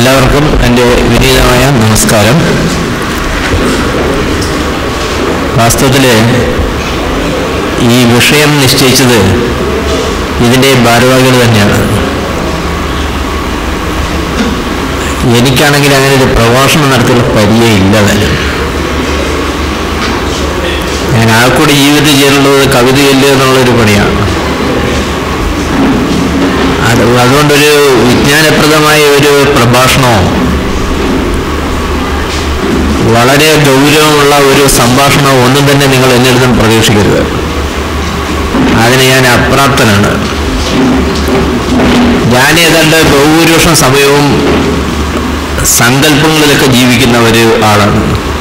എല്ലാവർക്കും എൻ്റെ വിനീതമായ നമസ്കാരം വാസ്തവത്തിൽ ഈ വിഷയം നിശ്ചയിച്ചത് ഇതിൻ്റെ ഭാരവാഹികൾ തന്നെയാണ് എനിക്കാണെങ്കിൽ അങ്ങനെ ഒരു പ്രഭാഷണം നടത്തിയുള്ള പരിചയമില്ല തന്നെ ഞാൻ ആൾക്കൂടി ജീവിതത്തിൽ ചെയ്യുന്നത് കവിത ചൊല്ലുക എന്നുള്ളൊരു പണിയാണ് അത് അതുകൊണ്ടൊരു വിജ്ഞാനപ്രദമായ ഒരു പ്രഭാഷണമോ വളരെ ഗൗരവമുള്ള ഒരു സംഭാഷണമോ ഒന്നും തന്നെ നിങ്ങൾ എന്നിൽ നിന്നും പ്രതീക്ഷിക്കരുത് അതിന് ഞാൻ അപ്രാപ്തനാണ് ഞാൻ ഏതാണ്ട് ബഹുഭൂരിപക്ഷം സമയവും സങ്കല്പങ്ങളിലൊക്കെ ജീവിക്കുന്ന ഒരു ആളാണ്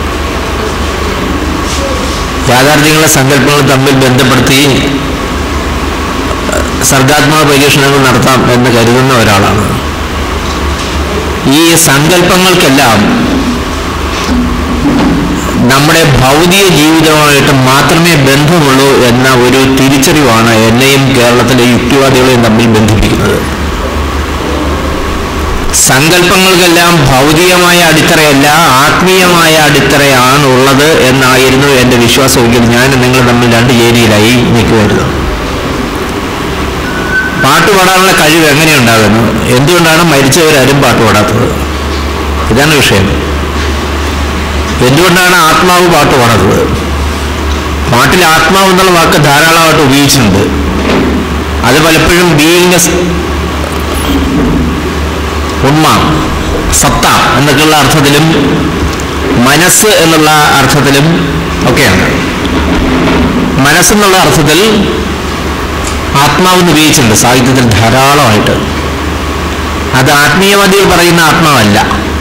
യാഥാർത്ഥ്യങ്ങളെ സങ്കല്പങ്ങൾ തമ്മിൽ ബന്ധപ്പെടുത്തി സർഗാത്മക പരീക്ഷണങ്ങൾ നടത്താം എന്ന് കരുതുന്ന ഒരാളാണ് ഈ സങ്കല്പങ്ങൾക്കെല്ലാം നമ്മുടെ ഭൗതിക ജീവിതവുമായിട്ട് മാത്രമേ ബന്ധമുള്ളൂ എന്ന ഒരു തിരിച്ചറിവാണ് എന്നെയും കേരളത്തിലെ യുക്തിവാദികളെയും തമ്മിൽ ബന്ധിപ്പിക്കുന്നത് സങ്കല്പങ്ങൾക്കെല്ലാം ഭൗതികമായ അടിത്തറയല്ല ആത്മീയമായ അടിത്തറയാണ് ഉള്ളത് എന്നായിരുന്നു എൻ്റെ വിശ്വാസമെങ്കിൽ ഞാൻ നിങ്ങൾ തമ്മിൽ രണ്ട് ഏരിയയിലായി നിൽക്കുമായിരുന്നു പാട്ട് പാടാനുള്ള കഴിവ് എങ്ങനെ ഉണ്ടാകുന്നു എന്തുകൊണ്ടാണ് മരിച്ചവരാരും പാട്ട് പാടാത്തത് ഇതാണ് വിഷയം എന്തുകൊണ്ടാണ് ആത്മാവ് പാട്ട് പാടാത്തത് പാട്ടിൽ ആത്മാവ് എന്നുള്ള വാക്ക് ധാരാളമായിട്ട് ഉപയോഗിച്ചിട്ടുണ്ട് അത് പലപ്പോഴും ബീയിങ്നെസ് ഉണ്മ സത്ത എന്നൊക്കെയുള്ള അർത്ഥത്തിലും മനസ്സ് എന്നുള്ള അർത്ഥത്തിലും ഒക്കെയാണ് മനസ്സെന്നുള്ള അർത്ഥത്തിൽ ആത്മാവെന്ന് ഉപയോഗിച്ചിട്ടുണ്ട് സാഹിത്യത്തിൽ ധാരാളമായിട്ട് അത് ആത്മീയവാദികൾ പറയുന്ന ആത്മാവല്ല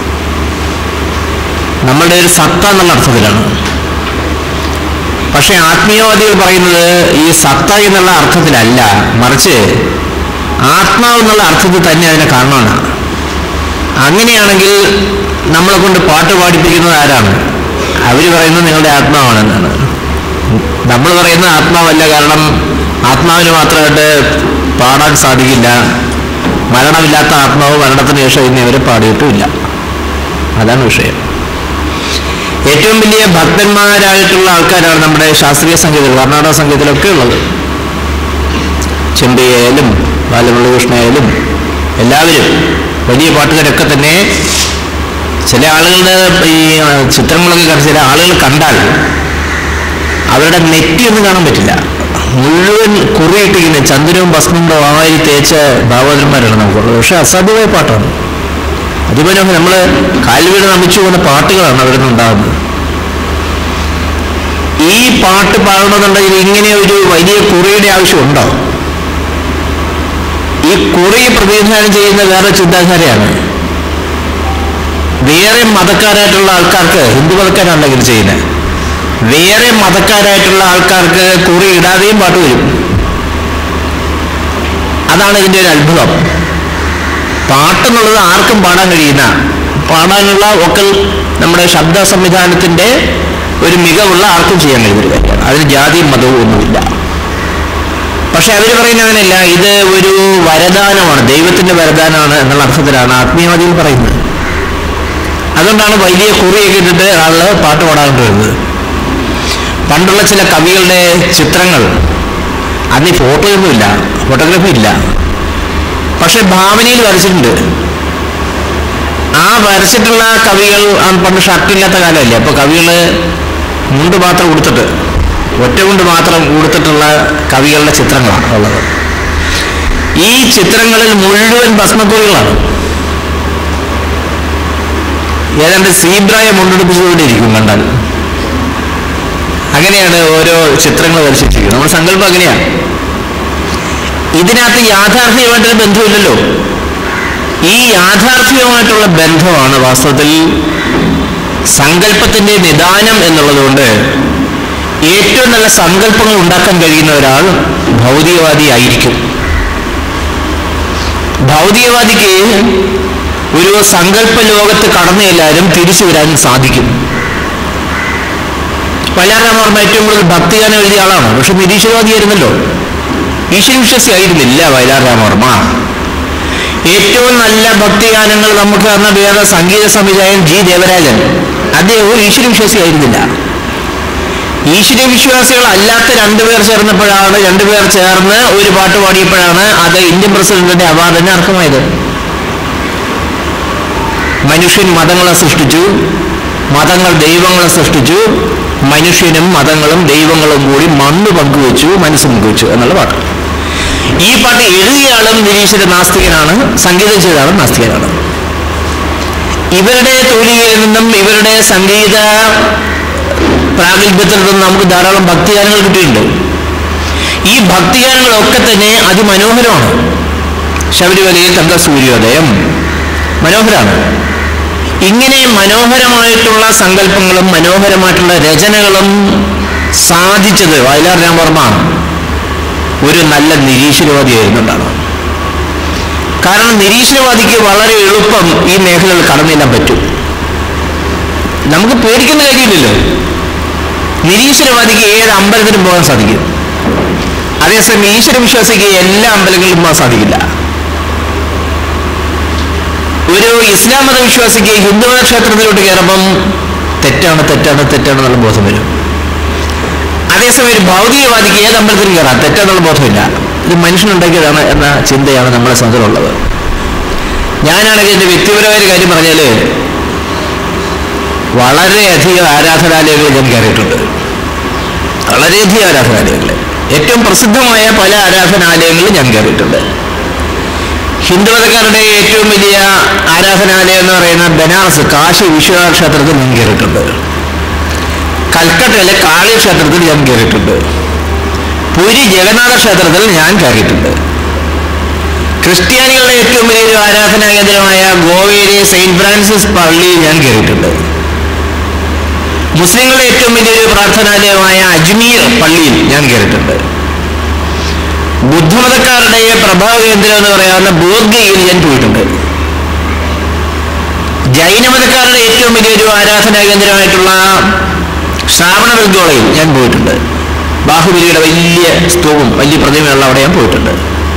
നമ്മളുടെ ഒരു സത്ത എന്നുള്ള അർത്ഥത്തിലാണ് പക്ഷെ ആത്മീയവാദികൾ പറയുന്നത് ഈ സത്ത എന്നുള്ള അർത്ഥത്തിലല്ല മറിച്ച് ആത്മാവ് എന്നുള്ള അർത്ഥത്തിൽ തന്നെ അതിനെ കാണണമെന്നാണ് അങ്ങനെയാണെങ്കിൽ നമ്മളെ കൊണ്ട് പാട്ട് പാടിപ്പിക്കുന്നത് ആരാണ് അവർ പറയുന്നത് നിങ്ങളുടെ ആത്മാവാണെന്നാണ് നമ്മൾ പറയുന്നത് ആത്മാവല്ല കാരണം ആത്മാവിന് മാത്രമായിട്ട് പാടാൻ സാധിക്കില്ല മരണമില്ലാത്ത ആത്മാവ് മരണത്തിന് ശേഷം ഇനി അവരെ പാടിയിട്ടുമില്ല അതാണ് വിഷയം ഏറ്റവും വലിയ ഭക്തന്മാരായിട്ടുള്ള ആൾക്കാരാണ് നമ്മുടെ ശാസ്ത്രീയ സംഗീതത്തിൽ കർണാടക സംഗീതത്തിലൊക്കെ ഉള്ളത് ചെമ്പിയായാലും ബാലമുരളികൃഷ്ണയായാലും എല്ലാവരും വലിയ പാട്ടുകാരൊക്കെ തന്നെ ചില ആളുകളുടെ ഈ ചിത്രങ്ങളൊക്കെ കണ്ട ചില ആളുകൾ കണ്ടാൽ അവരുടെ നെറ്റി ഒന്നും കാണാൻ പറ്റില്ല മുഴുവൻ കുറിയിട്ടിരിക്കുന്ന ചന്ദ്രവും ഭസ്മന്റെ വാരി തേച്ച ഭാവോദരന്മാരാണ് നമുക്കുള്ളത് പക്ഷെ അസാധ്യമായ പാട്ടാണ് അതുപോലെ നമ്മൾ കാൽവീട് നമിച്ചു പോകുന്ന പാട്ടുകളാണ് അവിടെ നിന്നുണ്ടാകുന്നത് ഈ പാട്ട് പാടണമെന്നുണ്ടെങ്കിൽ ഇങ്ങനെ ഒരു വലിയ കുറിയുടെ ആവശ്യമുണ്ടോ ഈ കുറി പ്രതിനിധാനം ചെയ്യുന്ന വേറെ ചിന്താധാരയാണ് വേറെ മതക്കാരായിട്ടുള്ള ആൾക്കാർക്ക് ഹിന്ദു മതക്കാരാണെങ്കിൽ ചെയ്യുന്നത് വേറെ മതക്കാരായിട്ടുള്ള ആൾക്കാർക്ക് കുറി ഇടാതെയും പാട്ട് വരും അതാണ് ഇതിൻ്റെ ഒരു അത്ഭുതം പാട്ടെന്നുള്ളത് ആർക്കും പാടാൻ കഴിയുന്ന പാടാനുള്ള ഒക്കൽ നമ്മുടെ ശബ്ദ സംവിധാനത്തിൻ്റെ ഒരു മികവുള്ള ആർക്കും ചെയ്യാൻ കഴിയുന്ന ഒരു കാര്യമാണ് അതിന് ജാതിയും മതവും ഒന്നുമില്ല പക്ഷെ അവർ പറയുന്ന അങ്ങനെയല്ല ഇത് ഒരു വരദാനമാണ് ദൈവത്തിന്റെ വരദാനമാണ് എന്നുള്ള അർത്ഥത്തിലാണ് ആത്മീയവാദികൾ പറയുന്നത് അതുകൊണ്ടാണ് വലിയ കുറിയൊക്കെ ഇട്ടിട്ട് ആള് പാട്ട് പാടാണ്ട് വരുന്നത് പണ്ടുള്ള ചില കവികളുടെ ചിത്രങ്ങൾ അന്ന് ഈ ഫോട്ടോയൊന്നുമില്ല ഫോട്ടോഗ്രാഫി ഇല്ല പക്ഷെ ഭാവനയിൽ വരച്ചിട്ടുണ്ട് ആ വരച്ചിട്ടുള്ള കവികൾ ആ പണ്ട് ഷർട്ടില്ലാത്ത കാലമല്ലേ അപ്പൊ കവികള് മുണ്ട് മാത്രം കൊടുത്തിട്ട് ഒറ്റ കൊണ്ട് മാത്രം കൊടുത്തിട്ടുള്ള കവികളുടെ ചിത്രങ്ങളാണ് ഉള്ളത് ഈ ചിത്രങ്ങളിൽ മുഴുവൻ ഭസ്മക്കുറികളാണ് ഏതാണ്ട് സീബ്രായ മുണ്ടെടുപ്പിച്ചുകൊണ്ടിരിക്കും കണ്ടാൽ അങ്ങനെയാണ് ഓരോ ചിത്രങ്ങൾ വരച്ചിരിക്കുന്നത് നമ്മുടെ സങ്കല്പം അങ്ങനെയാണ് ഇതിനകത്ത് യാഥാർത്ഥ്യമായിട്ടൊരു ബന്ധമില്ലല്ലോ ഈ യാഥാർത്ഥ്യവുമായിട്ടുള്ള ബന്ധമാണ് വാസ്തവത്തിൽ സങ്കല്പത്തിന്റെ നിദാനം എന്നുള്ളതുകൊണ്ട് ഏറ്റവും നല്ല സങ്കല്പങ്ങൾ ഉണ്ടാക്കാൻ കഴിയുന്ന ഒരാൾ ഭൗതികവാദി ആയിരിക്കും ഭൗതികവാദിക്ക് ഒരു സങ്കല്പ ലോകത്ത് കടന്നു എല്ലാവരും തിരിച്ചു വരാൻ സാധിക്കും വയലാറാമവർമ്മ ഏറ്റവും കൂടുതൽ ഭക്തിഗാനം എഴുതിയ ആളാണ് പക്ഷെ നിരീശ്വരവാദിയായിരുന്നല്ലോ ഈശ്വര വിശ്വാസി ആയിരുന്നില്ല വയലാർ രാമവർമ്മ ഏറ്റവും നല്ല ഭക്തിഗാനങ്ങൾ നമുക്ക് തന്ന വേറെ സംഗീത സംവിധായകൻ ജി ദേവരാജൻ അദ്ദേഹം ഒരു ഈശ്വര വിശ്വാസിയായിരുന്നില്ല ഈശ്വര വിശ്വാസികൾ അല്ലാത്ത രണ്ടുപേർ ചേർന്നപ്പോഴാണ് രണ്ടുപേർ ചേർന്ന് ഒരു പാട്ട് പാടിയപ്പോഴാണ് അത് ഇന്ത്യൻ പ്രസിഡന്റിന്റെ അവാർഡിന് അർഹമായത് മനുഷ്യൻ മതങ്ങളെ സൃഷ്ടിച്ചു മതങ്ങൾ ദൈവങ്ങളെ സൃഷ്ടിച്ചു മനുഷ്യനും മതങ്ങളും ദൈവങ്ങളും കൂടി മണ്ണ് പങ്കുവെച്ചു മനസ്സ് പങ്കുവെച്ചു എന്നുള്ള പാട്ട് ഈ പാട്ട് എഴുതിയ ആളും നിരീശ്വര നാസ്തികനാണ് സംഗീതം ചെയ്ത ആളും നാസ്തികനാണ് ഇവരുടെ തൂലികയിൽ നിന്നും ഇവരുടെ സംഗീത പ്രാഗൽഭ്യത്തിൽ നിന്നും നമുക്ക് ധാരാളം ഭക്തിഗാനങ്ങൾ കിട്ടിയിട്ടുണ്ട് ഈ ഭക്തിഗാനങ്ങളൊക്കെ തന്നെ അതിമനോഹരമാണ് ശബരിമലയിൽ കണ്ട സൂര്യോദയം മനോഹരമാണ് ഇങ്ങനെ മനോഹരമായിട്ടുള്ള സങ്കല്പങ്ങളും മനോഹരമായിട്ടുള്ള രചനകളും സാധിച്ചത് വയലാർ രാമവർമ്മ ഒരു നല്ല നിരീശ്വരവാദിയായിരുന്നുണ്ടാണ് കാരണം നിരീശ്വരവാദിക്ക് വളരെ എളുപ്പം ഈ മേഖലകൾ കടന്നിടാൻ പറ്റും നമുക്ക് പേടിക്കുന്ന കാര്യമില്ലല്ലോ നിരീശ്വരവാദിക്ക് ഏത് അമ്പലത്തിനും പോകാൻ സാധിക്കും അതേസമയം ഈശ്വര വിശ്വാസിക്ക് എല്ലാ അമ്പലങ്ങളിലും പോകാൻ സാധിക്കില്ല ഒരു ഇസ്ലാം മത വിശ്വാസിക്ക് ഹിന്ദുമത ക്ഷേത്രത്തിലോട്ട് കയറുമ്പം തെറ്റാണ് തെറ്റാണ് തെറ്റാണ് എന്നുള്ള ബോധം വരും അതേസമയം ഒരു ഭൗതികവാദിക്ക് ഏത് അമ്പലത്തിൽ കയറാം തെറ്റാന്നുള്ള ബോധമില്ല ഇത് മനുഷ്യനുണ്ടാക്കിയതാണ് എന്ന ചിന്തയാണ് നമ്മളെ സംഘത്തിലുള്ളത് ഞാനാണെങ്കിൽ എൻ്റെ വ്യക്തിപരമായ ഒരു കാര്യം പറഞ്ഞാൽ വളരെയധികം ആരാധനാലയങ്ങളിൽ ഞാൻ കയറിയിട്ടുണ്ട് വളരെയധികം ആരാധനാലയങ്ങൾ ഏറ്റവും പ്രസിദ്ധമായ പല ആരാധനാലയങ്ങളിലും ഞാൻ കയറിയിട്ടുണ്ട് ഹിന്ദുമതക്കാരുടെ ഏറ്റവും വലിയ ആരാധനാലയം എന്ന് പറയുന്ന ബനാറസ് കാശി വിശ്വനാഥ ക്ഷേത്രത്തിൽ ഞാൻ കയറിയിട്ടുണ്ട് കൽക്കട്ടയിലെ കാളി ക്ഷേത്രത്തിൽ ഞാൻ കയറിയിട്ടുണ്ട് പുരി ജഗന്നാഥ ക്ഷേത്രത്തിൽ ഞാൻ കയറിയിട്ടുണ്ട് ക്രിസ്ത്യാനികളുടെ ഏറ്റവും വലിയൊരു ആരാധനാ കേന്ദ്രമായ ഗോവയിലെ സെയിന്റ് ഫ്രാൻസിസ് പള്ളിയിൽ ഞാൻ കയറിയിട്ടുണ്ട് മുസ്ലിങ്ങളുടെ ഏറ്റവും വലിയൊരു പ്രാർത്ഥനാലയമായ അജ്മീർ പള്ളിയിൽ ഞാൻ കയറിയിട്ടുണ്ട് ബുദ്ധമതക്കാരുടെ പ്രഭാവ കേന്ദ്രം എന്ന് പറയാവുന്ന ബോധ്ഗയിൽ ഞാൻ പോയിട്ടുണ്ട് ജൈനമതക്കാരുടെ ഏറ്റവും വലിയൊരു ആരാധനാ കേന്ദ്രമായിട്ടുള്ള ശ്രാവണ ബൽഗോളയിൽ ഞാൻ പോയിട്ടുണ്ട് ബാഹുബലിയുടെ വലിയ സ്തൂപം വലിയ പ്രതിമയുള്ള അവിടെ ഞാൻ പോയിട്ടുണ്ട്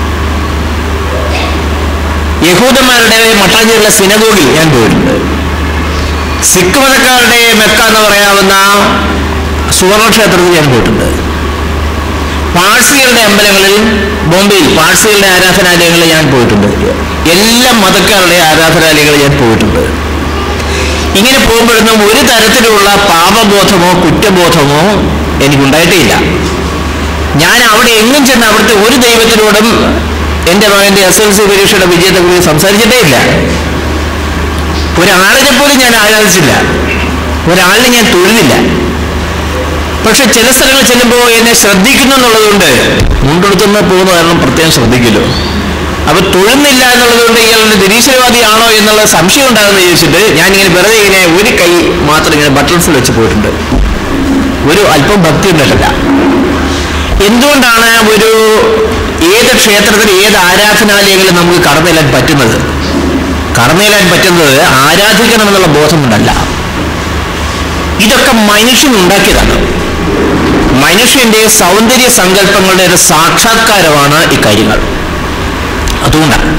യഹൂദന്മാരുടെ മട്ടാഞ്ചേരിയിലെ സിനഗോഗിൽ ഞാൻ പോയിട്ടുണ്ട് സിഖ് മതക്കാരുടെ മെക്ക എന്ന് പറയാവുന്ന സുവർണക്ഷേത്രത്തിൽ ഞാൻ പോയിട്ടുണ്ട് പാഴ്സികളുടെ അമ്പലങ്ങളിൽ ബോംബെയിൽ പാഴ്സികളുടെ ആരാധനാലയങ്ങളിൽ ഞാൻ പോയിട്ടുണ്ട് എല്ലാ മതക്കാരുടെ ആരാധനാലയങ്ങളിൽ ഞാൻ പോയിട്ടുണ്ട് ഇങ്ങനെ പോകുമ്പോഴൊന്നും ഒരു തരത്തിലുള്ള പാപബോധമോ കുറ്റബോധമോ എനിക്കുണ്ടായിട്ടില്ല ഞാൻ അവിടെ എങ്ങും ചെന്ന് അവിടുത്തെ ഒരു ദൈവത്തിനോടും എൻ്റെ മകൻ്റെ എസ് എൽ സി പരീക്ഷയുടെ വിജയത്തെക്കുറിച്ച് സംസാരിച്ചിട്ടേ ഇല്ല ഒരാളിനെ പോലും ഞാൻ ആരാധിച്ചില്ല ഒരാളിനെ ഞാൻ തൊഴുന്നില്ല പക്ഷെ ചില സ്ഥലങ്ങളിൽ ചെല്ലുമ്പോൾ എന്നെ ശ്രദ്ധിക്കുന്നു എന്നുള്ളതുകൊണ്ട് മുണ്ടെടുത്തുന്ന പോകുന്ന കാരണം പ്രത്യേകം ശ്രദ്ധിക്കുമല്ലോ അപ്പൊ തൊഴുന്നില്ല എന്നുള്ളതുകൊണ്ട് ഇയാളുടെ നിരീശ്വരവാദിയാണോ എന്നുള്ള സംശയം ഉണ്ടാകുന്ന ചോദിച്ചിട്ട് ഞാൻ ഇങ്ങനെ വെറുതെ ഇങ്ങനെ ഒരു കൈ മാത്രം ഇങ്ങനെ ബട്ടൺസിൽ വെച്ച് പോയിട്ടുണ്ട് ഒരു അല്പം ഭക്തി ഉണ്ടല്ല എന്തുകൊണ്ടാണ് ഒരു ഏത് ക്ഷേത്രത്തിൽ ഏത് ആരാധനാലയങ്ങളിൽ നമുക്ക് കടന്നില്ലാൻ പറ്റുന്നത് കടന്നില്ലാൻ പറ്റുന്നത് ആരാധിക്കണമെന്നുള്ള ബോധമുണ്ടല്ല ഇതൊക്കെ മനുഷ്യൻ ഉണ്ടാക്കിയതാണ് മനുഷ്യന്റെ സൗന്ദര്യ സങ്കല്പങ്ങളുടെ ഒരു സാക്ഷാത്കാരമാണ് ഈ കാര്യങ്ങൾ അതുകൊണ്ടാണ്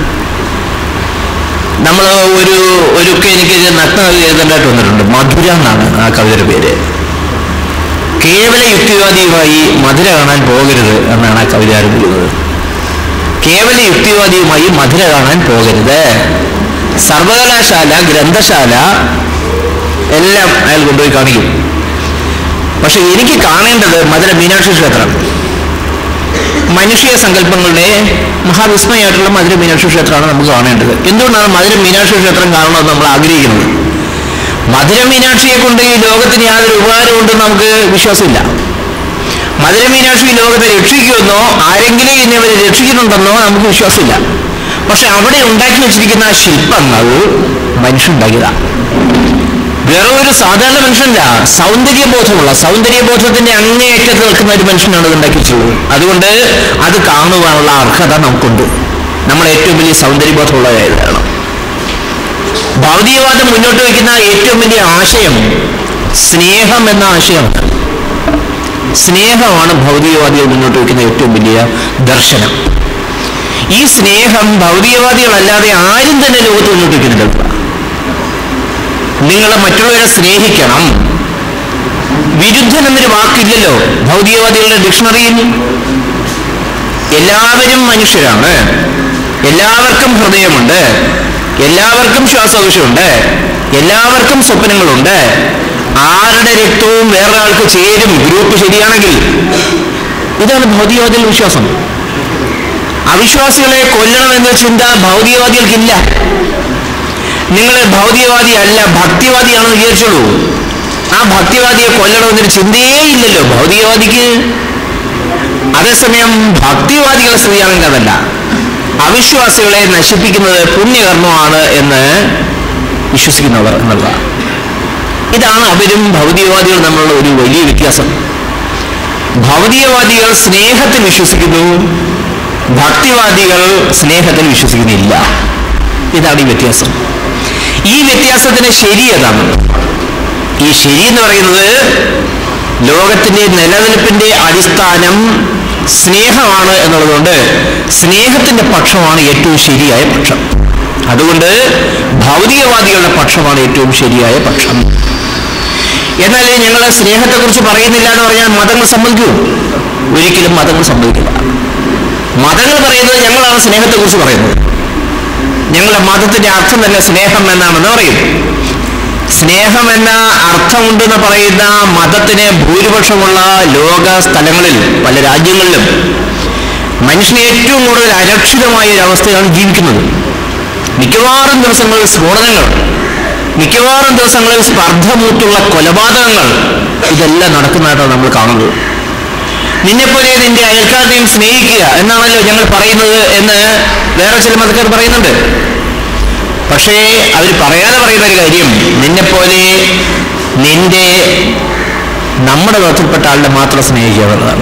നമ്മൾ ഒരു ഒരുക്കെ എനിക്ക് നഗ്ന കവിത എഴുതേണ്ടതായിട്ട് വന്നിട്ടുണ്ട് മധുര എന്നാണ് ആ കവിതയുടെ പേര് കേവല യുക്തിവാദിയുമായി മധുര കാണാൻ പോകരുത് എന്നാണ് ആ കവിത ആരംഭിക്കുന്നത് കേവല യുക്തിവാദിയുമായി മധുര കാണാൻ പോകരുത് സർവകലാശാല ഗ്രന്ഥശാല എല്ലാം അയാൾ കൊണ്ടുപോയി കാണിക്കും പക്ഷെ എനിക്ക് കാണേണ്ടത് മധുര മീനാക്ഷി ക്ഷേത്രം മനുഷ്യ സങ്കല്പങ്ങളുടെ മഹാവിസ്മയമായിട്ടുള്ള മധുര മീനാക്ഷി ക്ഷേത്രമാണ് നമുക്ക് കാണേണ്ടത് എന്തുകൊണ്ടാണ് മധുര മീനാക്ഷി ക്ഷേത്രം കാണണമെന്ന് നമ്മൾ ആഗ്രഹിക്കുന്നത് മധുര മീനാക്ഷിയെ കൊണ്ട് ഈ ലോകത്തിന് യാതൊരു ഉപകാരമുണ്ടെന്ന് നമുക്ക് വിശ്വാസമില്ല മധുര മീനാക്ഷി ഈ ലോകത്തെ രക്ഷിക്കുമെന്നോ ആരെങ്കിലും ഇനി അവരെ രക്ഷിക്കുന്നുണ്ടെന്നോ നമുക്ക് വിശ്വാസമില്ല പക്ഷെ അവിടെ ഉണ്ടാക്കി വെച്ചിരിക്കുന്ന ആ ശില്പങ്ങൾ മനുഷ്യണ്ടാക്കിയതാണ് വേറെ ഒരു സാധാരണ മനുഷ്യനല്ല സൗന്ദര്യബോധമുള്ള സൗന്ദര്യബോധത്തിന്റെ അങ്ങേയറ്റത്ത് നിൽക്കുന്ന ഒരു മനുഷ്യനാണ് ഇത് ഉണ്ടാക്കി വെച്ചുള്ളത് അതുകൊണ്ട് അത് കാണുവാനുള്ള അർഹത നമുക്കുണ്ട് നമ്മൾ ഏറ്റവും വലിയ സൗന്ദര്യബോധമുള്ളതായതാണ് ഭൗതികവാദം മുന്നോട്ട് വയ്ക്കുന്ന ഏറ്റവും വലിയ ആശയം സ്നേഹം എന്ന ആശയമാണ് സ്നേഹമാണ് ഭൗതികവാദികൾ മുന്നോട്ട് വയ്ക്കുന്ന ഏറ്റവും വലിയ ദർശനം ഈ സ്നേഹം ഭൗതികവാദികളല്ലാതെ ആരും തന്നെ ലോകത്ത് മുന്നോട്ട് വയ്ക്കുന്നില്ല നിങ്ങൾ മറ്റുള്ളവരെ സ്നേഹിക്കണം വിരുദ്ധൻ എന്നൊരു വാക്കില്ലല്ലോ ഭൗതികവാദികളുടെ ഡിക്ഷണറിയിൽ എല്ലാവരും മനുഷ്യരാണ് എല്ലാവർക്കും ഹൃദയമുണ്ട് എല്ലാവർക്കും ശ്വാസകോശമുണ്ട് എല്ലാവർക്കും സ്വപ്നങ്ങളുണ്ട് ആരുടെ രക്തവും വേറൊരാൾക്ക് ചേരും ഗ്രൂപ്പ് ശരിയാണെങ്കിൽ ഇതാണ് ഭൗതികവാദികളുടെ വിശ്വാസം അവിശ്വാസികളെ കൊല്ലണമെന്ന ചിന്ത ഭൗതികവാദികൾക്കില്ല നിങ്ങൾ ഭൗതികവാദി അല്ല ഭക്തിവാദിയാണെന്ന് വിചാരിച്ചോളൂ ആ ഭക്തിവാദിയെ കൊല്ലണമെന്നൊരു ചിന്തയേ ഇല്ലല്ലോ ഭൗതികവാദിക്ക് അതേസമയം ഭക്തിവാദികളുടെ സ്ഥിതിയാണെങ്കിൽ അതല്ല അവിശ്വാസികളെ നശിപ്പിക്കുന്നത് പുണ്യകർമ്മമാണ് എന്ന് വിശ്വസിക്കുന്നവർ എന്നുള്ളതാണ് ഇതാണ് അവരും ഭൗതികവാദികളും തമ്മിലുള്ള ഒരു വലിയ വ്യത്യാസം ഭൗതികവാദികൾ സ്നേഹത്തിൽ വിശ്വസിക്കുന്നു ഭക്തിവാദികൾ സ്നേഹത്തിൽ വിശ്വസിക്കുന്നില്ല ഇതാണ് ഈ വ്യത്യാസം ഈ വ്യത്യാസത്തിന് ശരി ഏതാണ് ഈ ശരി എന്ന് പറയുന്നത് ലോകത്തിന്റെ നിലനിൽപ്പിന്റെ അടിസ്ഥാനം സ്നേഹമാണ് എന്നുള്ളതുകൊണ്ട് സ്നേഹത്തിന്റെ പക്ഷമാണ് ഏറ്റവും ശരിയായ പക്ഷം അതുകൊണ്ട് ഭൗതികവാദികളുടെ പക്ഷമാണ് ഏറ്റവും ശരിയായ പക്ഷം എന്നാൽ ഞങ്ങൾ സ്നേഹത്തെക്കുറിച്ച് പറയുന്നില്ല എന്ന് പറഞ്ഞാൽ മതങ്ങൾ സമ്മതിക്കൂ ഒരിക്കലും മതങ്ങൾ സമ്മതിക്കില്ല മതങ്ങൾ പറയുന്നത് ഞങ്ങളാണ് സ്നേഹത്തെക്കുറിച്ച് പറയുന്നത് ഞങ്ങളുടെ മതത്തിന്റെ അർത്ഥം തന്നെ സ്നേഹം എന്നാണെന്ന് പറയും സ്നേഹം എന്ന അർത്ഥമുണ്ടെന്ന് പറയുന്ന മതത്തിന് ഭൂരിപക്ഷമുള്ള ലോക സ്ഥലങ്ങളിൽ പല രാജ്യങ്ങളിലും മനുഷ്യന് ഏറ്റവും കൂടുതൽ അരക്ഷിതമായ ഒരു അവസ്ഥയാണ് ജീവിക്കുന്നത് മിക്കവാറും ദിവസങ്ങളിൽ സ്ഫോടനങ്ങൾ മിക്കവാറും ദിവസങ്ങളിൽ സ്പർദ്ധമൂത്തുള്ള കൊലപാതകങ്ങൾ ഇതെല്ലാം നടക്കുന്നതായിട്ടാണ് നമ്മൾ കാണുന്നത് നിന്നെപ്പോലെ നിന്റെ അയൽക്കാരനെയും സ്നേഹിക്കുക എന്നാണല്ലോ ഞങ്ങൾ പറയുന്നത് എന്ന് വേറെ ചില മതക്കാർ പറയുന്നുണ്ട് പക്ഷേ അവർ പറയാതെ പറയുന്ന ഒരു കാര്യം നിന്നെപ്പോലെ നിന്റെ നമ്മുടെ മതത്തിൽപ്പെട്ട ആളുടെ മാത്രം സ്നേഹിക്കുക എന്നുള്ളതാണ്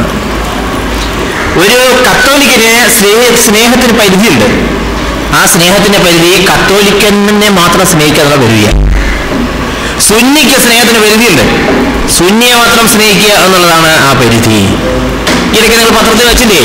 ഒരു കത്തോലിക്കന് സ്നേഹ സ്നേഹത്തിന് പരിധിയുണ്ട് ആ സ്നേഹത്തിന്റെ പരിധി കത്തോലിക്കനെ മാത്രം സ്നേഹിക്കാതെ വരിക സുന്നിക്ക് സ്നേഹത്തിന് പരിധിയുണ്ട് സുന്നിയെ മാത്രം സ്നേഹിക്കുക എന്നുള്ളതാണ് ആ പരിധി ഇതൊക്കെ നിങ്ങൾ പത്രത്തിൽ വെച്ചില്ലേ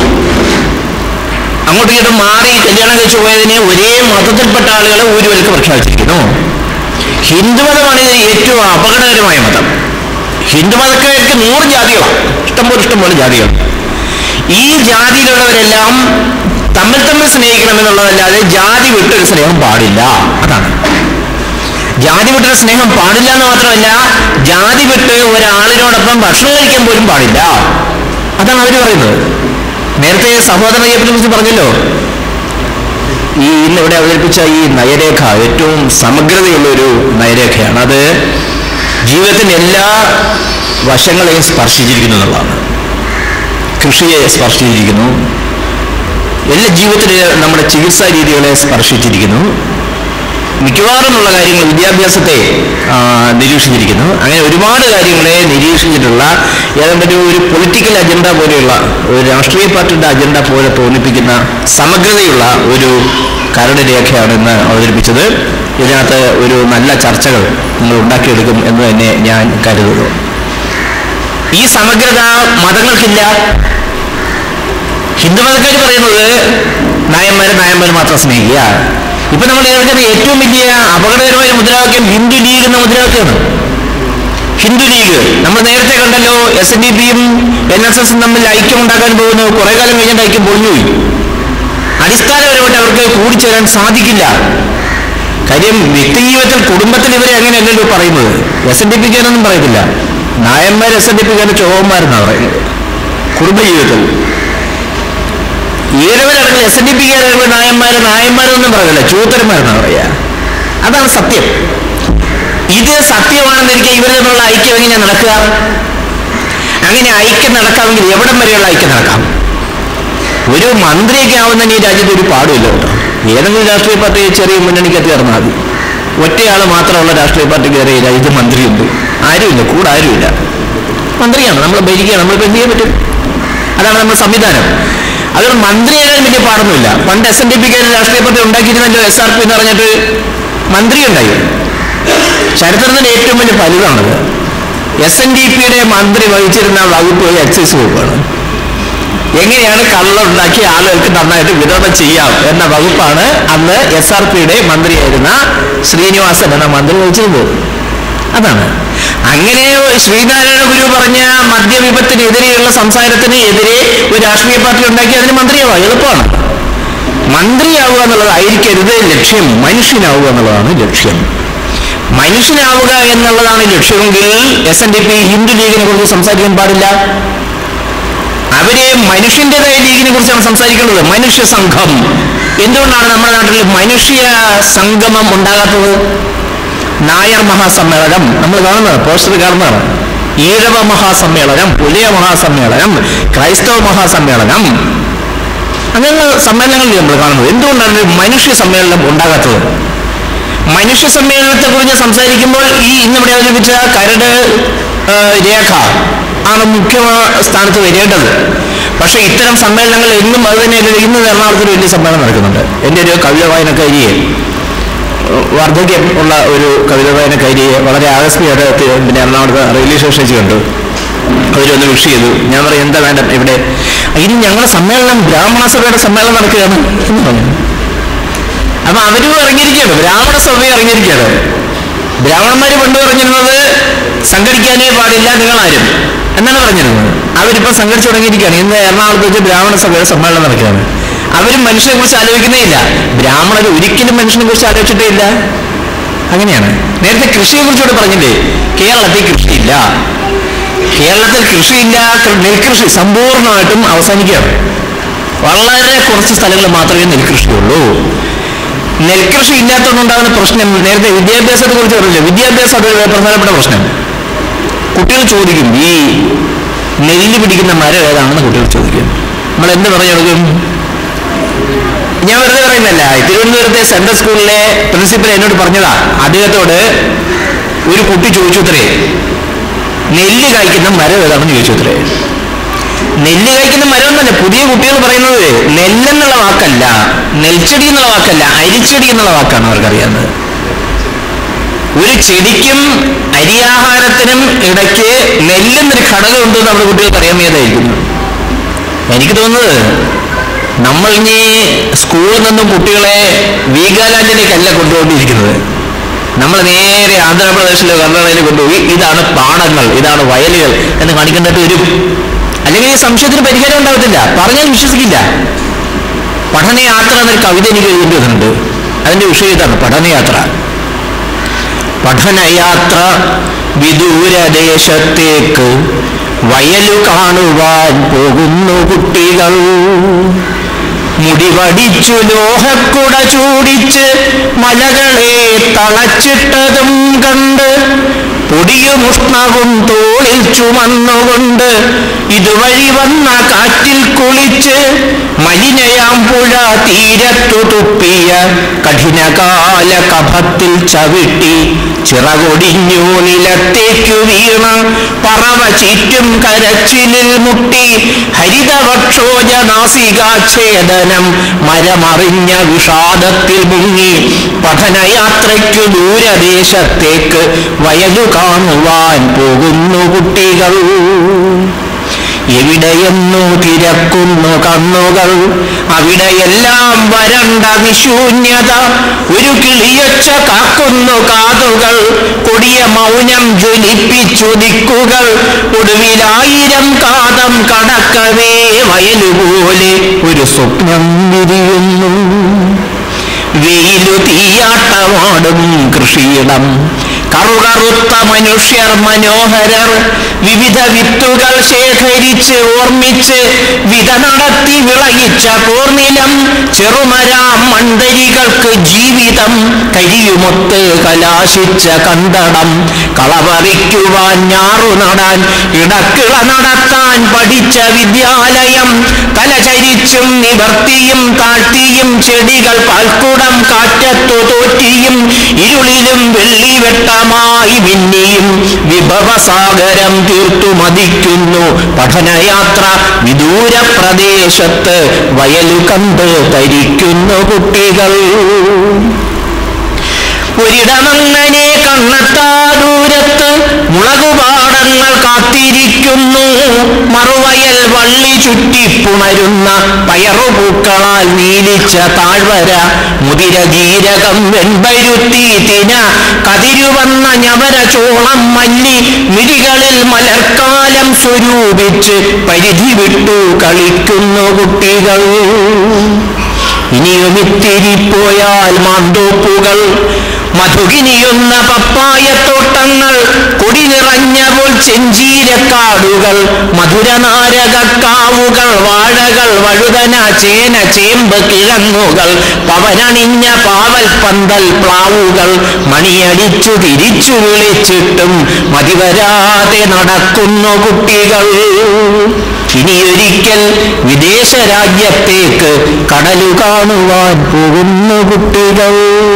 അങ്ങോട്ടും ഇങ്ങോട്ടും മാറി കല്യാണം കഴിച്ചു പോയതിനെ ഒരേ മതത്തിൽപ്പെട്ട ആളുകളെ ഊരുവൽക്ക് പ്രഖ്യാപിച്ചിരിക്കുന്നു ഹിന്ദുമതമാണ് ഇതിന് ഏറ്റവും അപകടകരമായ മതം ഹിന്ദുമതക്കാർക്ക് നൂറ് ജാതികളാണ് ഇഷ്ടംപോലെ ഇഷ്ടംപോലെ ജാതികൾ ഈ ജാതിയിലുള്ളവരെല്ലാം തമ്മിൽ തമ്മിൽ സ്നേഹിക്കണമെന്നുള്ളതല്ലാതെ ജാതി വിട്ടൊരു സ്നേഹം പാടില്ല അതാണ് ജാതി വിട്ടൊരു സ്നേഹം പാടില്ല എന്ന് മാത്രമല്ല ജാതി വിട്ട് ഒരാളിനോടൊപ്പം ഭക്ഷണം കഴിക്കാൻ പോലും പാടില്ല അതാണ് അവർ പറയുന്നത് നേരത്തെ സഹോദര അയ്യപ്പനെ കുറിച്ച് പറഞ്ഞല്ലോ ഈ ഇന്ന് ഇവിടെ അവതരിപ്പിച്ച ഈ നയരേഖ ഏറ്റവും സമഗ്രതയുള്ള ഒരു നയരേഖയാണ് അത് ജീവിതത്തിന്റെ എല്ലാ വശങ്ങളെയും സ്പർശിച്ചിരിക്കുന്നു എന്നുള്ളതാണ് കൃഷിയെ സ്പർശിച്ചിരിക്കുന്നു എല്ലാ ജീവിതത്തിലെ നമ്മുടെ ചികിത്സാ രീതികളെ സ്പർശിച്ചിരിക്കുന്നു മിക്കവാറുമുള്ള കാര്യങ്ങൾ വിദ്യാഭ്യാസത്തെ ആ, നിരീക്ഷിച്ചിരിക്കുന്നു അങ്ങനെ ഒരുപാട് കാര്യങ്ങളെ നിരീക്ഷിച്ചിട്ടുള്ള ഏതാണ്ട് ഒരു ഒരു പൊളിറ്റിക്കൽ അജണ്ട പോലെയുള്ള ഒരു രാഷ്ട്രീയ പാർട്ടിയുടെ അജണ്ട പോലെ തോന്നിപ്പിക്കുന്ന സമഗ്രതയുള്ള ഒരു കരട് രേഖയാണ് ഇന്ന് അവതരിപ്പിച്ചത് ഇതിനകത്ത് ഒരു നല്ല ചർച്ചകൾ നിങ്ങൾ ഉണ്ടാക്കിയെടുക്കും എന്ന് തന്നെ ഞാൻ കരുതുന്നു ഈ സമഗ്രത മതങ്ങൾക്കില്ല ഹിന്ദുമതക്കാർ പറയുന്നത് നായന്മാരെ നായന്മാർ മാത്രം സ്നേഹിക്കുക ഇപ്പൊ നമ്മൾ കേൾക്കുന്ന ഏറ്റവും വലിയ അപകടകരമായ മുദ്രാവാക്യം ഹിന്ദു ലീഗ് എന്ന മുദ്രാവാക്യമാണ് ഹിന്ദു ലീഗ് നമ്മൾ നേരത്തെ കണ്ടല്ലോ എസ് എൻ ഡി പിയും എൻ എസ് എസും തമ്മിൽ ഐക്യം ഉണ്ടാക്കാൻ പോകുന്നു കുറെ കാലം കഴിഞ്ഞിട്ട് ഐക്യം പൊളിഞ്ഞുപോയി അടിസ്ഥാനപരമായിട്ട് അവർക്ക് കൂടിച്ചേരാൻ സാധിക്കില്ല കാര്യം വ്യക്തിജീവിതത്തിൽ കുടുംബത്തിൽ ഇവരെ അങ്ങനെയല്ലല്ലോ പറയുന്നത് എസ് എൻ ഡി പിക്കാരൊന്നും പറയത്തില്ല നായന്മാർ എസ് എൻ ഡി പിക്കാരുടെ ചോഹന്മാരെന്നാണ് പറയുന്നത് കുടുംബജീവിതത്തിൽ ഈഴവരടക്കം എസ് എൻ ഡി പിക്കാരടക്കം നായന്മാര് നായന്മാരൊന്നും പറയില്ല ചൂത്തരന്മാരെന്നാണ് പറയുക അതാണ് സത്യം ഇത് സത്യമാണെന്നിരിക്കെ ഇവർ തമ്മിലുള്ള ഐക്യം എങ്ങനെ നടക്കുക അങ്ങനെ ഐക്യം നടക്കാമെങ്കിൽ എവിടം വരെയുള്ള ഐക്യം നടക്കാം ഒരു മന്ത്രിയൊക്കെ ആവുന്ന ഈ രാജ്യത്ത് ഒരു പാടുമില്ല കേട്ടോ ഏതെങ്കിലും രാഷ്ട്രീയ പാർട്ടി ചെറിയ മുന്നണിക്കകത്ത് ചേർന്നാൽ മതി ഒറ്റയാൾ മാത്രമുള്ള രാഷ്ട്രീയ പാർട്ടിക്ക് കയറി ഈ രാജ്യത്ത് മന്ത്രിയുണ്ട് ആരുമില്ല കൂടെ ആരുമില്ല മന്ത്രിയാണ് നമ്മൾ ഭരിക്കുക നമ്മളിപ്പോൾ എന്ത് ചെയ്യാൻ പറ്റും അതാണ് നമ്മുടെ സംവിധാനം അതുകൊണ്ട് മന്ത്രിയാകാൻ വലിയ പാടൊന്നുമില്ല പണ്ട് എസ് എൻ ഡി പിക്ക് രാഷ്ട്രീയ പാർട്ടി ഉണ്ടാക്കിയിരുന്നല്ലോ എസ് ആർ പി എന്ന് പറഞ്ഞിട്ട് മന്ത്രി ഉണ്ടായി ചരിത്രത്തിന്റെ ഏറ്റവും വലിയ ഫലിതാണത് എസ് എൻ ഡി പിയുടെ മന്ത്രി വഹിച്ചിരുന്ന വകുപ്പ് എക്സൈസ് വകുപ്പാണ് എങ്ങനെയാണ് കള്ളുണ്ടാക്കി ആളുകൾക്ക് നന്നായിട്ട് വിതരണം ചെയ്യാം എന്ന വകുപ്പാണ് അന്ന് എസ് ആർ പിയുടെ മന്ത്രിയായിരുന്ന ശ്രീനിവാസൻ എന്ന മന്ത്രി വഹിച്ചിരുന്നത് അതാണ് അങ്ങനെ ശ്രീനാരായണ ഗുരു പറഞ്ഞ മദ്യവിപത്തിനെതിരെയുള്ള സംസാരത്തിന് എതിരെ ഒരു രാഷ്ട്രീയ പാർട്ടി ഉണ്ടാക്കി അതിന് മന്ത്രിയാവുക എളുപ്പമാണ് മന്ത്രിയാവുക എന്നുള്ളതായിരിക്കരുത് ലക്ഷ്യം മനുഷ്യനാവുക എന്നുള്ളതാണ് ലക്ഷ്യം മനുഷ്യനാവുക എന്നുള്ളതാണ് ലക്ഷ്യമെങ്കിൽ S N D P Hindu ലീഗിനെ കുറിച്ച് സംസാരിക്കാൻ പാടില്ല അവര് മനുഷ്യന്റേതായ ലീഗിനെ കുറിച്ചാണ് സംസാരിക്കേണ്ടത് മനുഷ്യ സംഘം എന്തുകൊണ്ടാണ് നമ്മുടെ നാട്ടിൽ മനുഷ്യ സംഗമം ഉണ്ടാകാത്തത് നായർ മഹാസമ്മേളനം നമ്മൾ കാണുന്നത് പോസ്റ്റർ കാണുന്നതാണ് ഈഴവ മഹാസമ്മേളനം പുലിയ മഹാസമ്മേളനം ക്രൈസ്തവ മഹാസമ്മേളനം അങ്ങനെയുള്ള സമ്മേളനങ്ങളിൽ നമ്മൾ കാണുന്നത് എന്തുകൊണ്ടാണ് ഒരു മനുഷ്യ സമ്മേളനം ഉണ്ടാകാത്തത് മനുഷ്യ സമ്മേളനത്തെ കുറിച്ച് സംസാരിക്കുമ്പോൾ ഈ ഇന്നിവിടെ അവതരിപ്പിച്ച കരട് ആ, രേഖ ആണ് മുഖ്യ സ്ഥാനത്ത് വരേണ്ടത് പക്ഷേ ഇത്തരം സമ്മേളനങ്ങൾ എന്നും അത് തന്നെയല്ല ഇന്ന് എറണാകുളത്ത് ഒരു വലിയ സമ്മേളനം നടക്കുന്നുണ്ട് എൻ്റെ ഒരു കവിത വായനക്കാരിയെ വാർദ്ധക്യം ഉള്ള ഒരു കവിത വായനക്കാരിയെ വളരെ ആകസ്മികമായിട്ട് തി- പിന്നെ എറണാകുളത്ത് റെയിൽവേ സ്റ്റേഷനിൽ വെച്ച് കണ്ടു അവരൊന്ന് വിഷ് ചെയ്തു ഞാൻ പറയും എന്താ വേണ്ട ഇവിടെ ഇനി ഞങ്ങളുടെ സമ്മേളനം ബ്രാഹ്മണ സഭയുടെ സമ്മേളനം നടക്കുകയാണ് എന്ന് പറഞ്ഞു അപ്പൊ അവരും ഇറങ്ങിയിരിക്കുകയാണ് ബ്രാഹ്മണ സഭ ഇറങ്ങിയിരിക്കുകയാണ് ബ്രാഹ്മണന്മാര് പണ്ട് പറഞ്ഞിരുന്നത് സംഘടിക്കാനേ പാടില്ല നിങ്ങളാരും എന്നാണ് പറഞ്ഞിരുന്നത് അവരിപ്പോ സംഘടിച്ചു തുടങ്ങിയിരിക്കുകയാണ് ഇന്ന് എറണാകുളത്ത് വെച്ച് ബ്രാഹ്മണ സഭയുടെ സമ്മേളനം നടക്കുകയാണ് അവരും മനുഷ്യനെ കുറിച്ച് ആലോചിക്കുന്നേ ഇല്ല ബ്രാഹ്മണർ ഒരിക്കലും മനുഷ്യനെ കുറിച്ച് ആലോചിച്ചിട്ടേ ഇല്ല അങ്ങനെയാണ് നേരത്തെ കൃഷിയെ കുറിച്ചോട് പറഞ്ഞില്ലേ കേരളത്തിൽ കൃഷിയില്ല കേരളത്തിൽ കൃഷിയില്ല കൃ- നെൽകൃഷി സമ്പൂർണ്ണമായിട്ടും അവസാനിക്കുകയാണ് വളരെ കുറച്ച് സ്ഥലങ്ങളിൽ മാത്രമേ നെൽകൃഷിയുള്ളൂ നെൽകൃഷി ഇല്ലാത്തതുകൊണ്ടുണ്ടാകുന്ന പ്രശ്നം നേരത്തെ വിദ്യാഭ്യാസത്തെ കുറിച്ച് പറഞ്ഞില്ല വിദ്യാഭ്യാസം അതൊരു പ്രധാനപ്പെട്ട പ്രശ്നം കുട്ടികൾ ചോദിക്കും ഈ നെല്ല് പിടിക്കുന്ന മരം ഏതാണെന്ന് കുട്ടികൾ ചോദിക്കും നമ്മൾ എന്ത് പറഞ്ഞു കൊടുക്കും ഞാൻ വെറുതെ പറയുന്നല്ല തിരുവനന്തപുരത്തെ സെൻട്രൽ സ്കൂളിലെ പ്രിൻസിപ്പൽ എന്നോട് പറഞ്ഞതാ അദ്ദേഹത്തോട് ഒരു കുട്ടി ചോദിച്ചു അത്രേ നെല്ല് കായ്ക്കുന്ന മരം ഏതാണെന്ന് ചോദിച്ചു അത്രേ നെല്ല് കഴിക്കുന്ന മരം എന്നല്ല പുതിയ കുട്ടികൾ പറയുന്നത് നെല്ലെന്നുള്ള വാക്കല്ല നെൽച്ചെടി എന്നുള്ള വാക്കല്ല അരിച്ചെടി എന്നുള്ള വാക്കാണ് അവർക്കറിയാവുന്നത് ഒരു ചെടിക്കും അരിയാഹാരത്തിനും ഇടയ്ക്ക് നെല്ലെന്നൊരു ഘടകം ഉണ്ടെന്ന് നമ്മുടെ കുട്ടികൾക്ക് അറിയാൻ മേതായിരിക്കുന്നു എനിക്ക് തോന്നുന്നത് നമ്മൾ ഇനി സ്കൂളിൽ നിന്നും കുട്ടികളെ വീഗാലാൻഡിലേക്കല്ല കൊണ്ടുപോയിരിക്കുന്നത് നമ്മൾ നേരെ ആന്ധ്രാപ്രദേശിലോ കർണാടകയിലോ കൊണ്ടുപോയി ഇതാണ് പാടങ്ങൾ ഇതാണ് വയലുകൾ എന്ന് കാണിക്കേണ്ടത് വരും അല്ലെങ്കിൽ ഈ സംശയത്തിന് പരിഹാരം ഉണ്ടാകത്തില്ല പറഞ്ഞാൽ വിശ്വസിക്കില്ല പഠനയാത്ര എന്നൊരു കവിത എനിക്ക് എഴുതേണ്ടി വന്നിട്ടുണ്ട് അതിന്റെ വിഷയം ഇതാണ് പഠനയാത്ര പഠനയാത്ര വിദൂരദേശത്തേക്ക് വയലു കാണുവാൻ പോകുന്നു കുട്ടികൾ മുടിവടിച്ചു ലോഹക്കുട ചൂടിച്ച് മലകളെ തളച്ചിട്ടതും കണ്ട് പൊടിയും ഉഷ്ണവും തോളിൽ ചുമന്നുകൊണ്ട് ഇതുവഴി വന്ന കാറ്റിൽ കുളിച്ച് മലിനയാം പുഴ തീരത്തു തുപ്പിയ കഠിനകാല കഫത്തിൽ ചവിട്ടി ചിറകൊടിഞ്ഞു നിലത്തേക്കു വീണ പറവ ചീറ്റും കരച്ചിലിൽ മുട്ടി ഹരിതവക്ഷോജ നാസികാച്ഛേദനം മരമറിഞ്ഞ വിഷാദത്തിൽ മുങ്ങി പഠനയാത്രയ്ക്കു ദൂരദേശത്തേക്ക് വയലു കാണുവാൻ പോകുന്നു കുട്ടികൾ എവിടെയെന്നു തിരക്കുന്നു കണ്ണുകൾ അവിടെയെല്ലാം വരണ്ട നിശൂന്യത ഒരു കിളിയൊച്ച കാക്കുന്നു കാതുകൾ കൊടിയ മൗനം ജ്വലിപ്പിച്ചു ദിക്കുകൾ ഒടുവിലായിരം കാതം കടക്കവേ വയലുപോലെ ഒരു സ്വപ്നം വിരിയുന്നു വെയിലു തീയാട്ടമാടും കൃഷിയിടം കറുകറുത്ത മനുഷ്യർ മനോഹരർ വിവിധ വിത്തുകൾ ശേഖരിച്ച് ഓർമ്മിച്ച് വിത നടത്തി വിളയിച്ച പോർനിലം ചെറുമരാം മണ്ടരികൾക്ക് ജീവിതം കരിയുമൊത്ത് കലാശിച്ച കണ്ടടം കളപറിക്കുവാൻ ഞാറു നടാൻ ഇടക്കിള നടത്താൻ പഠിച്ച വിദ്യാലയം തലചരിച്ചും നിവർത്തിയും താഴ്ത്തിയും ചെടികൾ പാൽക്കുടം കാറ്റത്തു തോറ്റിയും ഇരുളിലും വെള്ളിവെട്ടമായി മിന്നിയും വിഭവസാഗരം തീർത്തു മതിക്കുന്നു പഠനയാത്ര വിദൂര പ്രദേശത്ത് വയലു കണ്ട് തരിക്കുന്നു കുട്ടികൾ ഒരിടമങ്ങനെ കണ്ണെത്താ ദൂരത്ത് മുളകുപാടങ്ങൾ കാത്തിരിക്കുന്നു മറുവയൽ വള്ളി ചുറ്റിപ്പുണരുന്ന പയറുപൂക്കളാൽ നീലിച്ച താഴ്വര മുതിര ജീരകം വെൺപരുത്തി തിന കതിരുവന്ന ഞവര ചോളം മല്ലി മിഴികളിൽ മലർക്കാലം സ്വരൂപിച്ച് പരിധി വിട്ടു കളിക്കുന്നു കുട്ടികൾ ഇനിയും ഇത്തിരി പോയാൽ മാന്തോപ്പുകൾ മധുകിനിയുന്ന പപ്പായത്തോട്ടങ്ങൾ കൊടി നിറഞ്ഞപ്പോൾ ചെഞ്ചീരക്കാടുകൾ മധുരനാരകക്കാവുകൾ വാഴകൾ വഴുതന ചേന ചേമ്പ് കിഴങ്ങുകൾ പവനണിഞ്ഞ പാവൽ പന്തൽ പ്ലാവുകൾ മണിയടിച്ചു തിരിച്ചു വിളിച്ചിട്ടും മതിവരാതെ നടക്കുന്നു കുട്ടികൾ ഇനിയൊരിക്കൽ വിദേശ രാജ്യത്തേക്ക് കടലു കാണുവാൻ പോകുന്നു കുട്ടികൾ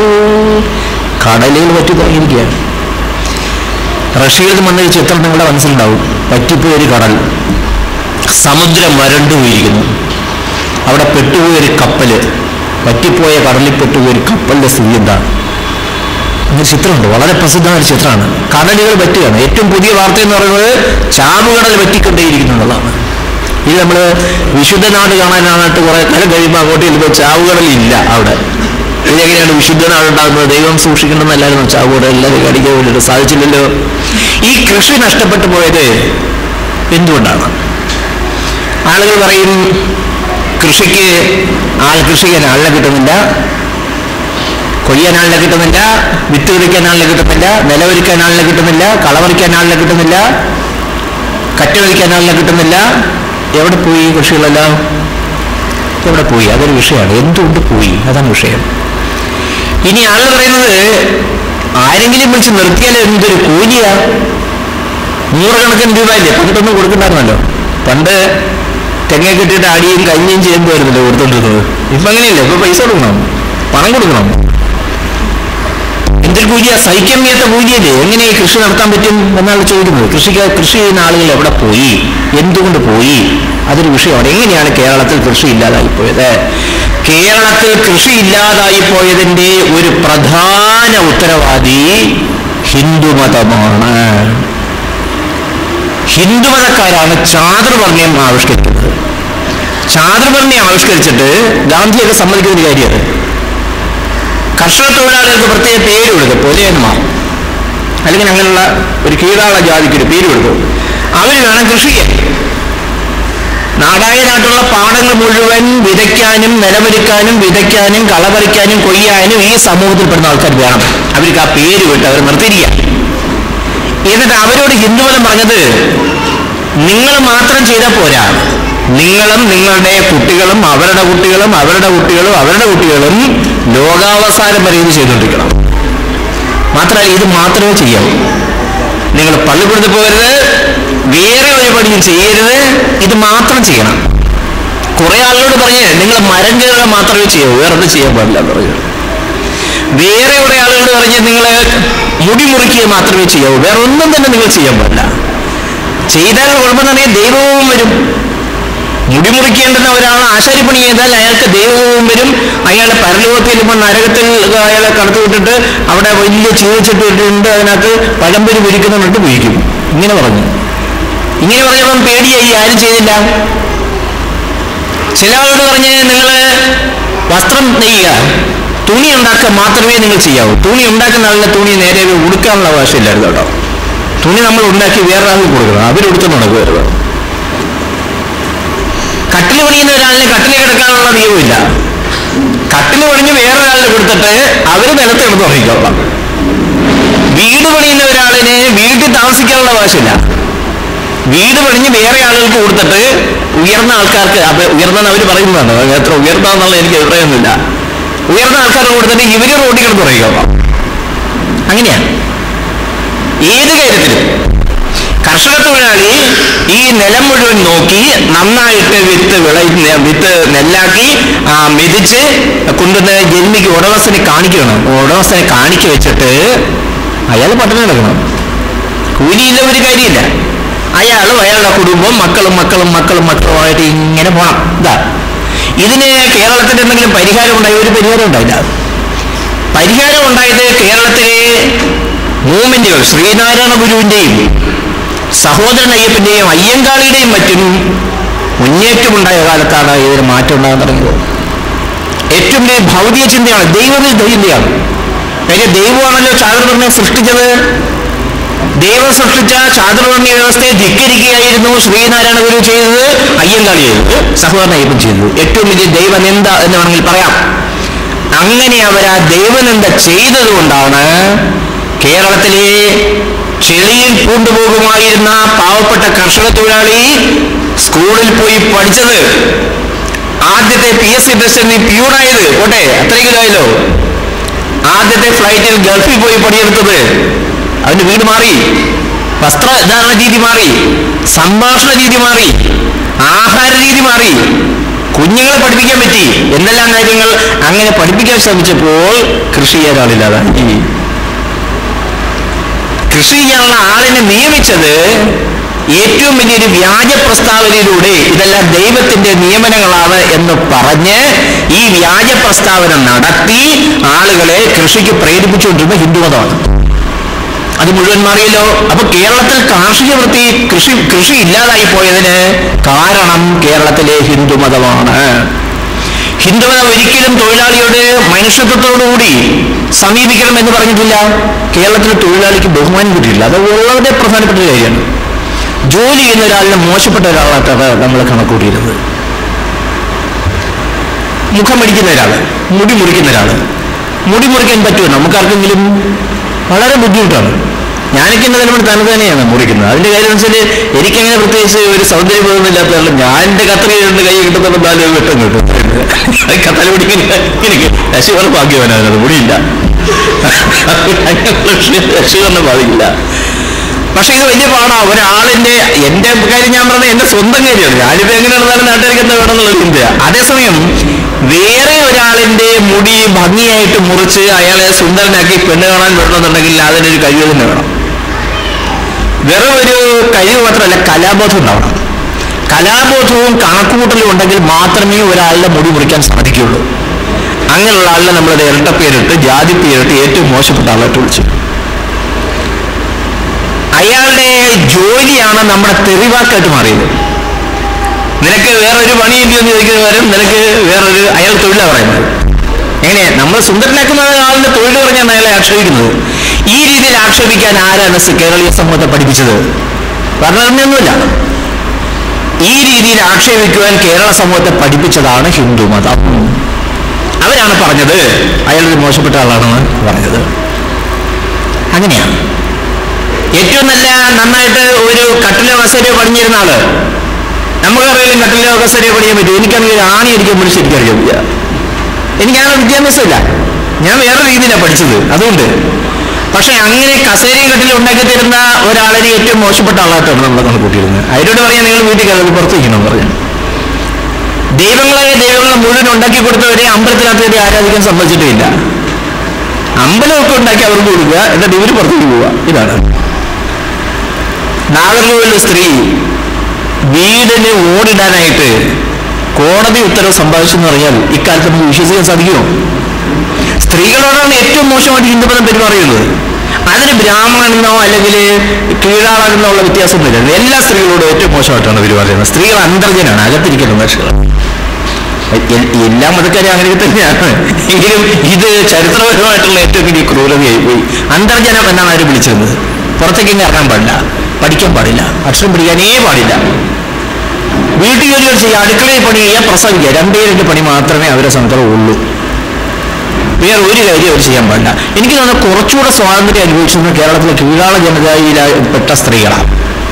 കടലിൽ പറ്റി തുടങ്ങിയിരിക്കുകയാണ് റഷ്യയിൽ നിന്ന് വന്നൊരു ചിത്രം നിങ്ങളുടെ മനസ്സിലുണ്ടാവും പറ്റിപ്പോയൊരു കടൽ സമുദ്രം വരണ്ടു പോയിരിക്കുന്നു അവിടെ പെട്ടുപോയൊരു കപ്പല് പറ്റിപ്പോയ കടലിൽ പെട്ടുപോയൊരു കപ്പലിന്റെ സ്ഥിതി എന്താണ് ഒരു ചിത്രമുണ്ട് വളരെ പ്രസിദ്ധമായ ഒരു ചിത്രമാണ് കടലുകൾ പറ്റുകയാണ് ഏറ്റവും പുതിയ വാർത്ത എന്ന് പറയുന്നത് ചാവുകടൽ പറ്റിക്കൊണ്ടേയിരിക്കുന്നു എന്നുള്ളതാണ് ഇത് നമ്മൾ വിശുദ്ധ നാട് കാണാനായിട്ട് കുറെ കാലം കഴിയുമ്പോൾ അങ്ങോട്ട് ചെല്ലുമ്പോൾ ചാവുകടലില്ല അവിടെ ഇതെങ്ങനെയാണ് വിശുദ്ധ നാടുണ്ടാകുന്നത് ദൈവം സൂക്ഷിക്കണമെന്നല്ലായിരുന്നു ചാവുകടൽ എല്ലാവരും കടിക്കാൻ വേണ്ടിയിട്ട് സാധിച്ചില്ലല്ലോ ഈ കൃഷി നഷ്ടപ്പെട്ടു പോയത് എന്തുകൊണ്ടാണ് ആളുകൾ പറയും കൃഷിക്ക് ആൾ കൃഷി ചെയ്യാൻ ആളിനെ കിട്ടുന്നില്ല കൊയ്യാൻ ആളിനെ കിട്ടുന്നില്ല വിത്ത് വിതയ്ക്കാൻ ആളിനെ കിട്ടുന്നില്ല നിലവരിക്കാൻ ആളിനെ കിട്ടുന്നില്ല കളവറിക്കാൻ ആളിനെ കിട്ടുന്നില്ല കറ്റവരിക്കാൻ ആളിനെ കിട്ടുന്നില്ല എവിടെ പോയി കൃഷികളെല്ലാം എവിടെ പോയി അതൊരു വിഷയമാണ് എന്തുകൊണ്ട് പോയി അതാണ് വിഷയം ഇനി ആൾ പറയുന്നത് ആരെങ്കിലും വിളിച്ച് നിർത്തിയാൽ എന്തൊരു കൂലിയാ നൂറുകണക്കിന് രൂപ ഇല്ലേ പണ്ടൊന്നും കൊടുക്കണ്ടായിരുന്നല്ലോ പണ്ട് തെങ്ങ കെട്ടിയിട്ട് അടിയും കഞ്ഞിയും ചെയ്യുമ്പോയിരുന്നല്ലോ കൊടുത്തോണ്ടിരുന്നത് ഇപ്പൊ അങ്ങനെയല്ലേ ഇപ്പൊ പൈസ കൊടുക്കണം പണം കൊടുക്കണം എന്തൊരു കൂലിയാ സഹിക്കാൻ വയ്യാത്ത കൂലിയല്ലേ എങ്ങനെ ഈ കൃഷി നടത്താൻ പറ്റും എന്നാണ് ചോദിക്കുന്നത് കൃഷിക്ക് കൃഷി ചെയ്യുന്ന ആളുകൾ എവിടെ പോയി എന്തുകൊണ്ട് പോയി അതൊരു വിഷയമാണ് എങ്ങനെയാണ് കേരളത്തിൽ കൃഷി ഇല്ലാതായി പോയത് കേരളത്തിൽ കൃഷി ഇല്ലാതായി പോയതിന്റെ ഒരു പ്രധാന ഉത്തരവാദി ഹിന്ദുമതമാണ് ഹിന്ദുമതക്കാരാണ് ചാതുർവർണ്ണയം ആവിഷ്കരിക്കുന്നത് ചാതുർവർണ്ണയം ആവിഷ്കരിച്ചിട്ട് ഗാന്ധിയൊക്കെ സമ്മതിക്കുന്ന ഒരു കാര്യമാണ് കർഷക തൊഴിലാളികൾക്ക് പ്രത്യേക പേര് കൊടുക്കും പൊലയന്മാർ അല്ലെങ്കിൽ അങ്ങനെയുള്ള ഒരു കീഴാള ജാതിക്ക് ഒരു പേര് കൊടുക്കും അവർ വേണം കൃഷി ചെയ്യാൻ നാടായ നാട്ടുള്ള പാടങ്ങൾ മുഴുവൻ വിതയ്ക്കാനും നിലമൊരുക്കാനും വിതയ്ക്കാനും കളപറിക്കാനും കൊയ്യാനും ഈ സമൂഹത്തിൽപ്പെടുന്ന ആൾക്കാർ വേണം അവർക്ക് ആ പേര് വിട്ട് അവർ നിർത്തിയിരിക്കുക എന്നിട്ട് അവരോട് ഹിന്ദുമതം പറഞ്ഞത് നിങ്ങൾ മാത്രം ചെയ്താൽ പോരാ നിങ്ങളും നിങ്ങളുടെ കുട്ടികളും അവരുടെ കുട്ടികളും അവരുടെ കുട്ടികളും അവരുടെ കുട്ടികളും ലോകാവസാനം വരെ ഇത് ചെയ്തുകൊണ്ടിരിക്കണം മാത്രമല്ല ഇത് മാത്രമേ ചെയ്യാവൂ നിങ്ങൾ പള്ളിക്കൂടത്തിൽ പോകരുത് വേറെ ഒരു പണിയും ചെയ്യരുത് ഇത് മാത്രം ചെയ്യണം കുറെ ആളുകളോട് പറഞ്ഞ് നിങ്ങൾ മരം കയറുക മാത്രമേ ചെയ്യൂ വേറെ ഒന്നും ചെയ്യാൻ പാടില്ല എന്ന് പറഞ്ഞു വേറെ കുറെ ആളുകളോട് പറഞ്ഞ് നിങ്ങൾ മുടി മുറിക്കുക മാത്രമേ ചെയ്യാവൂ വേറെ ഒന്നും തന്നെ നിങ്ങൾ ചെയ്യാൻ പാടില്ല ചെയ്താൽ കുഴപ്പമെന്ന് ദൈവവും വരും മുടി മുറിക്കേണ്ടുന്ന ഒരാൾ ആശാരിപ്പണി ചെയ്താൽ അയാൾക്ക് ദൈവവും വരും അയാളെ പരലോകത്തിൽ ഇപ്പം നരകത്തിൽ അയാളെ കടത്തി വിട്ടിട്ട് അവിടെ വലിയ ചീവച്ചിട്ട് ഇട്ടിട്ടുണ്ട് അതിനകത്ത് പഴംപൊരി പൊരിക്കുന്നുണ്ട് പൊരിക്കും ഇങ്ങനെ പറഞ്ഞു ഇങ്ങനെ പറഞ്ഞപ്പം പേടിയായി ആരും ചെയ്തില്ല ചില ആളോട് പറഞ്ഞ് നിങ്ങൾ വസ്ത്രം നെയ്യുക തുണി ഉണ്ടാക്കുക മാത്രമേ നിങ്ങൾ ചെയ്യാവൂ തുണി ഉണ്ടാക്കുന്ന ആളിനെ തുണി നേരെ ഉടുക്കാനുള്ള അവകാശമില്ലായിരുന്നു കേട്ടോ തുണി നമ്മൾ ഉണ്ടാക്കി വേറൊരാൾക്ക് കൊടുക്കണം അവരെടുത്ത് നടക്കുമായിരുന്നു കട്ടിൽ പണിയുന്ന ഒരാളിന് കട്ടിൽ കിടക്കാനുള്ള നിയമമില്ല കട്ടിൽ പണിഞ്ഞ് വേറൊരാളിന് കൊടുത്തിട്ട് അവര് നിലത്ത് കിടന്ന് ഉറങ്ങിക്കോളാം വീട് പണിയുന്ന ഒരാളിന് വീട്ടിൽ താമസിക്കാനുള്ള അവകാശമില്ല വീട് പണിഞ്ഞ് വേറെ ആളുകൾക്ക് കൊടുത്തിട്ട് ഉയർന്ന ആൾക്കാർക്ക് അപ്പൊ ഉയർന്നെന്ന് അവർ പറയുന്നതാണ് അത് എത്ര ഉയർന്നെന്നുള്ള എനിക്ക് അഭിപ്രായമൊന്നുമില്ല ഉയർന്ന ആൾക്കാർക്ക് കൊടുത്തിട്ട് ഇവര് റോഡിൽ കിടന്ന് ഉറങ്ങിക്കോളാം അങ്ങനെയാണ് ഏത് കാര്യത്തിലും കർഷക തൊഴിലാളി ഈ നിലം മുഴുവൻ നോക്കി നന്നായിട്ട് വിത്ത് വിള വിത്ത് നെല്ലാക്കി ആ, മെതിച്ച് കൊണ്ടുവന്ന് ജന്മിക്ക് ഉടമസ്ഥനെ കാണിക്കണം ഉടമസ്ഥനെ കാണിച്ചു വെച്ചിട്ട് അയാൾ പട്ടണം കിടക്കണം കൂലിയില്ല ഒരു കാര്യമില്ല അയാളും അയാളുടെ കുടുംബം മക്കളും മക്കളും മക്കളും മക്കളുമായിട്ട് ഇങ്ങനെ പോണം ഇതാ ഇതിന് കേരളത്തിന്റെ എന്തെങ്കിലും പരിഹാരം ഉണ്ടായി ഒരു പരിഹാരം ഉണ്ടായില്ല പരിഹാരം ഉണ്ടായത് കേരളത്തിലെ മൂവ്മെന്റുകൾ ശ്രീനാരായണ ഗുരുവിന്റെയും സഹോദരൻ അയ്യപ്പന്റെയും അയ്യങ്കാളിയുടെയും മറ്റും മുന്നേറ്റമുണ്ടായ കാലത്താണ് ഇതിന് മാറ്റം ഉണ്ടാകാൻ തുടങ്ങിയത് ഏറ്റവും വലിയ ഭൗതിക ചിന്തയാണ് ദൈവത്തിൽ ചിന്തയാണ് കാര്യം ദൈവമാണല്ലോ ചാതുർവർണ്ണയെ സൃഷ്ടിച്ചത് ദൈവം സൃഷ്ടിച്ച ചാതുർവർണ്ണ വ്യവസ്ഥയെ ധിക്കരിക്കുകയായിരുന്നു ശ്രീനാരായണ ഗുരു ചെയ്തത് അയ്യങ്കാളി ചെയ്തത് സഹോദരൻ അയ്യപ്പൻ ചെയ്തത് ഏറ്റവും വലിയ ദൈവനിന്ദ എന്ന് വേണമെങ്കിൽ പറയാം അങ്ങനെ അവർ ആ ദൈവനിന്ദ ചെയ്തതുകൊണ്ടാണ് കേരളത്തിലെ ചെളിയിൽ പൂണ്ടുപോകുമായിരുന്ന പാവപ്പെട്ട കർഷക തൊഴിലാളി സ്കൂളിൽ പോയി പഠിച്ചത് ആദ്യത്തെ പി എസ് സി ടെസ്റ്റിൽ പ്യൂണായത് പോട്ടെ അത്രയെങ്കിലും ആയല്ലോ ആദ്യത്തെ ഫ്ലൈറ്റിൽ ഗൾഫിൽ പോയി പണിയെടുത്തത് അവന്റെ വീട് മാറി വസ്ത്രധാരണ രീതി മാറി സംഭാഷണ രീതി മാറി ആഹാര രീതി മാറി കുഞ്ഞുങ്ങളെ പഠിപ്പിക്കാൻ പറ്റി എന്തെല്ലാം കാര്യങ്ങൾ അങ്ങനെ പഠിപ്പിക്കാൻ ശ്രമിച്ചപ്പോൾ കൃഷി ചെയ്യാൻ ആളില്ലാതായി കൃഷി ചെയ്യാനുള്ള ആളിനെ നിയമിച്ചത് ഏറ്റവും വലിയൊരു വ്യാജ പ്രസ്താവനയിലൂടെ ഇതെല്ലാം ദൈവത്തിന്റെ നിയമനങ്ങളാണ് എന്ന് പറഞ്ഞ് ഈ വ്യാജ പ്രസ്താവന നടത്തി ആളുകളെ കൃഷിക്ക് പ്രേരിപ്പിച്ചുകൊണ്ടിരുന്ന ഹിന്ദുമതമാണ് അത് മുഴുവൻ മാറിയല്ലോ അപ്പൊ കേരളത്തിൽ കാർഷിക വൃത്തി കൃഷി കൃഷി ഇല്ലാതായി പോയതിന് കാരണം കേരളത്തിലെ ഹിന്ദുമതമാണ് ഹിന്ദുമതം ഒരിക്കലും തൊഴിലാളിയോട് മനുഷ്യത്വത്തോടുകൂടി സമീപിക്കണം എന്ന് പറഞ്ഞിട്ടില്ല കേരളത്തിലെ തൊഴിലാളിക്ക് ബഹുമാനം കിട്ടിയില്ല അത് വളരെ പ്രധാനപ്പെട്ട ഒരു കാര്യമാണ് ജോലി ചെയ്യുന്ന ഒരാളിനെ മോശപ്പെട്ട ഒരാളായിട്ടാണ് നമ്മൾ കണക്കൂട്ടിയിരുന്നത് മുഖം മടിക്കുന്ന ഒരാൾ മുടി മുറിക്കുന്ന ഒരാൾ മുടി മുറിക്കാൻ പറ്റുമോ നമുക്കാർക്കെങ്കിലും വളരെ ബുദ്ധിമുട്ടാണ് ഞാനൊക്കെ എന്റെ നിലപാട് തന്നെ തന്നെയാണ് മുറിക്കുന്നത് അതിന്റെ കാര്യം വെച്ചാൽ എനിക്കങ്ങനെ പ്രത്യേകിച്ച് ഒരു സൗന്ദര്യം ബോധമില്ലാത്തതാണ് ഞാൻ എന്റെ കത്രി രണ്ട് കൈ കിട്ടുമ്പോൾ നാല് വെട്ടം കിട്ടും കത്തല പിടിക്കാൻ എനിക്ക് ശശിവർ ഭാഗ്യവാനാണ് അത് മുടിയില്ല ശശിവറിനെ ബാധിക്കില്ല പക്ഷെ ഇത് വലിയ പാടാ ഒരാളിന്റെ എന്റെ കാര്യം ഞാൻ പറഞ്ഞത് എന്റെ സ്വന്തം കാര്യമാണ് ഞാനിപ്പോ എങ്ങനെ നടന്നാലും നാട്ടുകാർക്ക് എന്താ വേണമെന്നുള്ള ചിന്തയാ അതേസമയം വേറെ ഒരാളിന്റെ മുടി ഭംഗിയായിട്ട് മുറിച്ച് അയാളെ സുന്ദരനാക്കി പെണ്ണ് കാണാൻ വിടണമെന്നുണ്ടെങ്കിൽ അതിനൊരു കഴിവ് തന്നെ വേണം വെറും ഒരു കഴിവ് മാത്രമല്ല കലാബോധം ഉണ്ടാവണം കലാബോധവും കണക്കുകൂട്ടലും ഉണ്ടെങ്കിൽ മാത്രമേ ഒരാളുടെ മുടി മുറിക്കാൻ സാധിക്കുകയുള്ളൂ അങ്ങനെയുള്ള ആളിനെ നമ്മളുടെ ഇരട്ട പേരിട്ട് ജാതി പേരിട്ട് ഏറ്റവും മോശപ്പെട്ട ആളായിട്ട് വിളിച്ചു അയാളുടെ ജോലിയാണ് നമ്മുടെ തെറിവാക്കായിട്ട് മാറിയത് നിനക്ക് വേറൊരു പണിയില്ലയോ എന്ന് ചോദിക്കുന്ന പകരം നിനക്ക് വേറൊരു അയാൾ തൊഴിലാണ് പറയുന്നത് എങ്ങനെ നമ്മൾ സുന്ദരനാക്കുന്ന ആളിന്റെ തൊഴിൽ പറഞ്ഞാണ് അയാളെ ആക്ഷേപിക്കുന്നത് ഈ രീതിയിൽ ആക്ഷേപിക്കാൻ ആരാണ് സ- കേരളീയ സമൂഹത്തെ പഠിപ്പിച്ചത് ഭരണഘടനയൊന്നുമില്ല ഈ രീതിയിൽ ആക്ഷേപിക്കുവാൻ കേരള സമൂഹത്തെ പഠിപ്പിച്ചതാണ് ഹിന്ദു മതം അവരാണ് പറഞ്ഞത് അയാളൊരു മോശപ്പെട്ട ആളാണെന്ന് പറഞ്ഞത് അങ്ങനെയാണ് ഏറ്റവും നല്ല നന്നായിട്ട് ഒരു കട്ടിലോ കസേരയോ പണിഞ്ഞിരുന്ന ആള് നമുക്കറിയാം കട്ടിലോ കസേരയോ പണിയാൻ പറ്റും എനിക്കാണെങ്കിൽ ഒരു ആണി അടിക്കാൻ പോലും ശരിക്കും അറിയില്ല എനിക്കങ്ങനെ വിദ്യാഭ്യാസമില്ല ഞാൻ വേറെ രീതിയിലാണ് പഠിച്ചത് അതുകൊണ്ട് പക്ഷെ അങ്ങനെ കസേരയും കട്ടിലും ഉണ്ടാക്കി തരുന്ന ഒരാളിനെ ഏറ്റവും മോശപ്പെട്ട ആളായിട്ടാണ് നമ്മൾ കണക്കൂട്ടിയിരുന്നത് അതിനോട് പറയാൻ നിങ്ങൾ വീട്ടിൽ കയറി പുറത്ത് വയ്ക്കണം പറഞ്ഞു ദൈവങ്ങളായ ദൈവങ്ങളെ മുഴുവൻ ഉണ്ടാക്കി കൊടുത്തവരെ അമ്പലത്തിനകത്ത് ആരാധിക്കാൻ സമ്മതിച്ചിട്ടില്ല അമ്പലമൊക്കെ ഉണ്ടാക്കി അവർക്ക് കൊടുക്കുക എന്നിട്ട് ഇവര് പുറത്തേക്ക് പോവുക ഇതാണ് നാഗർകോവിലെ സ്ത്രീ വീടിന് ഓടിടാനായിട്ട് കോടതി ഉത്തരവ് സമ്പാദിച്ചെന്ന് പറഞ്ഞാൽ ഇക്കാലത്ത് നമുക്ക് വിശ്വസിക്കാൻ സാധിക്കുമോ സ്ത്രീകളോടാണ് ഏറ്റവും മോശമായിട്ട് ഹിന്ദുമതം പെരുമാറിയുന്നത് അതിന് ബ്രാഹ്മണനെന്നോ അല്ലെങ്കിൽ കീഴാളെന്നോ ഉള്ള വ്യത്യാസമൊന്നുമില്ല എല്ലാ സ്ത്രീകളോടും ഏറ്റവും മോശമായിട്ടാണ് പെരുമാറുന്നത് സ്ത്രീകൾ അന്തർജനാണ് അകത്തിരിക്കുന്ന മനുഷ്യർ എ- എല്ലാ മതക്കാരും അങ്ങനെ തന്നെയാണ് എങ്കിലും ഇത് ചരിത്രപരമായിട്ടുള്ള ഏറ്റവും വലിയ ക്രൂരതയായി പോയി അന്തർജനം എന്നാണ് അവർ വിളിച്ചിരുന്നത് പുറത്തേക്ക് ഇങ്ങനെ ഇറങ്ങാൻ പാടില്ല പഠിക്കാൻ പാടില്ല അക്ഷരം പഠിക്കാനേ പാടില്ല വീട്ടിൽ ജോലികൾ ചെയ്യുക അടുക്കളയിൽ പണി ചെയ്യുക പ്രസവിക്കുക രണ്ടേ രണ്ട് പണി മാത്രമേ അവരെ സംബന്ധിച്ചിടത്തോളം ഉള്ളൂ വേറെ ഒരു കാര്യം അവർ ചെയ്യാൻ പാടില്ല എനിക്ക് തോന്നുന്നു കുറച്ചുകൂടെ സ്വാതന്ത്ര്യം അനുഭവിച്ചിരുന്നത് കേരളത്തിലെ കീഴാള ജനതയിൽപ്പെട്ട സ്ത്രീകളാണ്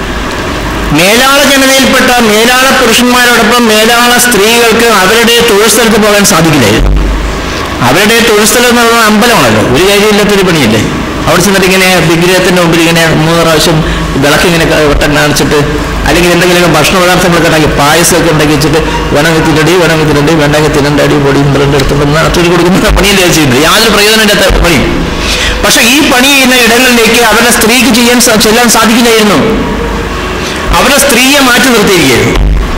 മേലാള ജനതയിൽപ്പെട്ട മേലാള പുരുഷന്മാരോടൊപ്പം മേലാള സ്ത്രീകൾക്ക് അവരുടെ തൊഴിൽ സ്ഥലത്ത് പോകാൻ സാധിക്കില്ലായിരുന്നു അവരുടെ തൊഴിൽ സ്ഥലം എന്ന് പറയുന്നത് അമ്പലമാണല്ലോ ഒരു കാര്യമില്ലാത്തൊരു പണിയല്ലേ അവിടെ ചെന്നിട്ട് ഇങ്ങനെ വിഗ്രഹത്തിന്റെ മുമ്പിൽ ഇങ്ങനെ മൂന്ന് പ്രാവശ്യം വിളക്ക് ഇങ്ങനെ ക- വട്ടം കാണിച്ചിട്ട് അല്ലെങ്കിൽ എന്തെങ്കിലും ഭക്ഷണ പദാർത്ഥങ്ങളൊക്കെ ഉണ്ടാക്കി പായസമൊക്കെ ഉണ്ടാക്കി വെച്ചിട്ട് വേണമെങ്കിൽ തിന്നടി വേണമെങ്കിൽ തിന്നടി വേണ്ടെങ്കിൽ തിന്നണ്ടടി പൊടി ഇന്ദ്രന്റെ അടുത്തുണ്ടെന്ന് തൊഴിൽ കൊടുക്കുന്ന പണിയല്ലേ ചെയ്യുന്നത് യാതൊരു പ്രയോജനമില്ലാത്ത പണി പക്ഷെ ഈ പണി ചെയ്യുന്ന ഇടങ്ങളിലേക്ക് അവരുടെ സ്ത്രീക്ക് ചെയ്യാൻ സ- ചെല്ലാൻ സാധിക്കില്ലായിരുന്നു അവരെ സ്ത്രീയെ മാറ്റി നിർത്തിയിരിക്കുകയായിരുന്നു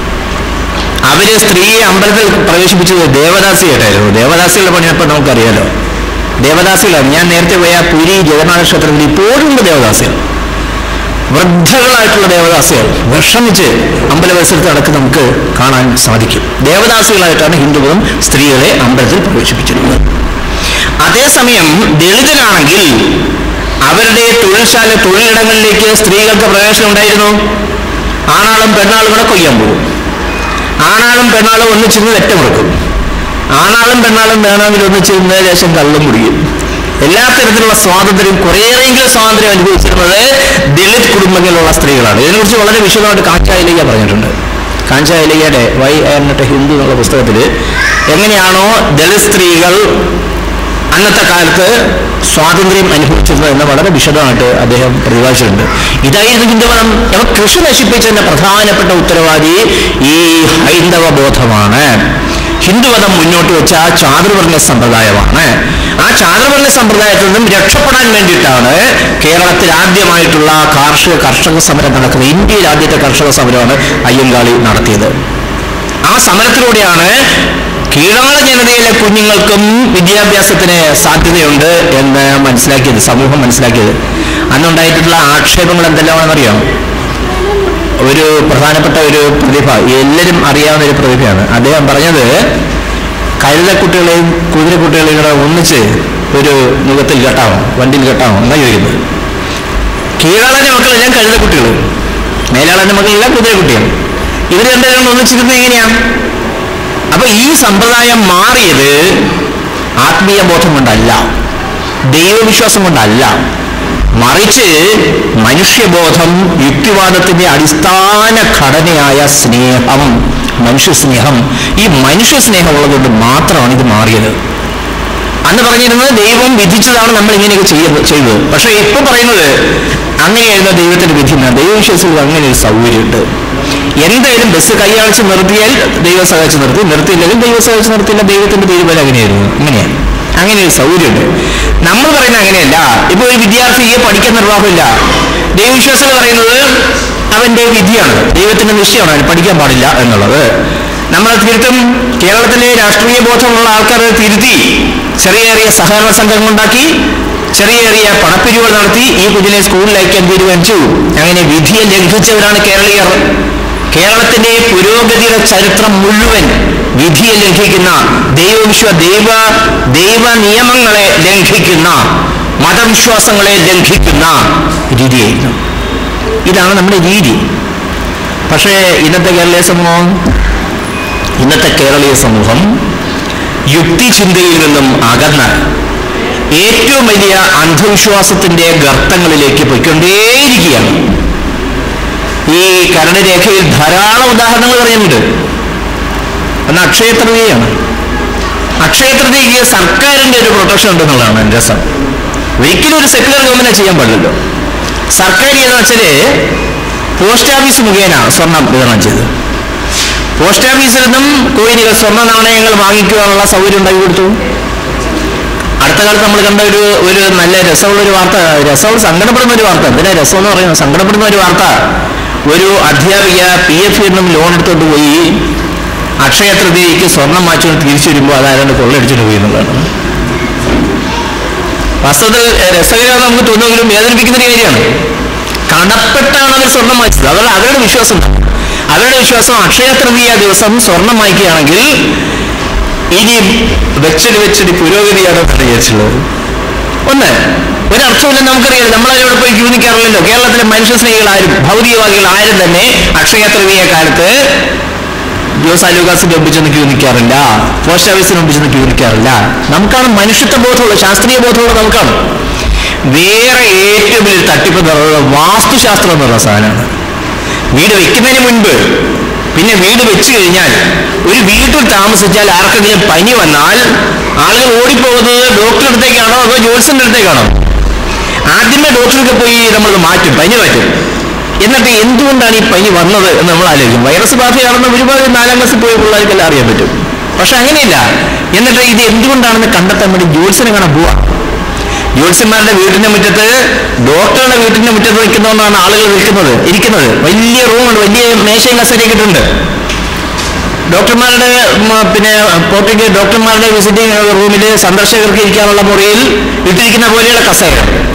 അവര് സ്ത്രീയെ അമ്പലത്തിൽ പ്രവേശിപ്പിച്ചത് ദേവദാസിയായിട്ടായിരുന്നു ദേവദാസികളുടെ പണിയപ്പോൾ നമുക്കറിയാലോ ദേവദാസികളാണ് ഞാൻ നേരത്തെ പോയ പുരി ജഗന്നാഥ ക്ഷേത്രത്തിൽ ഇപ്പോഴും ഉണ്ട് ദേവദാസികൾ വൃദ്ധകളായിട്ടുള്ള ദേവദാസികൾ വിഷമിച്ച് അമ്പല പരിസരത്ത് നടക്ക് നമുക്ക് കാണാൻ സാധിക്കും ദേവദാസികളായിട്ടാണ് ഹിന്ദുമതം സ്ത്രീകളെ അമ്പലത്തിൽ പ്രവേശിപ്പിച്ചിരുന്നത് അതേസമയം ദളിതനാണെങ്കിൽ അവരുടെ തൊഴിൽശാല തൊഴിലിടങ്ങളിലേക്ക് സ്ത്രീകൾക്ക് പ്രവേശനം ഉണ്ടായിരുന്നു ആണാളും പെണ്ണാളും കൂടെ കൊയ്യാൻ പോകും ആണാളും പെണ്ണാളും ഒന്നിച്ചിരുന്ന് വെറ്റമുറക്കും ആണാളും പെണ്ണാളും വേണമെങ്കിൽ ഒന്നിച്ചിരുന്ന് ലേശം കള്ളും കുടിക്കും എല്ലാ തരത്തിലുള്ള സ്വാതന്ത്ര്യം കുറേയെങ്കിലും സ്വാതന്ത്ര്യം അനുഭവിച്ചിരുന്നത് ദളിത് കുടുംബങ്ങളിലുള്ള സ്ത്രീകളാണ് ഇതിനെക്കുറിച്ച് വളരെ വിശദമായിട്ട് കാഞ്ചായിലേക്ക പറഞ്ഞിട്ടുണ്ട് കാഞ്ചായിലേക്കയുടെ വൈ എന്നിട്ട് ഹിന്ദു എന്നുള്ള പുസ്തകത്തിൽ എങ്ങനെയാണോ ദളിത് സ്ത്രീകൾ അന്നത്തെ കാലത്ത് സ്വാതന്ത്ര്യം അനുഭവിച്ചിരുന്നത് എന്ന് വളരെ വിശദമായിട്ട് അദ്ദേഹം പ്രതിപാദിച്ചിട്ടുണ്ട് ഇതായിരുന്നു ഹിന്ദുമതം അപ്പൊ കൃഷി നശിപ്പിച്ചതിന്റെ പ്രധാനപ്പെട്ട ഉത്തരവാദി ഈ ഹൈന്ദവ ബോധമാണ് ഹിന്ദുമതം മുന്നോട്ട് വെച്ച ചാതുർവർണ്ണ സമ്പ്രദായമാണ് ആ ചാതുർവർണ്ണ സമ്പ്രദായത്തിൽ നിന്നും രക്ഷപ്പെടാൻ വേണ്ടിയിട്ടാണ് കേരളത്തിൽ ആദ്യമായിട്ടുള്ള കാർഷിക കർഷക സമരം നടക്കുന്നത് ഇന്ത്യയിൽ ആദ്യത്തെ കർഷക സമരമാണ് അയ്യങ്കാളി നടത്തിയത് ആ സമരത്തിലൂടെയാണ് കീഴാള ജനതയിലെ കുഞ്ഞുങ്ങൾക്കും വിദ്യാഭ്യാസത്തിന് സാധ്യതയുണ്ട് എന്ന് മനസ്സിലാക്കിയത് സമൂഹം മനസ്സിലാക്കിയത് അന്നുണ്ടായിട്ടുള്ള ആക്ഷേപങ്ങൾ എന്തെല്ലാമാണെന്നറിയാം ഒരു പ്രധാനപ്പെട്ട ഒരു പ്രതിഭ എല്ലാവരും അറിയാവുന്ന ഒരു പ്രതിഭയാണ് അദ്ദേഹം പറഞ്ഞത് കഴുതക്കുട്ടികളെയും കുതിരക്കുട്ടികളെയും കൂടെ ഒന്നിച്ച് ഒരു മുഖത്തിൽ കെട്ടാമോ വണ്ടിയിൽ കെട്ടാമോ എന്നാ ചോദിക്കുന്നത് കീഴാളന്റെ മക്കളെല്ലാം കഴുതക്കുട്ടികൾ മേലാളന്റെ മക്കളെല്ലാം കുതിരക്കുട്ടികൾ ഇവർ രണ്ടുപേരും ഒന്നിച്ചിരുന്നത് എങ്ങനെയാണ് അപ്പൊ ഈ സമ്പ്രദായം മാറിയത് ആത്മീയ ബോധം കൊണ്ടല്ല ദൈവവിശ്വാസം കൊണ്ടല്ല മറിച്ച് മനുഷ്യബോധം യുക്തിവാദത്തിന്റെ അടിസ്ഥാന ഘടനയായ സ്നേഹം മനുഷ്യസ്നേഹം ഈ മനുഷ്യസ്നേഹം ഉള്ളതുകൊണ്ട് മാത്രമാണ് ഇത് മാറിയത് അന്ന് പറഞ്ഞിരുന്നത് ദൈവം വിധിച്ചതാണ് നമ്മൾ ഇങ്ങനെയൊക്കെ ചെയ്യത് ചെയ്തത് പക്ഷെ ഇപ്പൊ പറയുന്നത് അങ്ങനെയായിരുന്നു ദൈവത്തിന്റെ വിധി എന്നാ ദൈവവിശ്വാസികൾക്ക് അങ്ങനെ ഒരു സൗകര്യമുണ്ട് എന്തായാലും ബസ് കൈയാഴ്ച നിർത്തിയാൽ ദൈവം സഹായിച്ച് നിർത്തി നിർത്തിയില്ലെങ്കിൽ ദൈവം സഹായിച്ച് നിർത്തിയില്ല ദൈവത്തിന്റെ തീരുമാനം അങ്ങനെയായിരുന്നു അങ്ങനെയാണ് അങ്ങനെ ഒരു സൗകര്യമുണ്ട് നമ്മൾ പറയുന്ന അങ്ങനെയല്ല ഇപ്പൊ ഒരു വിദ്യാർത്ഥിയെ പഠിക്കാൻ നിർവാഹമില്ല ദൈവവിശ്വാസികൾ പറയുന്നത് അവന്റെ വിധിയാണ് ദൈവത്തിന്റെ നിശ്ചയമാണ് അവന് പഠിക്കാൻ പാടില്ല എന്നുള്ളത് നമ്മൾ തിരുത്തും കേരളത്തിലെ രാഷ്ട്രീയ ബോധമുള്ള ആൾക്കാർ തിരുത്തി ചെറിയ ചെറിയ സഹകരണ സംഘങ്ങൾ ഉണ്ടാക്കി ചെറിയ ചെറിയ പണപ്പിരിവുകൾ നടത്തി ഈ കുഞ്ഞിനെ സ്കൂളിൽ അയക്കാൻ തീരുമാനിച്ചു അങ്ങനെ വിധിയെ ലംഘിച്ചവരാണ് കേരളീയർ കേരളത്തിന്റെ പുരോഗതിയുടെ ചരിത്രം മുഴുവൻ വിധിയെ ലംഘിക്കുന്ന ദൈവവിശ്വ ദൈവ ദൈവ നിയമങ്ങളെ ലംഘിക്കുന്ന മതവിശ്വാസങ്ങളെ ലംഘിക്കുന്ന രീതിയായിരുന്നു ഇതാണ് നമ്മുടെ രീതി പക്ഷേ ഇന്നത്തെ കേരളീയ സമൂഹം ഇന്നത്തെ കേരളീയ സമൂഹം യുക്തിചിന്തയിൽ നിന്നും അകന്ന് ഏറ്റവും വലിയ അന്ധവിശ്വാസത്തിന്റെ ഗർത്തങ്ങളിലേക്ക് പൊയ്ക്കൊണ്ടേയിരിക്കുകയാണ് ഈ കരണരേഖയിൽ ധാരാളം ഉദാഹരണങ്ങൾ പറയുന്നുണ്ട് അന്ന് അക്ഷയ തൃതീയാണ് അക്ഷയ തൃതീയക്ക് സർക്കാരിന്റെ ഒരു പ്രൊട്ടക്ഷൻ ഉണ്ടെന്നുള്ളതാണ് എൻ്റെ രസം ഒരിക്കലും ഒരു സെക്യുലർ ഗവൺമെന്റ് ചെയ്യാൻ പാടില്ലല്ലോ സർക്കാർ എന്ന് വെച്ചാല് പോസ്റ്റ് ഓഫീസ് മുഖേന സ്വർണം വിതരണം ചെയ്തു പോസ്റ്റ് ഓഫീസിൽ നിന്നും കോയിനുകൾ സ്വർണ്ണ നാണയങ്ങൾ വാങ്ങിക്കുവാനുള്ള സൗകര്യം ഉണ്ടാക്കി കൊടുത്തു അടുത്ത കാലത്ത് നമ്മൾ കണ്ട ഒരു ഒരു നല്ല രസമുള്ള ഒരു വാർത്ത രസമുള്ള സങ്കടപ്പെടുന്ന ഒരു വാർത്ത എന്തിനാ രസം എന്ന് പറയുന്നത് സങ്കടപ്പെടുന്ന ഒരു വാർത്ത ഒരു അധ്യാപിക പി എഫ് നിന്നും ലോൺ എടുത്തുകൊണ്ട് പോയി അക്ഷയ തൃതീയക്ക് സ്വർണം വാങ്ങിച്ചുകൊണ്ട് തിരിച്ചു വരുമ്പോൾ അതായത് കൊള്ളയടിച്ചിട്ട് പോയി എന്നുള്ളതാണ് വാസ്തവത്തിൽ രസകരമാണെന്ന് നമുക്ക് തോന്നുമെങ്കിലും വേദനിപ്പിക്കുന്ന ഒരു കാര്യമാണ് കടപ്പെട്ടാണ് അവർ സ്വർണം വാങ്ങിച്ചത് അതുകൊണ്ട് അവരുടെ വിശ്വാസം അവരുടെ വിശ്വാസം അക്ഷയ തൃതീയ ദിവസം സ്വർണം വാങ്ങിക്കുകയാണെങ്കിൽ ഇനി വെച്ചടി വെച്ചടി പുരോഗതിയാണ് എന്നാണ് വിചാരിച്ചുള്ളത് ഒന്ന് ഒരർത്ഥമില്ല നമുക്കറിയാം നമ്മളതിനോട് പോയി ക്യൂ നിൽക്കാറില്ലല്ലോ കേരളത്തിലെ മനുഷ്യ സ്നേഹികൾ ആരും ഭൗതികവാദികൾ ആരും തന്നെ അക്ഷയ തൃതീയ കാലത്ത് ജോസ് അലൂകാസിന്റെ ഒപ്പിച്ചൊന്ന് ക്യൂ നിൽക്കാറില്ല പോസ്റ്റ് ഓഫീസിന് ഒപ്പിച്ചൊന്ന് ക്യൂ നിൽക്കാറില്ല നമുക്കാണ് മനുഷ്യത്വ ബോധമുള്ള ശാസ്ത്രീയ ബോധമുള്ള നമുക്കാണ് വേറെ ഏറ്റവും വലിയ തട്ടിപ്പ് എന്ന് പറയുന്നത് വാസ്തുശാസ്ത്രം എന്ന് പറയുന്ന സാധനമാണ് വീട് വെക്കുന്നതിന് മുൻപ് പിന്നെ വീട് വെച്ച് കഴിഞ്ഞാൽ ഒരു വീട്ടിൽ താമസിച്ചാൽ ആർക്കെങ്കിലും പനി വന്നാൽ ആളുകൾ ഓടിപ്പോകുന്നത് ഡോക്ടറുടെ അടുത്തേക്കാണോ അതോ ജോത്സ്യന്റെ അടുത്തേക്കാണോ ആദ്യമേ ഡോക്ടർക്ക് പോയി നമ്മൾ മാറ്റും പനി മാറ്റും എന്നിട്ട് എന്തുകൊണ്ടാണ് ഈ പനി വന്നത് എന്ന് നമ്മൾ ആലോചിക്കും വൈറസ് ബാധയാണെന്ന് ഒരുപാട് നാലാം ക്ലാസ്സിൽ പോയ പിള്ളേർക്കെല്ലാം അറിയാൻ പറ്റും പക്ഷെ അങ്ങനെയില്ല എന്നിട്ട് ഇത് എന്തുകൊണ്ടാണെന്ന് കണ്ടെത്താൻ വേണ്ടി ജോത്സ്യനെ കാണാൻ പോവാ ജ്യോത്സ്യന്മാരുടെ വീടിന്റെ മുറ്റത്ത് ഡോക്ടറുടെ വീട്ടിന്റെ മുറ്റത്ത് നിൽക്കുന്നതാണ് ആളുകൾ നിൽക്കുന്നത് ഇരിക്കുന്നത് വലിയ റൂമുണ്ട് വലിയ മേശയും കസേരയൊക്കെ ഇട്ടുണ്ട് ഡോക്ടർമാരുടെ ഉം, പിന്നെ പോർട്ടിക്ക് ഡോക്ടർമാരുടെ വിസിറ്റിംഗ് റൂമിൽ സന്ദർശകർക്ക് ഇരിക്കാനുള്ള മുറിയിൽ ഇട്ടിരിക്കുന്ന പോലെയുള്ള കസേര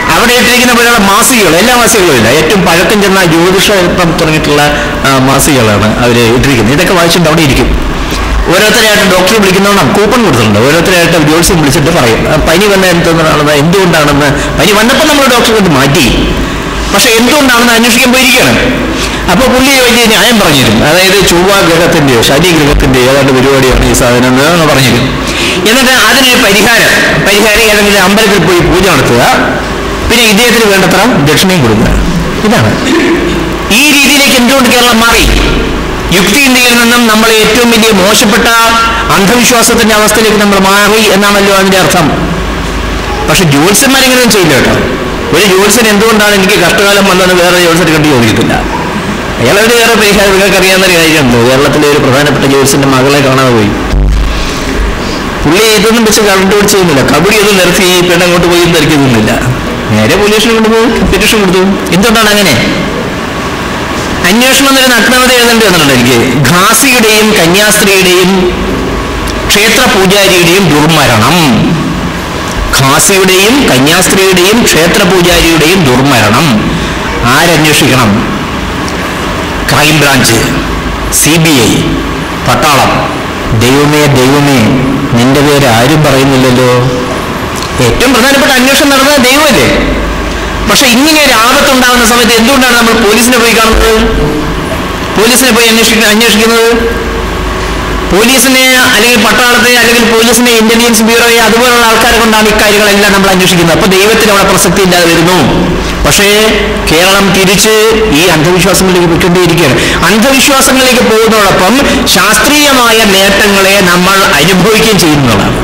അവിടെ ഇട്ടിരിക്കുന്ന പോലെയുള്ള മാസികകൾ എല്ലാ മാസികകളും ഇല്ല ഏറ്റവും പഴക്കം ചെന്ന ജ്യോതിഷം തുടങ്ങിയിട്ടുള്ള ആ, മാസികകളാണ് അവർ ഇട്ടിരിക്കുന്നത് ഇതൊക്കെ വായിച്ചുകൊണ്ട് അവിടെ ഇരിക്കും ഓരോരുത്തരായിട്ട് ഡോക്ടറെ വിളിക്കുന്നോണം കൂപ്പൺ കൊടുത്തിട്ടുണ്ട് ഓരോരുത്തരായിട്ട് ജ്യോത്സ്യം വിളിച്ചിട്ട് പറയും ആ, പനി വന്ന എന്തെന്നാണെന്ന് എന്തുകൊണ്ടാണെന്ന് പനി വന്നപ്പോൾ നമ്മൾ ഡോക്ടറെ കൊണ്ട് മാറ്റി പക്ഷെ എന്തുകൊണ്ടാണെന്ന് അന്വേഷിക്കാൻ പോയിരിക്കുകയാണ് അപ്പൊ പുള്ളി വലിയ ന്യായം പറഞ്ഞിരും അതായത് ചൊവ്വ ഗ്രഹത്തിന്റെയോ ശനി ഗ്രഹത്തിന്റെയോ ഏതാണ്ട് പരിപാടിയാണ് ഈ സാധനം എന്ന് പറഞ്ഞിരും എന്നിട്ട് അതിന് പരിഹാരം പരിഹാരം ഏതെങ്കിലും അമ്പലത്തിൽ പോയി പൂജ നടത്തുക പിന്നെ ഇദ്ദേഹത്തിന് വേണ്ടത്ര ദക്ഷിണയും കൊടുക്കുക ഇതാണ് ഈ രീതിയിലേക്ക് എന്തുകൊണ്ട് കേരളം മാറി യുക്തി ഇന്ത്യയിൽ നിന്നും നമ്മൾ ഏറ്റവും വലിയ മോശപ്പെട്ട അന്ധവിശ്വാസത്തിന്റെ അവസ്ഥയിലേക്ക് നമ്മൾ മാറി എന്നാണല്ലോ അതിന്റെ അർത്ഥം പക്ഷെ ജ്യോത്സ്യന്മാരിങ്ങനെയൊന്നും ചെയ്യില്ല കേട്ടോ ഒരു ജ്യോത്സ്യൻ എന്തുകൊണ്ടാണ് എനിക്ക് കഷ്ടകാലം വന്നതെന്ന് വേറെ ജ്യോത്സ്യനെ കണ്ട് ചോദിക്കത്തില്ല അയാളൊരു വേറെ പരിഹാരം നിങ്ങൾക്ക് അറിയാവുന്നൊരു കാര്യമുണ്ട് കേരളത്തിലെ ഒരു പ്രധാനപ്പെട്ട ജ്യോത്സ്യന്റെ മകളെ കാണാതെ പോയി പുള്ളി ഇതൊന്നും വെച്ച് കണ്ടുപിടിച്ച് ചെയ്യുന്നില്ല കബഡി ഒന്നും നിർത്തി ഈ പെണ്ണങ്ങോട്ട് പോയി ധരിക്കുന്നില്ല നേരെ പോലീസിനെ കൊണ്ടുപോയി പെറ്റീഷൻ കൊടുത്തു എന്തുകൊണ്ടാണ് അങ്ങനെ അന്വേഷണം എന്നൊരു നഗ്നത എഴുതേണ്ടി വന്നിട്ടുണ്ട് എനിക്ക് ഘാസിയുടെയും കന്യാസ്ത്രീയുടെയും ക്ഷേത്ര പൂജാരിയുടെയും ദുർമരണം ഖാസിയുടെയും കന്യാസ്ത്രീയുടെയും ക്ഷേത്ര പൂജാരിയുടെയും ദുർമരണം ആരന്വേഷിക്കണം ക്രൈംബ്രാഞ്ച് സി ബി ഐ പട്ടാളം ദൈവമേ ദൈവമേ നിന്റെ പേര് ആരും പറയുന്നില്ലല്ലോ ഏറ്റവും പ്രധാനപ്പെട്ട അന്വേഷണം നടന്നത് ദൈവമല്ലേ പക്ഷെ ഇങ്ങനെ ഒരു ആപത്തുണ്ടാകുന്ന സമയത്ത് എന്തുകൊണ്ടാണ് നമ്മൾ പോലീസിനെ പോയി കാണുന്നത് പോലീസിനെ പോയി അന്വേഷിക്കുന്ന അന്വേഷിക്കുന്നത് പോലീസിനെ അല്ലെങ്കിൽ പട്ടാളത്തെ അല്ലെങ്കിൽ പോലീസിനെ ഇന്റലിജൻസ് ബ്യൂറോയെ അതുപോലുള്ള ആൾക്കാരെ കൊണ്ടാണ് ഇക്കാര്യങ്ങളെല്ലാം നമ്മൾ അന്വേഷിക്കുന്നത് അപ്പൊ ദൈവത്തിന് അവിടെ പ്രസക്തി ഇല്ലാതെ വരുന്നു പക്ഷേ കേരളം തിരിച്ച് ഈ അന്ധവിശ്വാസങ്ങളിലേക്ക് പൊയ്ക്കൊണ്ടേയിരിക്കുകയാണ് അന്ധവിശ്വാസങ്ങളിലേക്ക് പോകുന്നതോടൊപ്പം ശാസ്ത്രീയമായ നേട്ടങ്ങളെ നമ്മൾ അനുഭവിക്കുകയും ചെയ്യുന്നതാണ്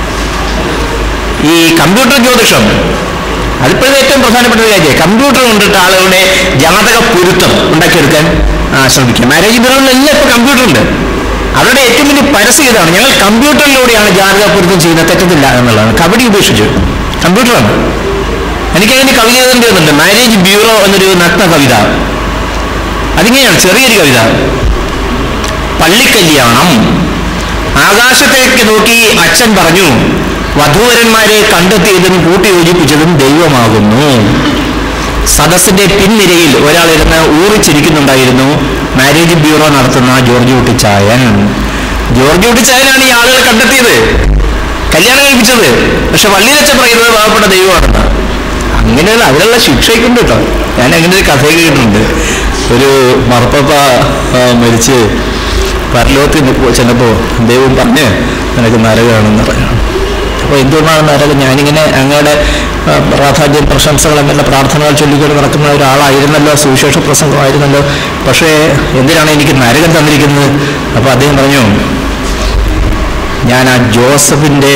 ഈ കമ്പ്യൂട്ടർ ജ്യോതിഷം അതിപ്പോഴത്തെ ഏറ്റവും പ്രധാനപ്പെട്ട ഒരു കാര്യം കമ്പ്യൂട്ടർ കൊണ്ടിട്ട് ആളുകളുടെ ജാതക പൊരുത്തം ഉണ്ടാക്കിയെടുക്കാൻ ആ, ശ്രമിക്കുക മാരേജ് ബ്യൂറോകളിലെല്ലാം ഇപ്പോൾ കമ്പ്യൂട്ടർ ഉണ്ട് അവരുടെ ഏറ്റവും വലിയ പരസ്യം ഇതാണ് ഞങ്ങൾ കമ്പ്യൂട്ടറിലൂടെയാണ് ജാതക പൊരുത്തം ചെയ്യുന്നത് തെറ്റത്തില്ല എന്നുള്ളതാണ് കബഡി ഉപേക്ഷിച്ചു കമ്പ്യൂട്ടറാണ് എനിക്കതിന് കവിത എഴുതേണ്ടി വന്നിട്ടുണ്ട് മാരേജ് ബ്യൂറോ എന്നൊരു നഗ്ന കവിത അതിങ്ങനെയാണ് ചെറിയൊരു കവിത പള്ളിക്കല്യാണം ആകാശത്തേക്ക് നോക്കി അച്ഛൻ പറഞ്ഞു വധൂവരന്മാരെ കണ്ടെത്തിയതും കൂട്ടിയോജിപ്പിച്ചതും ദൈവമാകുന്നു സദസ്സിന്റെ പിൻനിരയിൽ ഒരാളിരുന്ന് ഊറിച്ചിരിക്കുന്നുണ്ടായിരുന്നു മാരേജ് ബ്യൂറോ നടത്തുന്ന ജോർജ് കുട്ടിച്ചായൻ ജോർജ് കുട്ടിച്ചായനാണ് ഈ ആളുകളെ കണ്ടെത്തിയത് കല്യാണം കഴിപ്പിച്ചത് പക്ഷെ വള്ളി വെച്ച പറയുന്നത് പാവപ്പെട്ട ദൈവമാണെന്ന് അങ്ങനെയുള്ള അതിനുള്ള ശിക്ഷയൊക്കെയുണ്ട് കേട്ടോ ഞാൻ അങ്ങനെ ഒരു കഥ കേട്ടിട്ടുണ്ട് ഒരു മർപ്പപ്പ ആ, മരിച്ച് പരലോകത്തിൽ ചെന്നപ്പോൾ ദൈവം പറഞ്ഞ് നിനക്ക് നരകമാണെന്ന് പറഞ്ഞു അപ്പോൾ എന്തുകൊണ്ടാണ് നരകം ഞാനിങ്ങനെ അങ്ങയുടെ ആ, പ്രാധാന്യം പ്രശംസകൾ അങ്ങനെ പ്രാർത്ഥനകൾ ചൊല്ലിക്കൊണ്ട് നടക്കുന്ന ഒരാളായിരുന്നല്ലോ സുവിശേഷ പ്രസംഗമായിരുന്നല്ലോ പക്ഷേ എന്തിനാണ് എനിക്ക് നരകം തന്നിരിക്കുന്നത് അപ്പോൾ അദ്ദേഹം പറഞ്ഞു ഞാൻ ആ ജോസഫിൻ്റെ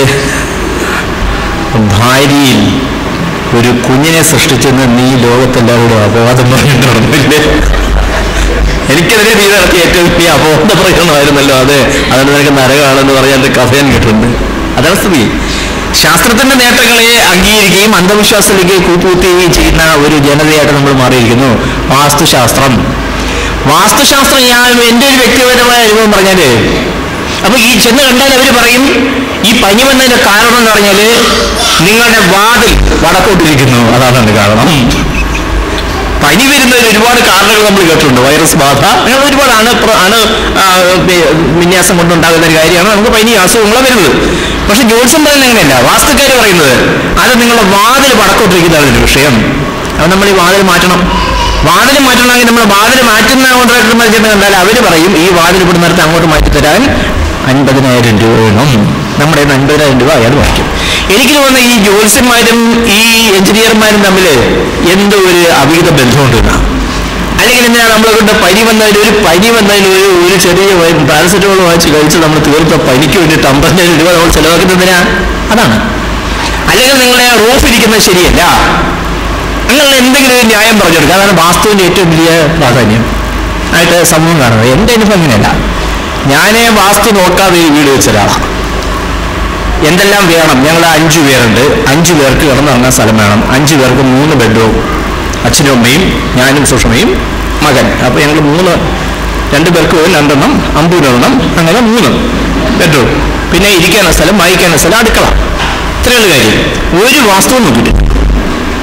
ഭാര്യയിൽ ഒരു കുഞ്ഞിനെ സൃഷ്ടിച്ചെന്ന് നീ ലോകത്തെല്ലാവരോടും അപവാദം പറഞ്ഞിട്ട് നടന്നില്ലേ എനിക്കെതിരെ നീ നടത്തിയ ഏറ്റവും വലിയ അപവാദ പ്രയോജനമായിരുന്നല്ലോ അതെ അതുകൊണ്ട് നിനക്ക് നരകമാണെന്ന് പറയാൻ ഒരു കഥ ഞാൻ കേട്ടിട്ടുണ്ട് അതാണ് സ്ഥിതി ശാസ്ത്രത്തിന്റെ നേട്ടങ്ങളെ അംഗീകരിക്കുകയും അന്ധവിശ്വാസത്തിലേക്ക് കൂപ്പുകുത്തുകയും ചെയ്യുന്ന ഒരു ജനതയായിട്ട് നമ്മൾ മാറിയിരിക്കുന്നു വാസ്തുശാസ്ത്രം വാസ്തുശാസ്ത്രം ഞാൻ എൻ്റെ ഒരു വ്യക്തിപരമായ അനുഭവം പറഞ്ഞാല് അപ്പൊ ഈ ചെന്ന് കണ്ടാൽ അവർ പറയും ഈ പനി വന്നതിന്റെ കാരണം എന്ന് പറഞ്ഞാല് നിങ്ങളുടെ വാതിൽ വടക്കോട്ടിരിക്കുന്നു അതാണ് അതിന്റെ കാരണം പനി വരുന്നതിന് ഒരുപാട് കാരണങ്ങൾ നമ്മൾ കേട്ടിട്ടുണ്ട് വൈറസ് ബാധ അങ്ങനെ ഒരുപാട് അണു പ്ര- അണു ആ, പി- വിന്യാസം കൊണ്ടുണ്ടാകുന്ന ഒരു കാര്യമാണ് നമുക്ക് പനി അസുഖങ്ങളെ വരുന്നത് പക്ഷെ ജ്യോത്സ്യം പറയുന്നത് അങ്ങനെയല്ല വാസ്തുക്കാർ പറയുന്നത് അത് നിങ്ങളുടെ വാതിൽ വടക്കോട്ടിരിക്കുന്നതാണ് ഒരു വിഷയം അത് നമ്മൾ ഈ വാതിൽ മാറ്റണം വാതിൽ മാറ്റണമെങ്കിൽ നമ്മൾ വാതിൽ മാറ്റുന്ന കോൺട്രാക്ടർമാർ ചെന്ന് കണ്ടാൽ അവർ പറയും ഈ വാതിൽ ഇവിടെ നിർത്തി അങ്ങോട്ട് മാറ്റി തരാൻ അൻപതിനായിരം രൂപ വേണം നമ്മുടെ കയ്യിൽ നിന്ന് അൻപതിനായിരം രൂപ അയാൾ വായിക്കും എനിക്ക് തോന്നുന്ന ഈ ജ്യോത്സ്യന്മാരും ഈ എഞ്ചിനീയർമാരും തമ്മിൽ എന്തോ ഒരു അവിഹിത ബന്ധമുണ്ട് എന്നാ. അല്ലെങ്കിൽ എന്താ നമ്മളെ കൊണ്ട് പനി വന്നതിൽ ഒരു പനി വന്നതിൽ ഒരു ഒരു ചെറിയ പാരസെറ്റമോൾ വാങ്ങിച്ച് കഴിച്ച് നമ്മൾ തീർത്ത പനിക്ക് വേണ്ടിയിട്ട് അമ്പതിനായിരം രൂപ നമ്മൾ ചെലവാക്കുന്നതിനാ അതാണ് അല്ലെങ്കിൽ നിങ്ങളെ റൂഫ് ഇരിക്കുന്നത് ശരിയല്ല അങ്ങനെ എന്തെങ്കിലും ഒരു ന്യായം പറഞ്ഞു കൊടുക്കുക അതാണ് വാസ്തുവിന്റെ ഏറ്റവും വലിയ പ്രാധാന്യം ആയിട്ട് സമൂഹം കാണുന്നത് എൻ്റെ അനുഭവം അങ്ങനെയല്ല ഞാൻ വാസ്തു നോക്കാതെ ഈ വീട് വെച്ച ഒരാളാണ് എന്തെല്ലാം വേണം ഞങ്ങൾ അഞ്ചു പേരുണ്ട് അഞ്ചു പേർക്ക് കിടന്നിറങ്ങാൻ സ്ഥലം വേണം അഞ്ചു പേർക്ക് മൂന്ന് ബെഡ്റൂം അച്ഛനും അമ്മയും ഞാനും സുഷമയും മകൻ അപ്പോൾ ഞങ്ങൾ മൂന്ന് രണ്ട് പേർക്ക് ഒരു രണ്ടെണ്ണം അമ്പൂരെണ്ണം അങ്ങനെ മൂന്ന് ബെഡ്റൂം പിന്നെ ഇരിക്കാനുള്ള സ്ഥലം വായിക്കാനുള്ള സ്ഥലം അടുക്കള ഇത്രയുള്ള കാര്യം ഒരു വാസ്തുവും നോക്കിയിട്ടില്ല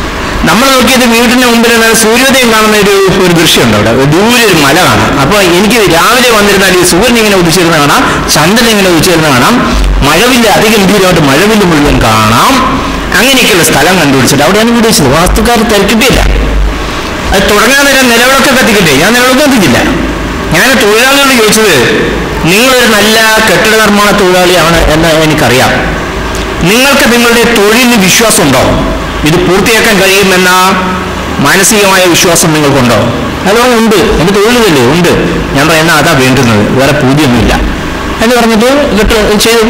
നമ്മൾ നോക്കിയത് വീടിന് മുമ്പിൽ നിന്ന് സൂര്യോദയം കാണുന്ന ഒരു ഒരു ദൃശ്യമുണ്ട് അവിടെ ഒരു ദൂരെ ഒരു മല കാണാം അപ്പോൾ എനിക്ക് രാവിലെ വന്നിരുന്നാൽ ഈ സൂര്യൻ ഇങ്ങനെ ഉദിച്ചിരുന്ന കാണാം ചന്ദ്രൻ ഇങ്ങനെ ഉദിച്ചിരുന്ന കാണാം മഴവില്ല അതിഗംഭീരമായിട്ട് മഴവില്ല മുഴുവൻ കാണാം അങ്ങനെയൊക്കെയുള്ള സ്ഥലം കണ്ടുപിടിച്ചിട്ട് അവിടെയാണ് വീട് വെച്ചത് വാസ്തുക്കാർ തിരക്കിട്ടില്ല അത് തുടങ്ങാൻ നേരം നിലവിളക്ക് കത്തിക്കിട്ടേ ഞാൻ നിലവിളക്ക് കത്തിക്കില്ല ഞാൻ തൊഴിലാളികളോട് ചോദിച്ചത് നിങ്ങളൊരു നല്ല കെട്ടിട നിർമ്മാണ തൊഴിലാളിയാണ് എന്ന് എനിക്കറിയാം നിങ്ങൾക്ക് നിങ്ങളുടെ തൊഴിലിന് വിശ്വാസമുണ്ടോ ഇത് പൂർത്തിയാക്കാൻ കഴിയുമെന്ന മാനസികമായ വിശ്വാസം നിങ്ങൾക്കുണ്ടോ ഹലോ ഉണ്ട് എൻ്റെ തൊഴിലില്ലേ ഉണ്ട് ഞാൻ പറയുന്ന അതാ വേണ്ടുന്നത് വേറെ പൂതിയൊന്നുമില്ല എന്ന് പറഞ്ഞിട്ട് കെട്ട് ചെയ്തു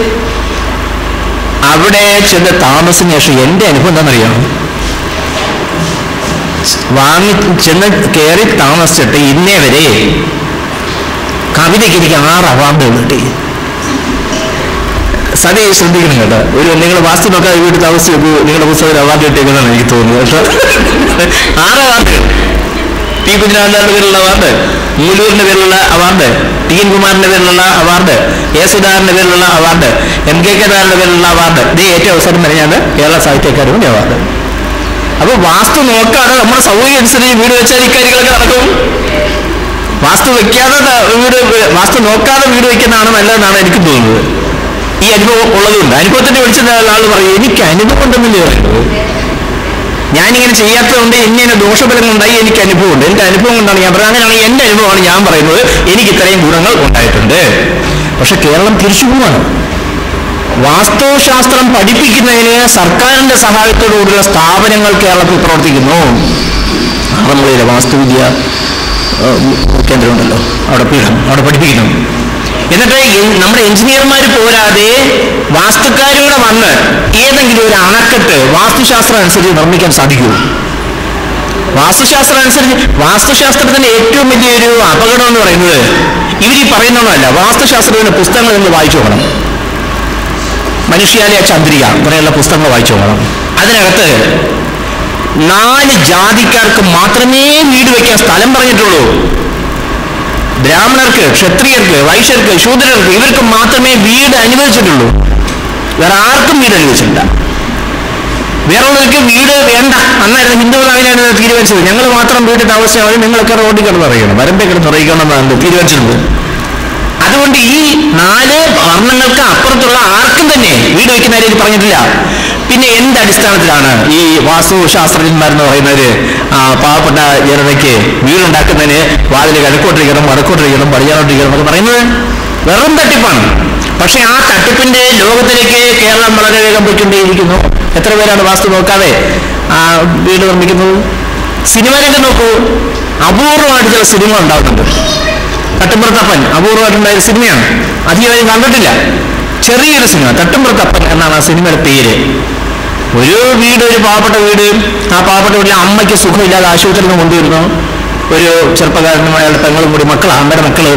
അവിടെ ചെന്ന് താമസിന് ശേഷം എൻ്റെ അനുഭവം എന്താണെന്നറിയാം വാങ്ങി ചെന്ന് കയറി താമസിച്ചിട്ട് ഇന്നേ വരെ കവിതയ്ക്ക് എനിക്ക് ആറ് അവാർഡ് കിട്ടി സതി ശ്രദ്ധിക്കണം കേട്ടോ ഒരു നിങ്ങൾ വാസ്തു നോക്കാതെ വീട്ടിൽ താമസിച്ച് നോക്കൂ നിങ്ങളുടെ പുസ്തകത്തിൽ അവാർഡ് കിട്ടിയേക്കുന്നതാണ് എനിക്ക് തോന്നുന്നത് കേട്ടോ ആറ് അവാർഡ് ടി കുഞ്ഞിനാണ്ടാരുടെ പേരിലുള്ള അവാർഡ് മൂലൂരിന്റെ പേരിലുള്ള അവാർഡ് ടി എൻ കുമാറിന്റെ പേരിലുള്ള അവാർഡ് എ സുധാറിന്റെ പേരിലുള്ള അവാർഡ് എം കെ കെ നായരുടെ പേരിലുള്ള അവാർഡ് ഇത് ഏറ്റവും അവസരം പറഞ്ഞാണ് കേരള സാഹിത്യ അക്കാദമിയുടെ അവാർഡ് അപ്പൊ വാസ്തു നോക്കാതെ നമ്മുടെ സൗകര്യം അനുസരിച്ച് വീട് വെച്ചാൽ ഇക്കാര്യങ്ങളൊക്കെ നടക്കും വാസ്തു വെക്കാതെ ത- വീട് വാസ്തു നോക്കാതെ വീട് വെക്കുന്നതാണ് നല്ലതെന്നാണ് എനിക്ക് തോന്നുന്നത് ഈ അനുഭവം ഉള്ളതുകൊണ്ട് അനുഭവത്തിന്റെ വിളിച്ച ആൾ പറയും എനിക്ക് അനുഭവം ഉണ്ടെന്നല്ലേ പറയുന്നത് ഞാനിങ്ങനെ ചെയ്യാത്തതുകൊണ്ട് ഇങ്ങനെ ദോഷഫലങ്ങൾ ഉണ്ടായി എനിക്ക് അനുഭവമുണ്ട് എന്റെ അനുഭവം കൊണ്ടാണ് ഞാൻ പറയുന്നത് അങ്ങനെയാണെങ്കിൽ എന്റെ അനുഭവമാണ് ഞാൻ പറയുന്നത് എനിക്ക് ഇത്രയും ഗുണങ്ങൾ ഉണ്ടായിട്ടുണ്ട് പക്ഷെ കേരളം തിരിച്ചു പോവാണ് വാസ്തുശാസ്ത്രം പഠിപ്പിക്കുന്നതിന് സർക്കാരിന്റെ സഹായത്തോടുകൂടിയുള്ള സ്ഥാപനങ്ങൾ കേരളത്തിൽ പ്രവർത്തിക്കുന്നു ആറന്മുളയിലെ വാസ്തുവിദ്യ ഏഹ്, കേന്ദ്രമുണ്ടല്ലോ അവിടെ പീഠം അവിടെ പഠിപ്പിക്കുന്നു എന്നിട്ട് എൻ- നമ്മുടെ എഞ്ചിനീയർമാർ പോരാതെ വാസ്തുക്കാരും കൂടെ വന്ന് ഏതെങ്കിലും ഒരു അണക്കെട്ട് വാസ്തുശാസ്ത്രം അനുസരിച്ച് നിർമ്മിക്കാൻ സാധിക്കുമോ വാസ്തുശാസ്ത്രം അനുസരിച്ച് വാസ്തുശാസ്ത്രത്തിന്റെ ഏറ്റവും വലിയൊരു അപകടം എന്ന് പറയുന്നത് ഇവർ ഈ പറയുന്നതല്ല വാസ്തുശാസ്ത്രത്തിന്റെ പുസ്തകങ്ങൾ നിങ്ങൾ വായിച്ചു നോക്കണം മനുഷ്യാലയ ചന്ദ്രിക ഇങ്ങനെയുള്ള പുസ്തകങ്ങൾ വായിച്ചു നോക്കണം അതിനകത്ത് നാല് ജാതിക്കാർക്ക് മാത്രമേ വീട് വെക്കാൻ സ്ഥലം പറഞ്ഞിട്ടുള്ളൂ ബ്രാഹ്മണർക്ക് ക്ഷത്രിയർക്ക് വൈശ്യർക്ക് ശൂദ്രർക്ക് ഇവർക്ക് മാത്രമേ വീട് അനുവദിച്ചിട്ടുള്ളൂ വേറെ ആർക്കും വീട് അനുവദിച്ചിട്ടില്ല വേറെ ഉള്ളവർക്ക് വീട് വേണ്ട അന്നായിരുന്നു ഹിന്ദുക്കൾ അങ്ങനെയാണ് തീരുമാനിച്ചത് ഞങ്ങൾ മാത്രം വീട്ടിൽ താമസിച്ചാൽ മതി നിങ്ങളൊക്കെ റോഡിൽ കിടന്ന് അറിയണം വരമ്പേ കിടന്ന് അറിയിക്കണം എന്നാണ് തീരുമാനിച്ചിരുന്നത് അതുകൊണ്ട് ഈ നാല് വർണ്ണങ്ങൾക്ക് അപ്പുറത്തുള്ള ആർക്കും തന്നെ വീട് വെക്കുന്ന കാര്യം പറഞ്ഞിട്ടില്ല പിന്നെ എന്ത് അടിസ്ഥാനത്തിലാണ് ഈ വാസ്തുശാസ്ത്രജ്ഞന്മാരെന്ന് പറയുന്നവര് ആ, പാവപ്പെട്ട ജനതയ്ക്ക് വീടുണ്ടാക്കുന്നതിന് വാതിൽ കിഴക്കോട്ടിരിക്കണം വടക്കോട്ടിരിക്കണം പടിഞ്ഞാറോട്ടിരിക്കണം എന്നൊക്കെ പറയുന്നത് വെറും തട്ടിപ്പാണ് പക്ഷെ ആ തട്ടിപ്പിന്റെ ലോകത്തിലേക്ക് കേരളം വളരെ വേഗം പോയിക്കൊണ്ടേയിരിക്കുന്നു എത്ര പേരാണ് വാസ്തു നോക്കാതെ ആ വീട് നിർമ്മിക്കുന്നത് സിനിമ രംഗം നോക്കൂ അപൂർവമായിട്ട് ചില സിനിമ ഉണ്ടാകുന്നുണ്ട് തട്ടുമ്പുറത്തപ്പൻ അപൂർവമായിട്ടുണ്ടായ ഒരു സിനിമയാണ് അധികം ആരും കണ്ടിട്ടില്ല ചെറിയൊരു സിനിമ തട്ടുമ്പുറത്തപ്പൻ എന്നാണ് ആ സിനിമയുടെ പേര് ഒരു വീട് ഒരു പാവപ്പെട്ട വീട് ആ പാവപ്പെട്ട വീട്ടിലെ അമ്മയ്ക്ക് സുഖമില്ലാതെ ആശുപത്രിയിൽ നിന്ന് കൊണ്ടുവരുന്നു ഒരു ചെറുപ്പക്കാരനും അയാളുടെ പെങ്ങളും കൂടി മക്കളാണ് അമ്മയുടെ മക്കള്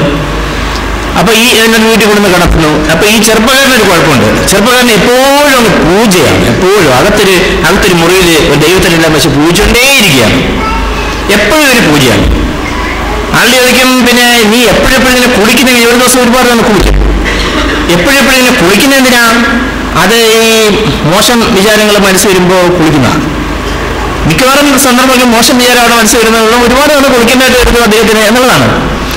അപ്പൊ ഈ എന്നെ വീട്ടിൽ കൊണ്ടുവന്ന് കിടത്തുന്നു അപ്പൊ ഈ ചെറുപ്പക്കാരന് ഒരു കുഴപ്പമുണ്ട് ചെറുപ്പക്കാരന് എപ്പോഴും അങ്ങ് പൂജയാണ് എപ്പോഴും അകത്തൊരു അകത്തൊരു മുറിയിൽ ഒരു ദൈവത്തിനെല്ലാം വെച്ച് പൂജകൊണ്ടേയിരിക്കുകയാണ് എപ്പോഴും ഒരു പൂജയാണ് ആളുടെ ചോദിക്കും പിന്നെ നീ എപ്പോഴെപ്പോഴും ഇങ്ങനെ കുളിക്കുന്ന ഒരു ദിവസം ഒരുപാട് നമ്മൾ കുളിക്കും എപ്പോഴെപ്പോഴും ഇങ്ങനെ കുളിക്കുന്ന എന്തിനാ അത് ഈ മോശം വിചാരങ്ങൾ മനസ്സിൽ വരുമ്പോൾ കുളിക്കുന്നതാണ് മിക്കവാറും സന്ദർഭങ്ങളിൽ മോശം വിചാരം അവിടെ മനസ്സിൽ വരുന്നത് ഒരുപാട് തവണ കുളിക്കേണ്ടതായിട്ട് വരുന്നു അദ്ദേഹത്തിന് എന്നുള്ളതാണ്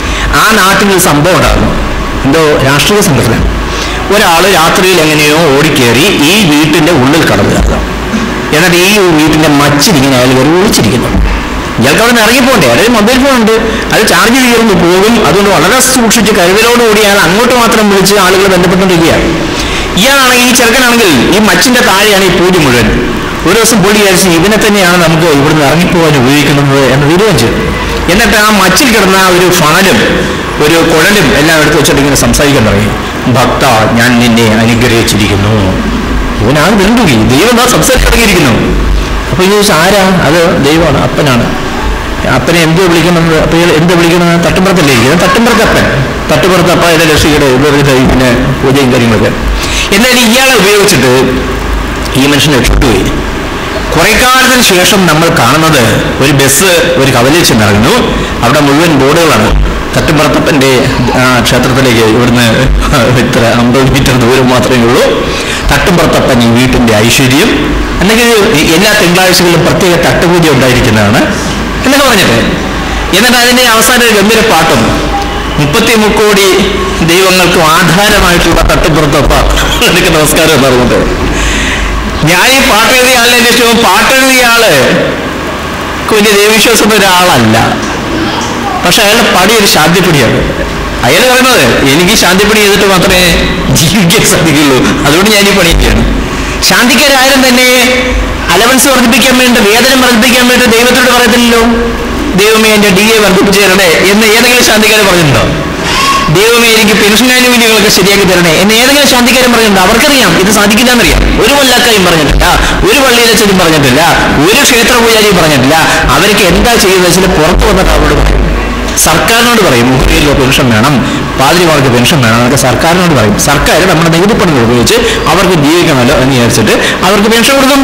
ആ നാട്ടിൽ ഒരു സംഭവം ഉണ്ടാകുന്നു എന്തോ രാഷ്ട്രീയ സംഘടന ഒരാൾ രാത്രിയിൽ എങ്ങനെയോ ഓടിക്കേറി ഈ വീട്ടിന്റെ ഉള്ളിൽ കടന്നു കയറുക എന്നിട്ട് ഈ വീട്ടിന്റെ മച്ചിൽ ഇങ്ങനെ അയാൾ കയറി ഒളിച്ചിരിക്കുന്നു ഇയാൾക്ക് അവിടെ നിന്ന് ഇറങ്ങിപ്പോണ്ടേ അതായത് മൊബൈൽ ഫോൺ ഉണ്ട് അത് ചാർജ് തീർന്നു പോകും അതുകൊണ്ട് വളരെ സൂക്ഷിച്ച് കരുതലോടുകൂടി അയാൾ അങ്ങോട്ട് മാത്രം വിളിച്ച് ആളുകൾ ബന്ധപ്പെട്ടുകൊണ്ടിരിക്കുകയാണ് ഇയാളാണെങ്കിൽ ഈ ചെറുക്കനാണെങ്കിൽ ഈ മച്ചിന്റെ താഴെയാണ് ഈ പൂജ മുഴുവൻ ഒരു ദിവസം പുള്ളി വിചാരിച്ച് ഇവനെ തന്നെയാണ് നമുക്ക് ഇവിടുന്ന് ഇറങ്ങിപ്പോകാൻ ഉപയോഗിക്കുന്നത് എന്ന് തീരുമാനിച്ചു എന്നിട്ട് ആ മച്ചിൽ കിടന്ന ആ ഒരു ഫണലും ഒരു കുഴലും എല്ലാം എടുത്ത് വെച്ചിട്ട് ഇങ്ങനെ സംസാരിക്കാൻ തുടങ്ങി ഭക്ത ഞാൻ നിന്നെ അനുഗ്രഹിച്ചിരിക്കുന്നു ഇവനാണ് വെല്ലുവിളി ദൈവം ആ സംസാരിക്കാൻ തുടങ്ങിയിരിക്കുന്നു അപ്പൊ ഈ ചോദിച്ചു ആരാ അത് ദൈവമാണ് അപ്പനാണ് അപ്പനെ എന്ത് വിളിക്കണമെന്ന് അപ്പൊ ഇയാൾ എന്ത് വിളിക്കണമെന്ന് തട്ടുമ്പുറത്തല്ലേ ഇരിക്കുന്നത് തട്ടുമ്പുറത്തപ്പൻ തട്ടുപുറത്തപ്പ ഇതിന്റെ ലക്ഷ്യയുടെ ഇവരുടെ പിന്നെ പൂജയും കാര്യങ്ങളൊക്കെ എന്നാൽ ഇയാളെ ഉപയോഗിച്ചിട്ട് ഈ മനുഷ്യൻ രക്ഷപ്പെട്ടുപോയി കുറെ കാലത്തിന് ശേഷം നമ്മൾ കാണുന്നത് ഒരു ബസ് ഒരു കവലയിൽ ചെന്നിറങ്ങുന്നു അവിടെ മുഴുവൻ ബോർഡുകളാണ് തട്ടുമ്പറത്തപ്പന്റെ ആ, ക്ഷേത്രത്തിലേക്ക് ഇവിടുന്ന് ഇത്ര അമ്പത് മീറ്റർ ദൂരം മാത്രമേ ഉള്ളൂ തട്ടുമ്പറത്തപ്പൻ ഈ വീട്ടിന്റെ ഐശ്വര്യം അല്ലെങ്കിൽ ഈ എല്ലാ തിങ്കളാഴ്ചകളിലും പ്രത്യേക തട്ടുപൂജ ഉണ്ടായിരിക്കുന്നതാണ് എന്നൊക്കെ പറഞ്ഞിട്ട് എന്നിട്ട് അതിന്റെ അവസാനം ഒരു ഗംഭീര പാട്ടും മുപ്പത്തി മുക്കോടി ദൈവങ്ങൾക്കും ആധാരമായിട്ടുള്ള തട്ടുപുറത്തപ്പ എനിക്ക് നമസ്കാരം എന്ന് പറഞ്ഞിട്ട് ഞാൻ ഈ പാട്ട് എഴുതിയ ആളിനെ അന്വേഷിച്ചു പാട്ട് എഴുതിയ ആള് വലിയ ദൈവവിശ്വാസം ഒരാളല്ല പക്ഷെ അയാളുടെ പടി ഒരു ശാന്തിപ്പടിയാണ് അയാൾ പറയുന്നത് എനിക്ക് ശാന്തിപ്പടി ചെയ്തിട്ട് മാത്രമേ ജീവിക്കാൻ സാധിക്കുള്ളൂ അതുകൊണ്ട് ഞാൻ ഈ പണിയൊക്കെയാണ് ശാന്തിക്കാരും തന്നെ അലവൻസ് വർദ്ധിപ്പിക്കാൻ വേണ്ടി വേതനം വർദ്ധിപ്പിക്കാൻ വേണ്ടി ദൈവത്തോട് പറയത്തില്ലല്ലോ ദൈവമേ എന്റെ ഡി എ വർദ്ധിപ്പിച്ചു തരണേ എന്ന് ഏതെങ്കിലും ശാന്തിക്കാരൻ പറഞ്ഞിട്ടുണ്ടോ ദൈവമേ എനിക്ക് പെൻഷൻ ആനുകൂല്യങ്ങളൊക്കെ ശരിയാക്കി തരണേ എന്ന് ഏതെങ്കിലും ശാന്തിക്കാരൻ പറഞ്ഞിട്ടുണ്ടോ അവർക്കറിയാം ഇത് സാധിക്കില്ല എന്നറിയാം ഒരു വല്ലാക്കായും പറഞ്ഞിട്ടില്ല ഒരു പള്ളിയിലച്ചനും പറഞ്ഞിട്ടില്ല ഒരു ക്ഷേത്ര പൂജാരിയും പറഞ്ഞിട്ടില്ല അവർക്ക് എന്താ ചെയ്യുന്നത് വെച്ചാൽ പുറത്ത് വന്നിട്ട് അവരോട് പറയും സർക്കാരിനോട് പറയും മുഖ്യമന്ത്രിയിലോ പെൻഷൻ വേണം പാതിരിമാർക്ക് പെൻഷൻ വേണം എന്നൊക്കെ സർക്കാരിനോട് പറയും സർക്കാർ നമ്മുടെ നികുതിപ്പണം ഉപയോഗിച്ച് അവർക്ക് ജീവിക്കണമല്ലോ എന്ന് വിചാരിച്ചിട്ട് അവർക്ക് പെൻഷൻ കൊടുക്കും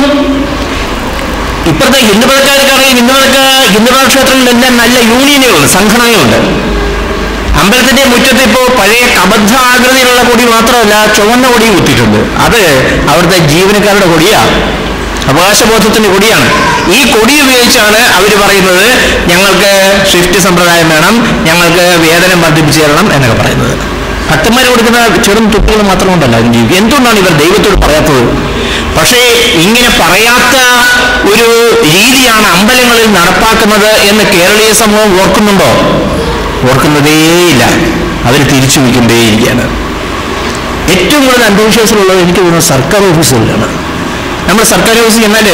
ഇപ്പോഴത്തെ ഹിന്ദുമതക്കാർക്കാണെങ്കിൽ ഹിന്ദുമതക്ക ഹിന്ദുമത ക്ഷേത്രങ്ങളിലെല്ലാം നല്ല യൂണിയനുകളുണ്ട് സംഘടനകളുണ്ട് അമ്പലത്തിന്റെ മുറ്റത്ത് ഇപ്പോ പഴയ കബദ്ധ ആകൃതിയിലുള്ള കൊടി മാത്രമല്ല ചുവന്ന കൊടി കുത്തിയിട്ടുണ്ട് അത് അവിടുത്തെ ജീവനക്കാരുടെ കൊടിയാ അവകാശബോധത്തിന്റെ കൊടിയാണ് ഈ കൊടി ഉപയോഗിച്ചാണ് അവർ പറയുന്നത് ഞങ്ങൾക്ക് ഷിഫ്റ്റ് സമ്പ്രദായം വേണം ഞങ്ങൾക്ക് വേതനം വർദ്ധിപ്പിച്ചു തരണം എന്നൊക്കെ പറയുന്നത് ഭക്തന്മാർ കൊടുക്കുന്ന ചെറും തുട്ടുകൾ മാത്രം കൊണ്ടല്ല അതിന് ജീവിക്കുക എന്തുകൊണ്ടാണ് ഇവർ ദൈവത്തോട് പറയാത്തത് പക്ഷേ ഇങ്ങനെ പറയാത്ത ഒരു രീതിയാണ് അമ്പലങ്ങളിൽ നടപ്പാക്കുന്നത് എന്ന് കേരളീയ സമൂഹം ഓർക്കുന്നുണ്ടോ ഓർക്കുന്നതേയില്ല അവർ തിരിച്ചു വയ്ക്കുന്നതേയിരിക്കുകയാണ് ഏറ്റവും കൂടുതൽ അന്ധവിശ്വാസമുള്ളത് എനിക്ക് തോന്നുന്നത് സർക്കാർ ഓഫീസുകളിലാണ് നമ്മൾ സർക്കാർ ഓഫീസിൽ ചെന്നാൽ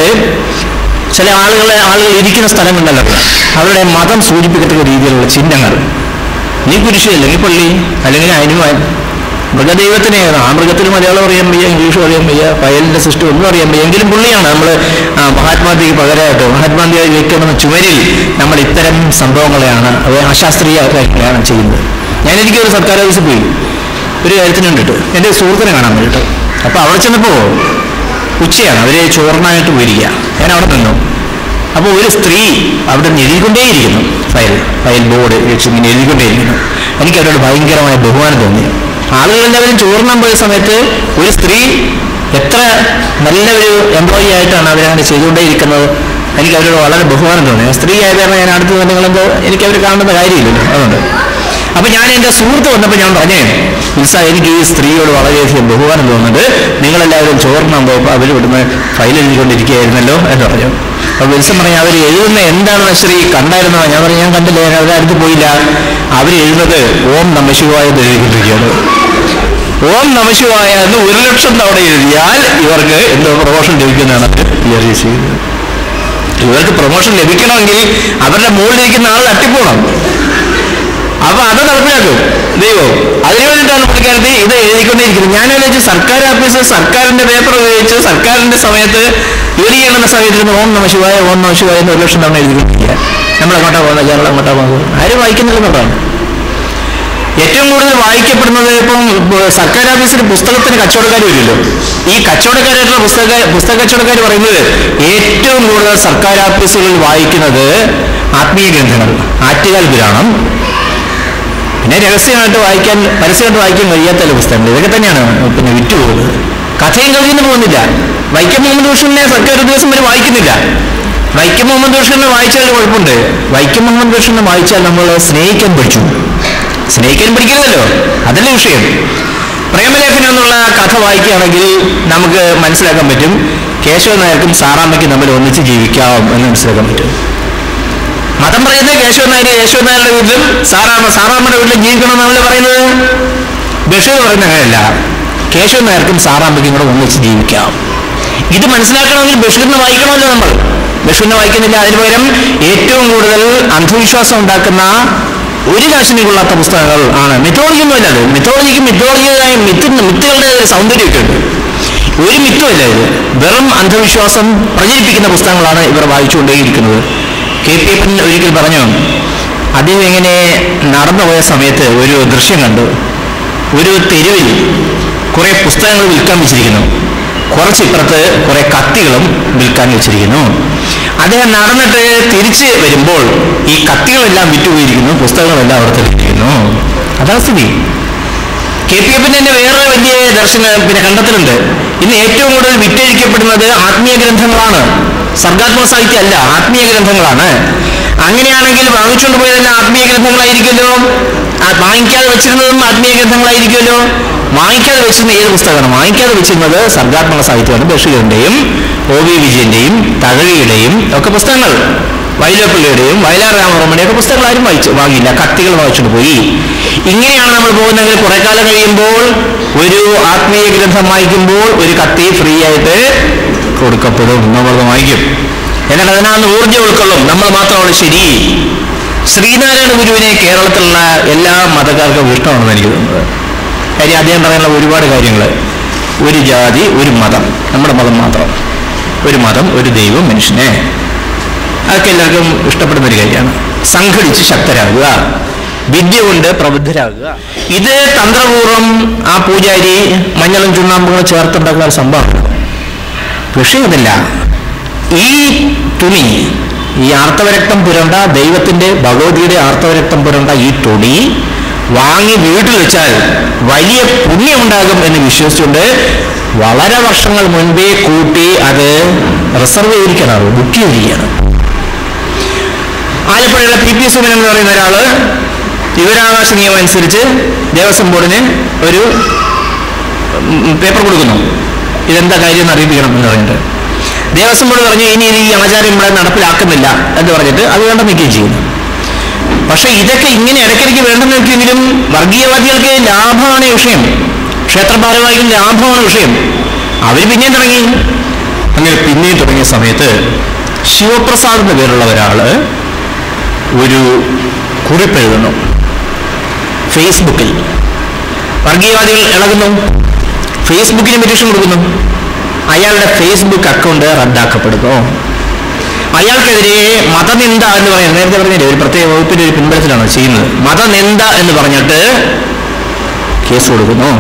ചില ആളുകളെ ആളുകൾ ഇരിക്കുന്ന സ്ഥലങ്ങളുണ്ടല്ലോ അവരുടെ മതം സൂചിപ്പിക്കത്തക്ക രീതിയിലുള്ള ചിഹ്നങ്ങൾ നീ കുരിശ് അല്ലെങ്കിൽ പള്ളി അല്ലെങ്കിൽ അതിനുമായി മൃഗദൈവത്തിനെ ആ മൃഗത്തിന് മലയാളം അറിയാൻ വയ്യ ഇംഗ്ലീഷും അറിയാൻ വയ്യ ഫയലിന്റെ സിസ്റ്റം ഒന്നും അറിയാൻ വയ്യ എങ്കിലും പുള്ളിയാണ് നമ്മൾ മഹാത്മാഗാന്ധിക്ക് പകരമായിട്ട് മഹാത്മാഗാന്ധി വെക്കുന്ന ചുമരിൽ നമ്മൾ ഇത്തരം സംഭവങ്ങളെയാണ് അത് അശാസ്ത്രീയ കാര്യങ്ങളെയാണ് ചെയ്യുന്നത് ഞാൻ എനിക്കൊരു സർക്കാർ ഓഫീസിൽ പോയി ഒരു കാര്യത്തിന് വേണ്ടിയിട്ട് എൻ്റെ ഒരു സുഹൃത്തിനെ കാണാൻ വേണ്ടിയിട്ട് അപ്പോൾ അവിടെ ചെന്നപ്പോൾ ഉച്ചയാണ് അവര് ചോറിനായിട്ട് പോയിരിക്കുക ഞാൻ അവിടെ നിന്നു അപ്പോൾ ഒരു സ്ത്രീ അവിടെ നിന്ന് എഴുതിക്കൊണ്ടേയിരിക്കുന്നു ഫയൽ ഫയൽ ബോർഡ് വെച്ച് ഇങ്ങനെ എഴുതിക്കൊണ്ടേയിരിക്കുന്നു എനിക്ക് അവരോട് ഭയങ്കരമായ ബഹുമാനം തോന്നി ആളുകളെല്ലാവരും ചോറിനാൻ പോയ സമയത്ത് ഒരു സ്ത്രീ എത്ര നല്ല ഒരു എംപ്ലോയി ആയിട്ടാണ് അവരങ്ങനെ ചെയ്തുകൊണ്ടേയിരിക്കുന്നത് എനിക്ക് അവരോട് വളരെ ബഹുമാനം തോന്നി ആ സ്ത്രീ ആയത് കാരണം ഞാൻ അടുത്ത് നിങ്ങളെന്തോ എനിക്ക് അവർ കാണുന്ന കാര്യമില്ലല്ലോ അതുകൊണ്ട് അപ്പൊ ഞാൻ എന്റെ സുഹൃത്ത് വന്നപ്പോൾ ഞാൻ പറഞ്ഞേ ഉത്സ എനിക്ക് ഈ സ്ത്രീയോട് വളരെയധികം ബഹുമാനം തോന്നുന്നുണ്ട് നിങ്ങളെല്ലാവരും ചോറിനാൻ പോയപ്പോൾ അവർ ഇവിടുന്ന് ഫയൽ എഴുതിക്കൊണ്ടിരിക്കുകയായിരുന്നല്ലോ എന്ന് പറഞ്ഞു അപ്പൊ വിൽസം പറഞ്ഞു അവർ എഴുതുന്ന എന്താണെന്ന് ശ്രീ കണ്ടായിരുന്നോ ഞാൻ പറഞ്ഞു ഞാൻ കണ്ടില്ല ഞാൻ അവരുടെ അടുത്ത് പോയില്ല അവർ എഴുതുന്നത് ഓം നമശിവായ എന്ന് എഴുതിക്കൊണ്ടിരിക്കുകയാണ് ഓം നമശിവായ എന്ന് ഒരു ലക്ഷം തവണ എഴുതിയാൽ ഇവർക്ക് എന്തോ പ്രൊമോഷൻ ലഭിക്കുന്നതാണ് അവർ വിചാരിച്ച് ചെയ്യുന്നത് ഇവർക്ക് പ്രൊമോഷൻ ലഭിക്കണമെങ്കിൽ അവരുടെ മുകളിലിരിക്കുന്ന ആൾ തട്ടിപ്പോണം അപ്പൊ അത് നടപ്പിലാക്കും ദൈവം അതിനു വേണ്ടിയിട്ടാണ് പുള്ളിക്കാരത്തി ഇത് എഴുതിക്കൊണ്ടിരിക്കുന്നത് ഞാൻ ആലോചിച്ചു സർക്കാർ ഓഫീസ് സർക്കാരിന്റെ പേപ്പർ ഉപയോഗിച്ച് സർക്കാരിന്റെ സമയത്ത് ജോലി ചെയ്യുന്ന സമയത്ത് ഇരുന്ന് ഓം നമ ശിവായ ഓം നമ ശിവായ എന്ന് ഒരു ലക്ഷം തവണ എഴുതിക്കൊണ്ടിരിക്കുക നമ്മൾ അങ്ങോട്ടാ പോകുന്നത് കേരളം അങ്ങോട്ടാ പോകുന്നത് ആരും വായിക്കുന്നില്ലെന്നുള്ളതാണ് ഏറ്റവും കൂടുതൽ വായിക്കപ്പെടുന്നത് ഇപ്പം ബ- സർക്കാർ ഓഫീസിൽ പുസ്തകത്തിന് കച്ചവടക്കാർ വരുമല്ലോ ഈ കച്ചവടക്കാരായിട്ടുള്ള പുസ്തക പുസ്തക കച്ചവടക്കാർ പറയുന്നത് ഏറ്റവും കൂടുതൽ സർക്കാർ ഓഫീസുകളിൽ വായിക്കുന്നത് ആത്മീയ ഗ്രന്ഥങ്ങൾ ആറ്റുകാൽ പുരാണം പിന്നെ രഹസ്യമായിട്ട് വായിക്കാൻ പരസ്യമായിട്ട് വായിക്കാൻ കഴിയാത്ത ചില പുസ്തകങ്ങൾ ഇതൊക്കെ തന്നെയാണ് പിന്നെ വിറ്റുപോകുന്നത് കഥയും കവിയൊന്നും പോകുന്നില്ല വൈക്കം മുഹമ്മദ് ബഷീറിനെ സർക്കാർ ഉദ്യോഗസ്ഥന്മാർ വായിക്കുന്നില്ല വൈക്കം മുഹമ്മദ് ബഷീറിനെ വായിച്ചാൽ കുഴപ്പമുണ്ട് വൈക്കം മുഹമ്മദ് ബഷീറിനെ വായിച്ചാൽ നമ്മൾ സ്നേഹിക്കാൻ പഠിച്ചു സ്നേഹിക്കാൻ പഠിക്കരുതല്ലോ അതല്ലേ വിഷയം പ്രേമലേഖനം എന്നുള്ള കഥ വായിക്കുകയാണെങ്കിൽ നമുക്ക് മനസ്സിലാക്കാൻ പറ്റും കേശവ നായർക്കും സാറാമ്മയ്ക്കും തമ്മിൽ ഒന്നിച്ച് ജീവിക്കാം എന്ന് മനസ്സിലാക്കാൻ പറ്റും മതം പറയുന്നത് കേശവ നായർ കേശവ നായരുടെ വീട്ടിലും സാറാമ്മ സാറാമ്മയുടെ വീട്ടിലും ജീവിക്കണമെന്നാണല്ലോ പറയുന്നത് ബഷീർ പറയുന്നത് അങ്ങനെയല്ല കേശവ നായർക്കും സാറാമ്മയ്ക്കും കൂടെ ഒന്നിച്ച് ജീവിക്കാം ഇത് മനസ്സിലാക്കണമെങ്കിൽ ബഷീറിനെ വായിക്കണമല്ലോ നമ്മൾ ബഷീറിനെ വായിക്കുന്നില്ല അതിന് പകരം ഏറ്റവും കൂടുതൽ അന്ധവിശ്വാസം ഉണ്ടാക്കുന്ന ഒരു കാശിനെ കൊള്ളാത്ത പുസ്തകങ്ങൾ ആണ് മിത്തോളജി ഒന്നും അല്ല അത് മിത്തോളജിക്ക് മിത്തോളജിയായ മിത്തിന് മിത്തുകളുടെ ഒരു സൗന്ദര്യമൊക്കെ ഉണ്ട് ഒരു മിത്തുമല്ല ഇത് വെറും അന്ധവിശ്വാസം പ്രചരിപ്പിക്കുന്ന പുസ്തകങ്ങളാണ് ഇവർ വായിച്ചുകൊണ്ടേയിരിക്കുന്നത് കെ പി എപ്പൻ ഒരിക്കൽ പറഞ്ഞു അദ്ദേഹം ഇങ്ങനെ നടന്നുപോയ സമയത്ത് ഒരു ദൃശ്യം കണ്ടു ഒരു തെരുവിൽ കുറെ പുസ്തകങ്ങൾ വിൽക്കാൻ വെച്ചിരിക്കുന്നു കുറച്ചിപ്പുറത്ത് കുറെ കത്തികളും വിൽക്കാൻ വെച്ചിരിക്കുന്നു അദ്ദേഹം നടന്നിട്ട് തിരിച്ച് വരുമ്പോൾ ഈ കത്തികളെല്ലാം വിറ്റുപോയിരിക്കുന്നു പുസ്തകങ്ങളെല്ലാം അവിടെ തെളിയിക്കുന്നു അതാണ് സ്ഥിതി കെ പി എഫിന്റെ തന്നെ വേറെ വലിയ ദർശന പിന്നെ കണ്ടെത്തലുണ്ട് ഇന്ന് ഏറ്റവും കൂടുതൽ വിറ്റഴിക്കപ്പെടുന്നത് ആത്മീയ ഗ്രന്ഥങ്ങളാണ് സർഗാത്മക സാഹിത്യം അല്ല ആത്മീയ ഗ്രന്ഥങ്ങളാണ് അങ്ങനെയാണെങ്കിൽ വാങ്ങിച്ചുകൊണ്ട് പോയതെല്ലാം ആത്മീയ ഗ്രന്ഥങ്ങളായിരിക്കുമല്ലോ ആ വാങ്ങിക്കാതെ വെച്ചിരുന്നതും ആത്മീയ ഗ്രന്ഥങ്ങളായിരിക്കുമല്ലോ വാങ്ങിക്കാതെ വെച്ചിരുന്ന ഏത് പുസ്തകമാണ് വാങ്ങിക്കാതെ വെച്ചിരുന്നത് സർഗാത്മക സാഹിത്യമാണ് ബഷീറിന്റെയും ഒ വി വിജയന്റെയും തകഴിയുടെയും ഒക്കെ പുസ്തകങ്ങൾ വൈലോപ്പിള്ളിയുടെയും വയലാർ രാമവർമ്മയുടെയും ഒക്കെ പുസ്തകങ്ങൾ ആരും വായിച്ചു വാങ്ങിയില്ല കത്തികൾ വായിച്ചുകൊണ്ട് പോയി ഇങ്ങനെയാണ് നമ്മൾ പോകുന്നതെങ്കിൽ കുറെ കാലം കഴിയുമ്പോൾ ഒരു ആത്മീയ ഗ്രന്ഥം വായിക്കുമ്പോൾ ഒരു കത്തി ഫ്രീ ആയിട്ട് കൊടുക്കപ്പെടും നമ്മൾ വാങ്ങിക്കും എന്നാൽ അതിനകത്ത് ഊർജ്ജം ഉൾക്കൊള്ളും നമ്മൾ മാത്രമാണ് ശരി ശ്രീനാരായണ ഗുരുവിനെ കേരളത്തിലുള്ള എല്ലാ മതക്കാർക്കും ഇഷ്ടമാണെന്ന് എനിക്ക് തോന്നുന്നത് കാര്യം അദ്ദേഹം പറയാനുള്ള ഒരുപാട് കാര്യങ്ങൾ ഒരു ജാതി ഒരു മതം നമ്മുടെ മതം മാത്രം ഒരു മതം ഒരു ദൈവം മനുഷ്യനെ അതൊക്കെ എല്ലാവർക്കും ഇഷ്ടപ്പെടുന്ന ഒരു കാര്യമാണ് സംഘടിച്ച് ശക്തരാകുക വിദ്യ കൊണ്ട് പ്രബുദ്ധരാകുക ഇത് തന്ത്രപൂർവ്വം ആ പൂജാരി മഞ്ഞളും ചുണ്ണാമ്പുകളും ചേർത്തുണ്ടാക്കുന്ന ഒരു സംഭവമാണ് വിഷയം അതല്ല ഈ തുണി ഈ ആർത്തവരക്തം പുരണ്ട ദൈവത്തിന്റെ ഭഗവതിയുടെ ആർത്തവരക്തം പുരണ്ട ഈ തുണി വാങ്ങി വീട്ടിൽ വെച്ചാൽ വലിയ പുണ്യമുണ്ടാകും എന്ന് വിശ്വസിച്ചുകൊണ്ട് വളരെ വർഷങ്ങൾ മുൻപേ കൂട്ടി അത് റിസർവ് ചെയ്തിരിക്കണം ബുക്ക് ചെയ്തിരിക്കുകയാണ് ആലപ്പുഴയിലെ പി പി സുമൻ എന്ന് പറയുന്ന ഒരാള് വിവരാവകാശ നിയമം അനുസരിച്ച് ദേവസ്വം ബോർഡിന് ഒരു ഉം, പേപ്പർ കൊടുക്കുന്നു ഇതെന്താ കാര്യം എന്ന് അറിയിപ്പിക്കണം എന്ന് പറഞ്ഞിട്ട് ദേവസ്വം ബോർഡ് പറഞ്ഞു ഇനി ഇത് ഈ ആചാരം ഇവിടെ നടപ്പിലാക്കുന്നില്ല എന്ന് പറഞ്ഞിട്ട് അത് വേണ്ട നിൽക്കുകയും ചെയ്യുന്നു പക്ഷെ ഇതൊക്കെ ഇങ്ങനെ ഇടയ്ക്കിടയ്ക്ക് വേണ്ടെന്ന് വെക്കുമെങ്കിലും വർഗീയവാദികൾക്ക് ലാഭമാണ് ഈ വിഷയം ക്ഷേത്ര ഭാരവാഹികൾ ലാഭമാണ് വിഷയം അവർ പിന്നെയും തുടങ്ങി അങ്ങനെ പിന്നെയും തുടങ്ങിയ സമയത്ത് ശിവപ്രസാദ് എന്ന പേരുള്ള ഒരാള് ഒരു കുറിപ്പെഴുതുന്നു ഫേസ്ബുക്കിൽ വർഗീയവാദികൾ ഇളകുന്നു ഫേസ്ബുക്കിന് പെറ്റീഷൻ കൊടുക്കുന്നു അയാളുടെ ഫേസ്ബുക്ക് അക്കൗണ്ട് റദ്ദാക്കപ്പെടുന്നു അയാൾക്കെതിരെ മതനിന്ദ എന്ന് പറയുന്നത് നേരത്തെ പറഞ്ഞില്ലേ ഒരു പ്രത്യേക വകുപ്പിന്റെ ഒരു പിൻബലത്തിലാണ് ചെയ്യുന്നത് മതനിന്ദ എന്ന് പറഞ്ഞിട്ട് കേസ് കൊടുക്കുന്നു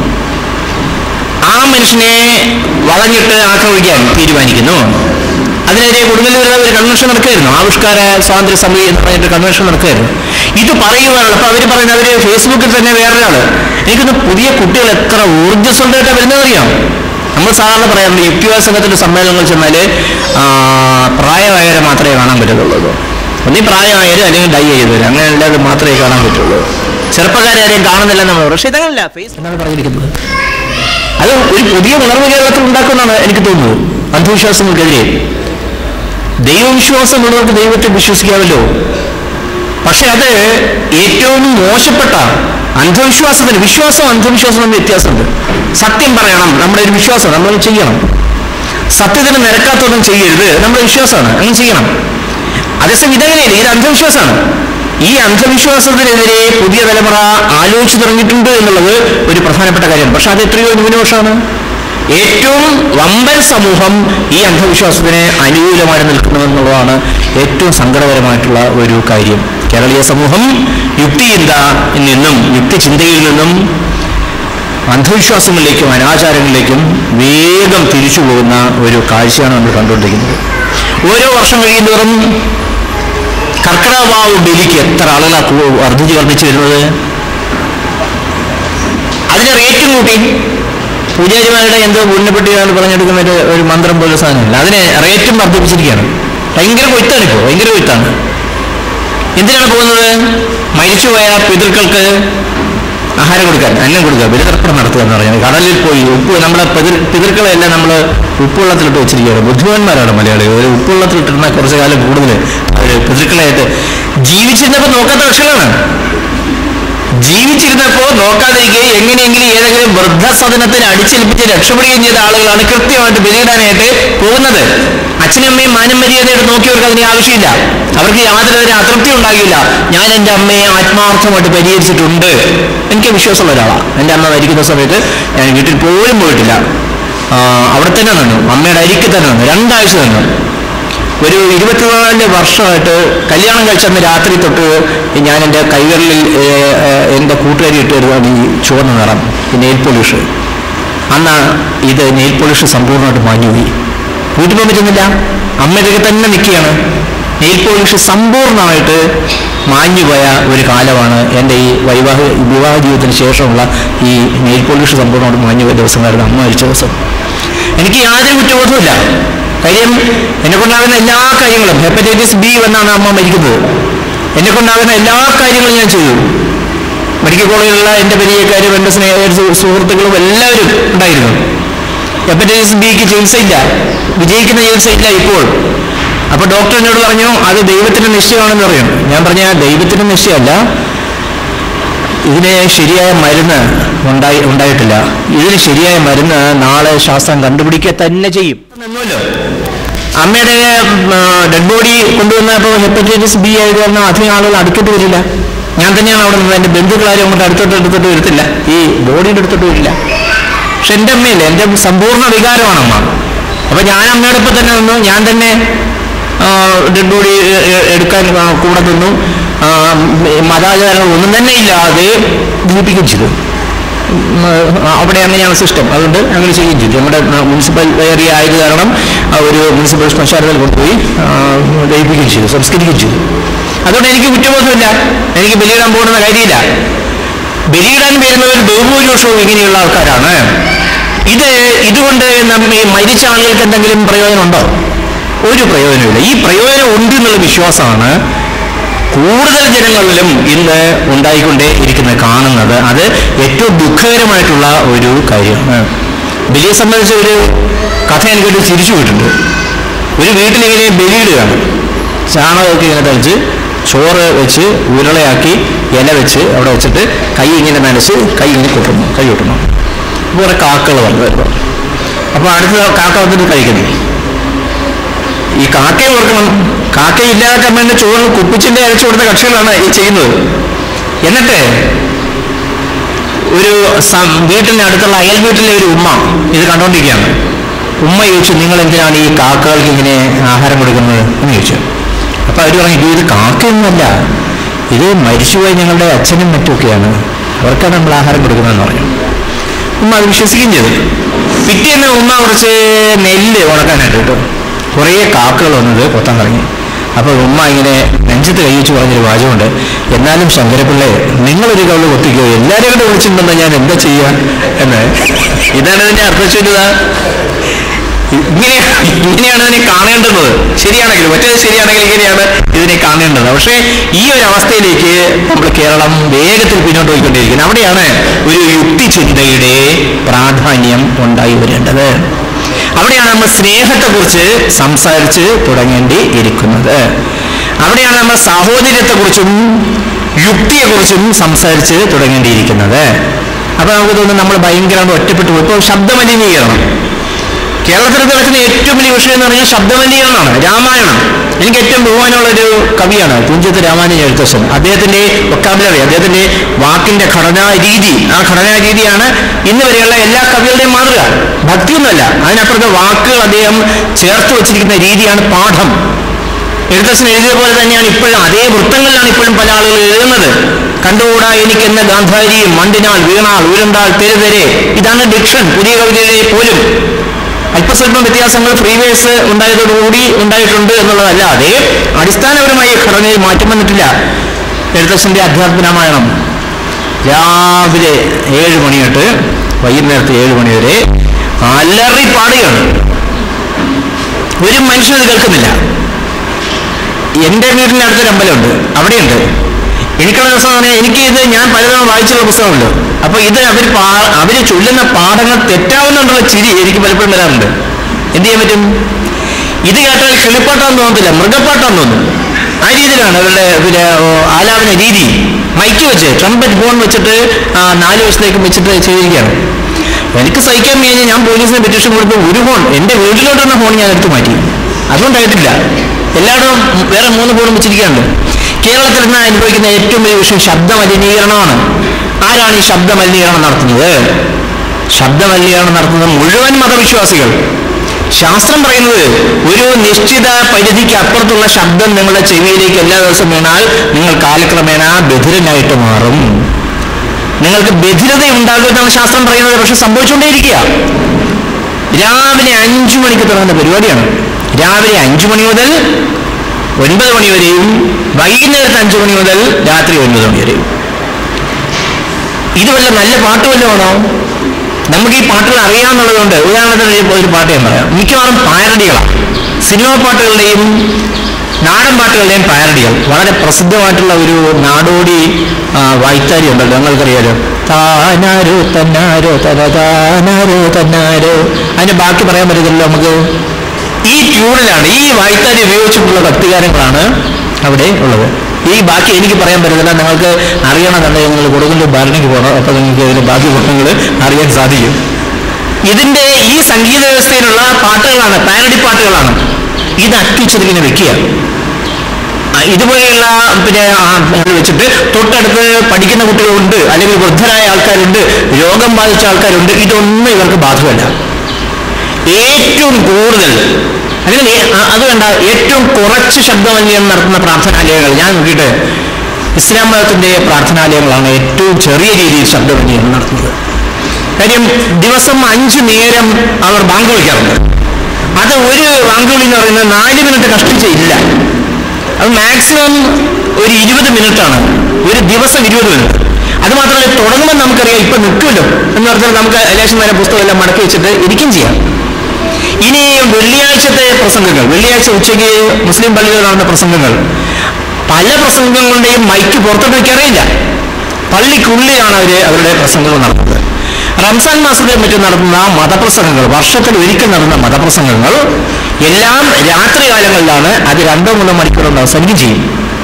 ആ മനുഷ്യനെ വളഞ്ഞിട്ട് ആക്രമിക്കാൻ തീരുമാനിക്കുന്നു അതിനെതിരെ കൊടുങ്ങല്ലൂരിൽ ഒരു കൺവെൻഷൻ നടക്കുകയായിരുന്നു ആവിഷ്കാര സ്വാതന്ത്ര്യ സമിതി എന്ന് പറഞ്ഞിട്ട് കൺവെൻഷൻ നടക്കുകയായിരുന്നു ഇത് പറയുവാനുള്ള അപ്പൊ അവർ പറയുന്നത് അവര് ഫേസ്ബുക്കിൽ തന്നെ വേറൊരാള് എനിക്കൊന്ന് പുതിയ കുട്ടികൾ എത്ര ഊർജ്ജസ്വലമായിട്ടാണ് വരുന്നതറിയാം നമ്മൾ സാധാരണ പറയാറുണ്ട് യുക്തിവാദ സംഘത്തിന്റെ സമ്മേളനങ്ങൾ ചെന്നാല് ആ, പ്രായമായവരെ മാത്രമേ കാണാൻ പറ്റത്തുള്ളൂ ഒന്നീ പ്രായമായവരും അല്ലെങ്കിൽ ഡൈ ചെയ്തവരും അങ്ങനെ അല്ലാതെ മാത്രമേ കാണാൻ പറ്റുള്ളൂ ചെറുപ്പക്കാരെ ആരെയും കാണുന്നില്ല നമ്മൾ പക്ഷേ ഇതങ്ങനല്ല ഫേസ് എന്നാണ് പറഞ്ഞിരിക്കുന്നത് അത് ഒരു പുതിയ ഉണർവ് കേരളത്തിൽ ഉണ്ടാക്കുമെന്നാണ് എനിക്ക് തോന്നുന്നത് അന്ധവിശ്വാസങ്ങൾക്കെതിരെ ദൈവവിശ്വാസമുള്ളവർക്ക് ദൈവത്തെ വിശ്വസിക്കാമല്ലോ പക്ഷെ അത് ഏറ്റവും മോശപ്പെട്ട അന്ധവിശ്വാസത്തിന് വിശ്വാസം അന്ധവിശ്വാസം തമ്മിൽ വ്യത്യാസമുണ്ട് സത്യം പറയണം നമ്മുടെ ഒരു വിശ്വാസം നമ്മൾ ചെയ്യണം സത്യത്തിന് നിരക്കാത്തൊന്നും ചെയ്യരുത് നമ്മുടെ വിശ്വാസമാണ് അങ്ങനെ ചെയ്യണം അതേസമയം ഇതങ്ങനെയല്ല ഇത് അന്ധവിശ്വാസമാണ് ഈ അന്ധവിശ്വാസത്തിനെതിരെ പുതിയ തലമുറ ആലോചിച്ചു തുടങ്ങിയിട്ടുണ്ട് എന്നുള്ളത് ഒരു പ്രധാനപ്പെട്ട കാര്യമാണ് പക്ഷെ അത് എത്രയോ ന്യൂനപക്ഷമാണ് ഏറ്റവും വമ്പൻ സമൂഹം ഈ അന്ധവിശ്വാസത്തിന് അനുകൂലമായി നിൽക്കണമെന്നുള്ളതാണ് ഏറ്റവും സങ്കടകരമായിട്ടുള്ള ഒരു കാര്യം കേരളീയ സമൂഹം യുക്തിചിന്ത നിന്നും യുക്തിചിന്തയിൽ നിന്നും അന്ധവിശ്വാസങ്ങളിലേക്കും അനാചാരങ്ങളിലേക്കും വേഗം തിരിച്ചു പോകുന്ന ഒരു കാഴ്ചയാണ് നമ്മൾ കണ്ടുകൊണ്ടിരിക്കുന്നത് ഓരോ വർഷം കഴിയുന്തോറും കർക്കിടകവാവ് ബലിക്ക് എത്ര ആളുകളാ കൂ- വർദ്ധിച്ച് വർദ്ധിച്ചു വരുന്നത് അതിന് റേറ്റും കൂട്ടി പൂജാരിമാരുടെ എന്തോ പുണ്യപ്പെട്ടിയാണ് പറഞ്ഞെടുക്കുന്ന ഒരു ഒരു മന്ത്രം പോലെ സാധനമില്ല അതിന് റേറ്റും വർദ്ധിപ്പിച്ചിരിക്കുകയാണ് ഭയങ്കര കൊയ്ത്താണ് ഇപ്പോൾ ഭയങ്കര കൊയ്ത്താണ് എന്തിനാണ് പോകുന്നത് മരിച്ചുപോയ പിതൃക്കൾക്ക് ആഹാരം കൊടുക്കാൻ അന്നം കൊടുക്കുക ബലിതർപ്പണം നടത്തുക എന്ന് പറയുന്നത് കടലിൽ പോയി ഉപ്പ് നമ്മുടെ പിതൃ പിതൃക്കളെല്ലാം നമ്മൾ ഉപ്പുവെള്ളത്തിലിട്ട് വെച്ചിരിക്കുകയാണ് ബുദ്ധിമാന്മാരാണ് മലയാളികൾ ഒരു ഉപ്പുവെള്ളത്തിലിട്ടിരുന്ന കുറച്ച് കാലം കൂടുതൽ അവർ പിതൃക്കളായിട്ട് ജീവിച്ചിരുന്നപ്പോൾ നോക്കാത്ത ലക്ഷണമാണ് ജീവിച്ചിരുന്നപ്പോൾ നോക്കാതിരിക്കെ എങ്ങനെയെങ്കിലും ഏതെങ്കിലും വൃദ്ധസദനത്തിന് അടിച്ചേൽപ്പിച്ച് രക്ഷപ്പെടുകയും ചെയ്ത ആളുകളാണ് കൃത്യമായിട്ട് ബലിയിടാനായിട്ട് പോകുന്നത് അച്ഛനും അമ്മയും മാനം മര്യാദയായിട്ട് നോക്കിയവർക്ക് അതിന് ആവശ്യമില്ല അവർക്ക് യാതൊരു ഒരു അതൃപ്തി ഉണ്ടാകില്ല ഞാൻ എൻ്റെ അമ്മയെ ആത്മാർത്ഥമായിട്ട് പരിഹരിച്ചിട്ടുണ്ട് എനിക്ക് വിശ്വാസമുള്ള ഒരാളാണ് എൻ്റെ അമ്മ മരിക്കുന്ന സമയത്ത് ഞാൻ വീട്ടിൽ പോലും പോയിട്ടില്ല ആ, അവിടെ തന്നെ നിന്നു അമ്മയുടെ അരിക്ക് തന്നെ നിന്നു രണ്ടാഴ്ച നിന്നു ഒരു ഇരുപത്തിനാല് വർഷമായിട്ട് കല്യാണം കഴിച്ചന്ന് രാത്രി തൊട്ട് ഞാൻ എൻ്റെ കൈകളിൽ ഏഹ്, ഏഹ്, എൻ്റെ കൂട്ടുകാരി ഇട്ട് തരുവാണ് ഈ ചുവന്ന നിറം ഈ നെയിൽ പോളിഷ് അന്ന് ഇത് നെയിൽ പോളിഷ് സമ്പൂർണ്ണമായിട്ട് മാഞ്ഞുപോയി വീട്ടിൽ പോകാൻ പറ്റുന്നില്ല അമ്മ ഇതൊക്കെ തന്നെ നിൽക്കുകയാണ് നെയിൽ പോളിഷ് സമ്പൂർണ്ണമായിട്ട് മാഞ്ഞുപോയ ഒരു കാലമാണ് എൻ്റെ ഈ വൈവാഹിക വിവാഹ ജീവിതത്തിന് ശേഷമുള്ള ഈ നെയിൽ പോളിഷ് സമ്പൂർണ്ണമായിട്ട് മാഞ്ഞുപോയ ദിവസങ്ങളായിരുന്നു അമ്മ മരിച്ച ദിവസം എനിക്ക് യാതൊരു കുറ്റബോധമില്ല കാര്യം എന്നെ കൊണ്ടാകുന്ന എല്ലാ കാര്യങ്ങളും ഹെപ്പറ്റൈറ്റിസ് ബി വന്നാണ് അമ്മ മരിക്കുന്നത് എന്നെ കൊണ്ടാകുന്ന എല്ലാ കാര്യങ്ങളും ഞാൻ ചെയ്തു മെഡിക്കൽ കോളേജിലുള്ള എൻ്റെ പരിചയക്കാരും എൻ്റെ സ്നേഹ സുഹൃത്തുക്കളും എല്ലാവരും ഉണ്ടായിരുന്നു ഹെപ്പറ്റൈറ്റിസ് ബിക്ക് ചികിത്സയില്ല വിജയിക്കുന്ന ചികിത്സയില്ല ഇപ്പോൾ അപ്പൊ ഡോക്ടർ എന്നോട് പറഞ്ഞു അത് ദൈവത്തിന്റെ നിശ്ചയമാണെന്ന് പറയും ഞാൻ പറഞ്ഞ ദൈവത്തിന്റെ നിശ്ചയമല്ല ഇതിന് ശരിയായ മരുന്ന് ഉണ്ടായി ഉണ്ടായിട്ടില്ല ഇതിന് ശരിയായ മരുന്ന് നാളെ ശാസ്ത്രം കണ്ടുപിടിക്കുക തന്നെ ചെയ്യും നിന്നല്ലോ അമ്മയുടെ ഡെഡ് ബോഡി കൊണ്ടുവന്നപ്പോൾ ഹെപ്പറ്റൈറ്റിസ് ബി ആയത് കാരണം അധികം ആളുകൾ അടുത്തോട്ട് വരില്ല ഞാൻ തന്നെയാണ് അവിടെ നിന്ന് എൻ്റെ ബന്ധുക്കളാരും അങ്ങോട്ട് അടുത്തോട്ട് അടുത്തോട്ട് വരത്തില്ല ഈ ബോഡിയുടെ അടുത്തോട്ട് വരില്ല പക്ഷെ എൻ്റെ അമ്മയില്ല എൻ്റെ സമ്പൂർണ്ണ വികാരമാണ് അമ്മ അപ്പൊ ഞാൻ അമ്മയുടെ ഒപ്പം തന്നെ നിന്നു ഞാൻ തന്നെ ഡെഡ് ബോഡി എടുക്കാൻ ആ, കൂടെ നിന്നു ആ, മതാചാരങ്ങൾ ഒന്നും തന്നെ ഇല്ലാതെ ദീപിക്കുകയും ചെയ്തു ഉം, ആ, അവിടെ അങ്ങനെയാണ് സിസ്റ്റം അതുകൊണ്ട് അങ്ങനെ ചെയ്യുകയും ചെയ്തു നമ്മുടെ മുനിസിപ്പൽ ഏരിയ ആയത് കാരണം ആ ഒരു മുനിസിപ്പൽ ശ്മശാനത്തിൽ കൊണ്ടുപോയി ആ, ദഹിപ്പിക്കുകയും ചെയ്തു സംസ്കരിക്കുകയും ചെയ്തു അതുകൊണ്ട് എനിക്ക് കുറ്റബോധമില്ല എനിക്ക് ബലിയിടാൻ പോകുന്ന കാര്യമില്ല ബലിയിടാൻ വരുന്നവർ ബഹുഭൂരിപക്ഷവും ഇങ്ങനെയുള്ള ആൾക്കാരാണ് ഇത് ഇതുകൊണ്ട് നമ്മ ഈ മരിച്ച ആളുകൾക്ക് എന്തെങ്കിലും പ്രയോജനമുണ്ടോ ഒരു പ്രയോജനമില്ല ഈ പ്രയോജനം ഉണ്ട് എന്നുള്ള വിശ്വാസമാണ് കൂടുതൽ ജനങ്ങളിലും ഇന്ന് ഉണ്ടായിക്കൊണ്ടേ ഇരിക്കുന്നത് കാണുന്നത് അത് ഏറ്റവും ദുഃഖകരമായിട്ടുള്ള ഒരു കാര്യമാണ് ബലിയെ സംബന്ധിച്ച ഒരു കഥ എനിക്കൊരു തിരിച്ചു പോയിട്ടുണ്ട് ഒരു വീട്ടിലിങ്ങനെ ബലിയിടുകയാണ് ചാണകമൊക്കെ ഇങ്ങനെ തളിച്ച് ചോറ് വെച്ച് ഉരുളയാക്കി ഇല വെച്ച് അവിടെ വെച്ചിട്ട് കൈ ഇങ്ങനെ നനച്ച് കൈ ഇങ്ങനെ കൊട്ടുന്നു കൈ കൊട്ടുന്നു അപ്പോൾ കുറെ കാക്കകൾ വന്നു വരുമ്പോൾ അപ്പോൾ അടുത്ത കാക്ക വന്നിട്ട് കഴിക്കുന്നു ഈ കാക്കയെ ഓർക്കണം കാക്കയില്ലാത്ത അമ്മേന്റെ ചോറ് കുപ്പിച്ചിന്റെ അരച്ചു കൊടുത്ത കക്ഷികളാണ് ഈ ചെയ്യുന്നത് എന്നിട്ട് ഒരു സം- വീട്ടിന്റെ അടുത്തുള്ള അയൽ വീട്ടിലെ ഒരു ഉമ്മ ഇത് കണ്ടോണ്ടിരിക്കുകയാണ് ഉമ്മ ചോദിച്ചു നിങ്ങൾ എന്തിനാണ് ഈ കാക്കകൾക്ക് ഇങ്ങനെ ആഹാരം കൊടുക്കുന്നത് എന്ന് ചോദിച്ചു അപ്പൊ അവർ പറഞ്ഞു "ഇത് ഇത് കാക്കയൊന്നുമല്ല ഇത് മരിച്ചുപോയ ഞങ്ങളുടെ അച്ഛനും മറ്റുമൊക്കെയാണ് അവർക്കാണ് നമ്മൾ ആഹാരം കൊടുക്കുന്നതെന്ന് പറഞ്ഞു ഉമ്മ അത് വിശ്വസിക്കുകയും ചെയ്തു പിറ്റേന്ന് ഉമ്മ കുറച്ച് നെല്ല് ഉണക്കാനായിട്ട് കിട്ടും കുറേ കാക്കകൾ വന്നത് കൊത്താൻ തുടങ്ങി അപ്പൊ ഉമ്മ ഇങ്ങനെ നെഞ്ചത്ത് കൈവച്ച് പറഞ്ഞൊരു വാചകമുണ്ട് എന്നാലും ശങ്കരപ്പിള്ളേ നിങ്ങളൊരു കവള് കൊത്തിക്കോ എല്ലാവരും കൂടെ വിളിച്ചിട്ടുണ്ടെന്ന് ഞാൻ എന്താ ചെയ്യുക എന്ന് ഇതാണ് ഇതിന്റെ അർത്ഥശൂന്യത ഇങ്ങനെ ഇങ്ങനെയാണ് ഇതിനെ കാണേണ്ടുന്നത് ശരിയാണെങ്കിൽ മറ്റേത് ശരിയാണെങ്കിൽ ഇങ്ങനെയാണ് ഇതിനെ കാണേണ്ടത് പക്ഷേ ഈ ഒരു അവസ്ഥയിലേക്ക് നമ്മൾ കേരളം വേഗത്തിൽ പിന്നോട്ട് പോയിക്കൊണ്ടിരിക്കുന്നത് അവിടെയാണ് ഒരു യുക്തിചിന്തയുടെ പ്രാധാന്യം ഉണ്ടായി വരേണ്ടത് അവിടെയാണ് നമ്മൾ സ്നേഹത്തെക്കുറിച്ച് സംസാരിച്ച് തുടങ്ങേണ്ടി ഇരിക്കുന്നത് അവിടെയാണ് നമ്മൾ സാഹോദര്യത്തെക്കുറിച്ചും യുക്തിയെക്കുറിച്ചും സംസാരിച്ച് തുടങ്ങേണ്ടിയിരിക്കുന്നത് അപ്പൊ നമുക്ക് തോന്നുന്നു നമ്മൾ ഭയങ്കരമായിട്ട് ഒറ്റപ്പെട്ടു പോയി ഇപ്പോൾ ശബ്ദമലിനീകരണം കേരളത്തിൽ കിടക്കുന്ന ഏറ്റവും വലിയ വിഷയം എന്ന് പറഞ്ഞാൽ ശബ്ദമലിനീകരണമാണ് രാമായണം എനിക്ക് ഏറ്റവും ബഹുമാനമുള്ള ഒരു കവിയാണ് തുഞ്ചത്ത് രാമാനുജ എഴുത്തച്ഛൻ അദ്ദേഹത്തിന്റെ വൊക്കാബുലറി അദ്ദേഹത്തിന്റെ വാക്കിന്റെ ഘടനാ രീതി ആ ഘടനാ രീതിയാണ് ഇന്ന് വരെയുള്ള എല്ലാ കവികളുടെയും മാതൃക ഭക്തിയൊന്നുമല്ല അതിനപ്പുറത്തെ വാക്കുകൾ അദ്ദേഹം ചേർത്ത് വെച്ചിരിക്കുന്ന രീതിയാണ് പാഠം എഴുത്തച്ഛൻ എഴുതിയ പോലെ തന്നെയാണ് ഇപ്പോഴും അതേ വൃത്തങ്ങളിലാണ് ഇപ്പോഴും പല ആളുകൾ എഴുതുന്നത് കണ്ടുകൂടാ എനിക്കെന്ന ഗാന്ധാരി മണ്ടിനാൾ വീണാൾ ഉരുണ്ടാൾ തെരുതെരെ ഇതാണ് ഡിക്ഷൻ പുതിയ കവിതയുടെ പോലും അല്പസ്വല്പം വ്യത്യാസങ്ങൾ ഫ്രീവേഴ്സ് ഉണ്ടായതോടുകൂടി ഉണ്ടായിട്ടുണ്ട് എന്നുള്ളതല്ലാതെ അടിസ്ഥാനപരമായി ഘടനയിൽ മാറ്റം വന്നിട്ടില്ല എഴുത്തച്ഛന്റെ അധ്യാത്മരാമായണം രാവിലെ ഏഴ് മണി തൊട്ട് വൈകുന്നേരത്തെ ഏഴ് മണി വരെ അലറി പാടുകയാണ് ഒരു മനുഷ്യനത് കേൾക്കുന്നില്ല എന്റെ വീടിന്റെ അടുത്തൊരു അമ്പലമുണ്ട് അവിടെയുണ്ട് എനിക്കുള്ള ദിവസം എന്ന് പറഞ്ഞാൽ എനിക്ക് ഇത് ഞാൻ പലതവണ വായിച്ചുള്ള പുസ്തകമുണ്ട് അപ്പൊ ഇത് അവർ അവര് ചൊല്ലുന്ന പാഠങ്ങൾ തെറ്റാവുന്നുണ്ടുള്ള ചിരി എനിക്ക് പലപ്പോഴും വരാറുണ്ട് എന്ത് ചെയ്യാൻ പറ്റും ഇത് കേട്ടാൽ കിളിപ്പാട്ടാന്ന് തോന്നത്തില്ല മൃഗപ്പാട്ടാന്ന് തോന്നും ആ രീതിയിലാണ് അവരുടെ പിന്നെ ഓ, ആലാപന രീതി മൈക്ക് വെച്ച് ട്രംപറ്റ് ഫോൺ വെച്ചിട്ട് ആ, നാല് വശത്തേക്ക് വെച്ചിട്ട് ചെയ്തിരിക്കുകയാണ് എനിക്ക് സഹിക്കാൻ കഴിഞ്ഞ് ഞാൻ പോലീസിന് പെറ്റീഷൻ കൊടുത്ത് ഒരു ഫോൺ എന്റെ വീട്ടിലോട്ട് വന്ന ഫോൺ ഞാൻ എടുത്തു മാറ്റി അതുകൊണ്ടായിട്ടില്ല എല്ലായിടവും വേറെ മൂന്ന് ഫോണും വെച്ചിരിക്കുകയുണ്ട് കേരളത്തിൽ നിന്ന് അനുഭവിക്കുന്ന ഏറ്റവും വലിയ വിഷയം ശബ്ദ മലിനീകരണമാണ് ആരാണ് ഈ ശബ്ദ മലിനീകരണം നടത്തുന്നത് ശബ്ദ മലിനീകരണം നടത്തുന്നത് മുഴുവൻ മതവിശ്വാസികൾ ശാസ്ത്രം പറയുന്നത് ഒരു നിശ്ചിത പരിധിക്ക് അപ്പുറത്തുള്ള ശബ്ദം നിങ്ങളുടെ ചെവിയിലേക്ക് എല്ലാ ദിവസവും വീണാൽ നിങ്ങൾ കാലക്രമേണ ബധിരനായിട്ട് മാറും നിങ്ങൾക്ക് ബധിരത ഉണ്ടാകുമെന്നാണ് ശാസ്ത്രം പറയുന്നത് പക്ഷെ സംഭവിച്ചുകൊണ്ടേയിരിക്കുക രാവിലെ അഞ്ചു മണിക്ക് തുടങ്ങുന്ന പരിപാടിയാണ് രാവിലെ അഞ്ചു മണി മുതൽ ഒൻപത് മണി വരെയും വൈകുന്നേരത്തെ അഞ്ചു മണി മുതൽ രാത്രി ഒൻപത് മണി വരെയും ഇത് വല്ല നല്ല പാട്ട് വല്ലതാണോ നമുക്ക് ഈ പാട്ടുകൾ അറിയാമെന്നുള്ളതുകൊണ്ട് ഉദാഹരണത്തിന് ഒരു- ഒരു പാട്ട് ഞാൻ പറയാം മിക്കവാറും പാരഡികളാണ് സിനിമാ പാട്ടുകളുടെയും നാടൻ പാട്ടുകളുടെയും പാരഡികൾ വളരെ പ്രസിദ്ധമായിട്ടുള്ള ഒരു നാടോടി ആ, വായ്ത്താരി ഉണ്ടല്ലോ നിങ്ങൾക്കറിയാലോ താനാരോ തന്നാരോ തന താനാരോ തന്നാരോ അതിന്റെ ബാക്കി പറയാൻ പറ്റത്തില്ലല്ലോ നമുക്ക് ഈ ട്യൂണിലാണ് ഈ വായ്ത്താരി ഉപയോഗിച്ചിട്ടുള്ള ഭക്തിഗാനങ്ങളാണ് അവിടെ ഉള്ളത് ഈ ബാക്കി എനിക്ക് പറയാൻ പറ്റത്തില്ല നിങ്ങൾക്ക് അറിയണമെന്നുണ്ടെങ്കിൽ നിങ്ങൾ കൊടുക്കുന്ന ഭരണിക്ക് പോകണം അപ്പോൾ നിങ്ങൾക്ക് ഇതിന്റെ ബാക്കി പുസ്തകങ്ങൾ അറിയാൻ സാധിക്കും ഇതിന്റെ ഈ സംഗീത വ്യവസ്ഥയിലുള്ള പാട്ടുകളാണ് പാരഡി പാട്ടുകളാണ് ഇത് അട്ടിച്ചതിങ്ങനെ വെക്കുക ആ, ഇതുപോലെയുള്ള പിന്നെ ആ, ഇത് വെച്ചിട്ട് തൊട്ടടുത്ത് പഠിക്കുന്ന കുട്ടികളുണ്ട് അല്ലെങ്കിൽ വൃദ്ധരായ ആൾക്കാരുണ്ട് രോഗം ബാധിച്ച ആൾക്കാരുണ്ട് ഇതൊന്നും ഇവർക്ക് ബാധകമല്ല ഏറ്റവും കൂടുതൽ അല്ലെങ്കിൽ ഏ- ആ- അത് വേണ്ട ഏറ്റവും കുറച്ച് ശബ്ദമലിനം നടത്തുന്ന പ്രാർത്ഥനാലയങ്ങൾ ഞാൻ നോക്കിയിട്ട് ഇസ്ലാം മതത്തിന്റെ പ്രാർത്ഥനാലയങ്ങളാണ് ഏറ്റവും ചെറിയ രീതിയിൽ ശബ്ദമലിനം നടത്തുന്നത് കാര്യം ദിവസം അഞ്ചു നേരം അവർ ബാങ്ക് വിളിക്കാറുണ്ട് അത് ഒരു ബാങ്ക് വിളി എന്ന് പറയുന്നത് നാല് മിനിറ്റ് കഷ്ടിച്ച് ഇല്ല അത് മാക്സിമം ഒരു ഇരുപത് മിനിറ്റാണ് ഒരു ദിവസം ഇരുപത് മിനിറ്റ് അത് മാത്രമല്ല തുടങ്ങുമ്പോൾ നമുക്കറിയാം ഇപ്പൊ നിൽക്കുമല്ലോ എന്ന് പറഞ്ഞാൽ നമുക്ക് ലേശം നേരം പുസ്തകം എല്ലാം മടക്കി വെച്ചിട്ട് ഇരിക്കും ചെയ്യാം ഇനി വെള്ളിയാഴ്ചത്തെ പ്രസംഗങ്ങൾ വെള്ളിയാഴ്ച ഉച്ചയ്ക്ക് മുസ്ലിം പള്ളികളിൽ നടന്ന പ്രസംഗങ്ങൾ പല പ്രസംഗങ്ങളുടെയും മൈക്ക് പുറത്തോട്ട് വയ്ക്കാറില്ല പള്ളിക്കുള്ളിലാണ് അവർ അവരുടെ പ്രസംഗങ്ങൾ നടത്തുന്നത് റംസാൻ മാസത്തിൽ മറ്റും നടത്തുന്ന മതപ്രസംഗങ്ങൾ വർഷത്തിൽ ഒരിക്കൽ നടന്ന മതപ്രസംഗങ്ങൾ എല്ലാം രാത്രികാലങ്ങളിലാണ് അത് രണ്ടോ മൂന്നോ മണിക്കൂർ കൊണ്ട് അവസാനിക്കും ചെയ്യും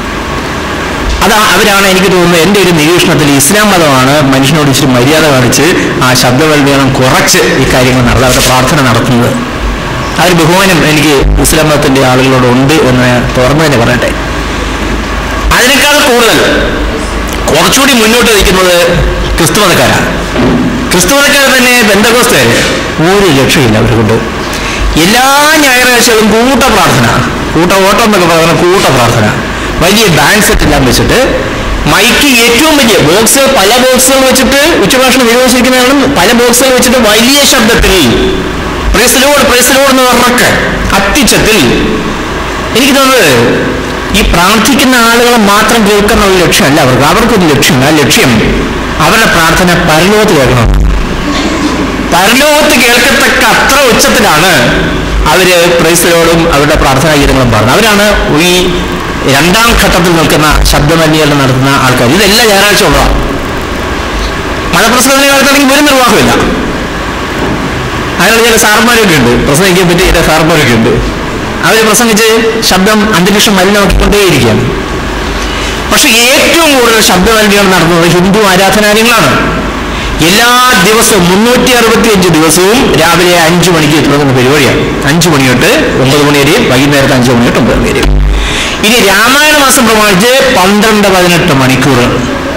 അതാ അവരാണ് എനിക്ക് തോന്നുന്നത് എൻ്റെ ഒരു നിരീക്ഷണത്തിൽ ഇസ്ലാം മതമാണ് മനുഷ്യനോട് ഇച്ചിരി മര്യാദ കാണിച്ച് ആ ശബ്ദവൽമീകരണം കുറച്ച് ഈ കാര്യങ്ങൾ നടത്തുന്നത് അവരുടെ പ്രാർത്ഥന നടത്തുന്നത് ആ ഒരു ബഹുമാനം എനിക്ക് ഇസ്ലാം മതത്തിന്റെ ആളുകളോട് ഉണ്ട് എന്ന് തുറന്നു തന്നെ പറയട്ടെ അതിനേക്കാൾ കൂടുതൽ കുറച്ചുകൂടി മുന്നോട്ട് നിൽക്കുന്നത് ക്രിസ്തുമതക്കാരാണ് ക്രിസ്തുമതക്കാർ തന്നെ ബന്ധകോസ്തര് ഒരു രക്ഷയില്ല അവരെ കൊണ്ട് എല്ലാ ഞായറാഴ്ചകളും കൂട്ട പ്രാർത്ഥന കൂട്ട ഓട്ടം എന്നൊക്കെ പറയുന്ന കൂട്ട പ്രാർത്ഥന വലിയ ബാങ്ക് സെറ്റ് എല്ലാം വെച്ചിട്ട് മൈക്ക് ഏറ്റവും വലിയ ബോക്സ് പല ബോക്സുകൾ വെച്ചിട്ട് ഉച്ചഭാഷണം വിനിയോഗിച്ചിരിക്കുന്നതാണ് പല ബോക്സുകൾ വെച്ചിട്ട് വലിയ ശബ്ദത്തിൽ പ്രൈസലോട് പ്രൈസലോട് എന്ന് പറഞ്ഞൊക്കെ അത്തിച്ചത്തിൽ എനിക്ക് തോന്നുന്നത് ഈ പ്രാർത്ഥിക്കുന്ന ആളുകളെ മാത്രം കേൾക്കുന്ന ഒരു ലക്ഷ്യമല്ല അവർക്ക് അവർക്കൊരു ലക്ഷ്യമുണ്ട് ആ ലക്ഷ്യം അവരുടെ പ്രാർത്ഥന പരലോകത്ത് കേൾക്കണം പരലോകത്ത് കേൾക്കത്തക്ക അത്ര ഉച്ചത്തിലാണ് അവര് പ്രൈസലോടും അവരുടെ പ്രാർത്ഥനാ ഗീതങ്ങളും പാടുന്നത് അവരാണ് ഈ രണ്ടാം ഘട്ടത്തിൽ നിൽക്കുന്ന ശബ്ദമലിനീകരണം നടത്തുന്ന ആൾക്കാർ ഇതെല്ലാം ഞായറാഴ്ച ഉള്ളതാണ് മതപ്രസംഗത്തിന് കാലത്താണെങ്കിൽ ഒരു നിർവാഹമില്ല അതിനുള്ള ചില സാറന്മാരൊക്കെ ഉണ്ട് പ്രസംഗിക്കാൻ പറ്റിയ ചില സാറന്മാരൊക്കെ ഉണ്ട് അവർ പ്രസംഗിച്ച് ശബ്ദം അന്തരീക്ഷം മലിനമാക്കിക്കൊണ്ടേയിരിക്കുകയാണ് പക്ഷെ ഏറ്റവും കൂടുതൽ ശബ്ദമലിനീകരണം നടത്തുന്നത് ഹിന്ദു ആരാധനാലയങ്ങളാണ് എല്ലാ ദിവസവും മുന്നൂറ്റി അറുപത്തി അഞ്ച് ദിവസവും രാവിലെ അഞ്ചു മണിക്ക് തുടങ്ങുന്ന പരിപാടിയാണ് അഞ്ചു മണി തൊട്ട് ഒമ്പത് മണി വരെയും വൈകുന്നേരത്തെ അഞ്ചു മണി തൊട്ട് ഒമ്പത് മണി വരെയും ഇനി രാമായണ മാസം പ്രമാണിച്ച് പന്ത്രണ്ട് പതിനെട്ട് മണിക്കൂറുകൾ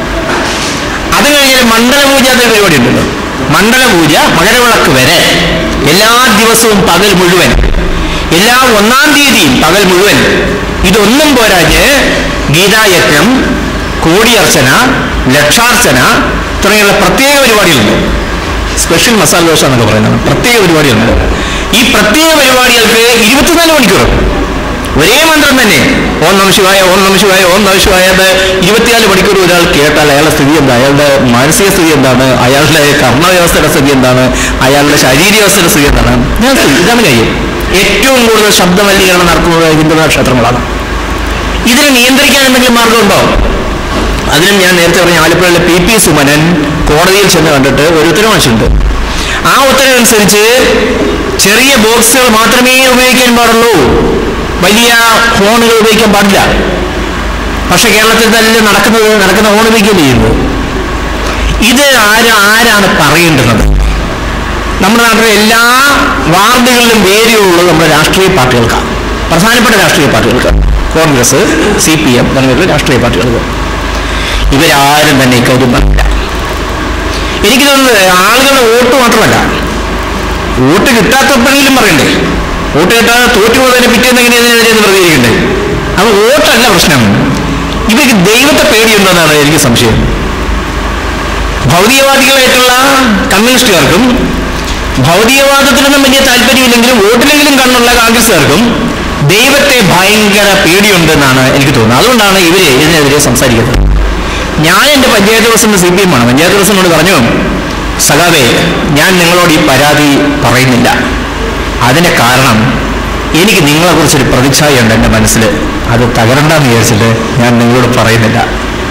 അത് കഴിഞ്ഞാൽ മണ്ഡല പൂജ എന്നൊരു പരിപാടി ഉണ്ടല്ലോ മണ്ഡല പൂജ മകരവിളക്ക് വരെ എല്ലാ ദിവസവും പകൽ മുഴുവൻ എല്ലാ ഒന്നാം തീയതിയും പകൽ മുഴുവൻ ഇതൊന്നും പോരാഞ്ഞ് ഗീതായജ്ഞം കോടിയർച്ചന ലക്ഷാർച്ചന തുടങ്ങിയുള്ള പ്രത്യേക പരിപാടികളുണ്ട് സ്പെഷ്യൽ മസാല ദോശ എന്നൊക്കെ പറയുന്നത് പ്രത്യേക പരിപാടികളുണ്ട് ഈ പ്രത്യേക പരിപാടികൾക്ക് ഇരുപത്തിനാല് മണിക്കൂർ ഒരേ മന്ത്രം തന്നെ ഓം നമ ശിവായ ഓം നമ ശിവായ ഓം നമ ശിവായ എന്ന് ഇരുപത്തിനാല് മണിക്കൂർ ഒരാൾ കേട്ടാൽ അയാളുടെ സ്ഥിതി എന്താ അയാളുടെ മാനസിക സ്ഥിതി എന്താണ് അയാളുടെ കർമ്മവ്യവസ്ഥയുടെ സ്ഥിതി എന്താണ് അയാളുടെ ശാരീരികാവസ്ഥയുടെ സ്ഥിതി എന്താണ് ഞാൻ ഇതാണ് കാര്യം ഏറ്റവും കൂടുതൽ ശബ്ദമലിനീകരണം നടത്തുന്നത് ഹിന്ദുമത ക്ഷേത്രങ്ങളാണ് ഇതിനെ നിയന്ത്രിക്കാൻ എന്തെങ്കിലും മാർഗമുണ്ടോ അതിനും ഞാൻ നേരത്തെ പറഞ്ഞ ആലപ്പുഴയിലെ പി പി സുമനൻ കോടതിയിൽ ചെന്ന് കണ്ടിട്ട് ഒരു ഉത്തരവ് വാങ്ങിച്ചിട്ടുണ്ട് ആ ഉത്തരവനുസരിച്ച് ചെറിയ ബോക്സുകൾ മാത്രമേ ഉപയോഗിക്കാൻ പാടുള്ളൂ വലിയ ഫോണുകൾ ഉപയോഗിക്കാൻ പാടില്ല പക്ഷെ കേരളത്തിൽ തന്നെ നടക്കുന്നത് നടക്കുന്ന ഫോൺ ഉപയോഗിക്കുകയല്ലേ ചെയ്യുന്നത് ഇത് ആര് ആരാണ് പറയേണ്ടുന്നത് നമ്മുടെ നാട്ടിലെ എല്ലാ വാർഡുകളിലും വേരുള്ളത് നമ്മുടെ രാഷ്ട്രീയ പാർട്ടികൾക്കാണ് പ്രധാനപ്പെട്ട രാഷ്ട്രീയ പാർട്ടികൾക്ക് കോൺഗ്രസ് സി പി എം തുടങ്ങിയുള്ള രാഷ്ട്രീയ പാർട്ടികൾക്ക് ഇവരാരും തന്നെ ഇക്കാര്യം പറഞ്ഞില്ല എനിക്ക് തോന്നുന്നത് ആളുകളുടെ വോട്ട് മാത്രമല്ല വോട്ട് കിട്ടാത്തപ്പോഴെങ്കിലും പറയണ്ടേ വോട്ട് കിട്ടാതെ തോറ്റു പോകുന്നതിനെ പിറ്റേന്ന് എങ്ങനെയാണെന്ന് പ്രതികരിക്കണ്ടേ അപ്പൊ വോട്ടല്ല പ്രശ്നം ഇവർക്ക് ദൈവത്തെ പേടിയുണ്ടെന്നാണ് എനിക്ക് സംശയം ഭൗതികവാദികളായിട്ടുള്ള കമ്മ്യൂണിസ്റ്റുകാർക്കും ഭൗതികവാദത്തിലൊന്നും വലിയ താല്പര്യമില്ലെങ്കിലും വോട്ടിലെങ്കിലും കണ്ണുള്ള കോൺഗ്രസ്സുകാർക്കും ദൈവത്തെ ഭയങ്കര പേടിയുണ്ടെന്നാണ് എനിക്ക് തോന്നുന്നത് അതുകൊണ്ടാണ് ഇവര് ഇതിനെതിരെ സംസാരിക്കുന്നത് ഞാൻ എൻ്റെ panchayat president C P M ആണ് പഞ്ചായത്ത് പ്രസിഡന്റിനോട് പറഞ്ഞു സഖാവേ ഞാൻ നിങ്ങളോട് ഈ പരാതി പറയുന്നില്ല അതിന് കാരണം എനിക്ക് നിങ്ങളെക്കുറിച്ചൊരു പ്രതിച്ഛായുണ്ട് എൻ്റെ മനസ്സിൽ അത് തകരണ്ടെന്ന് വിചാരിച്ചിട്ട് ഞാൻ നിങ്ങളോട് പറയുന്നില്ല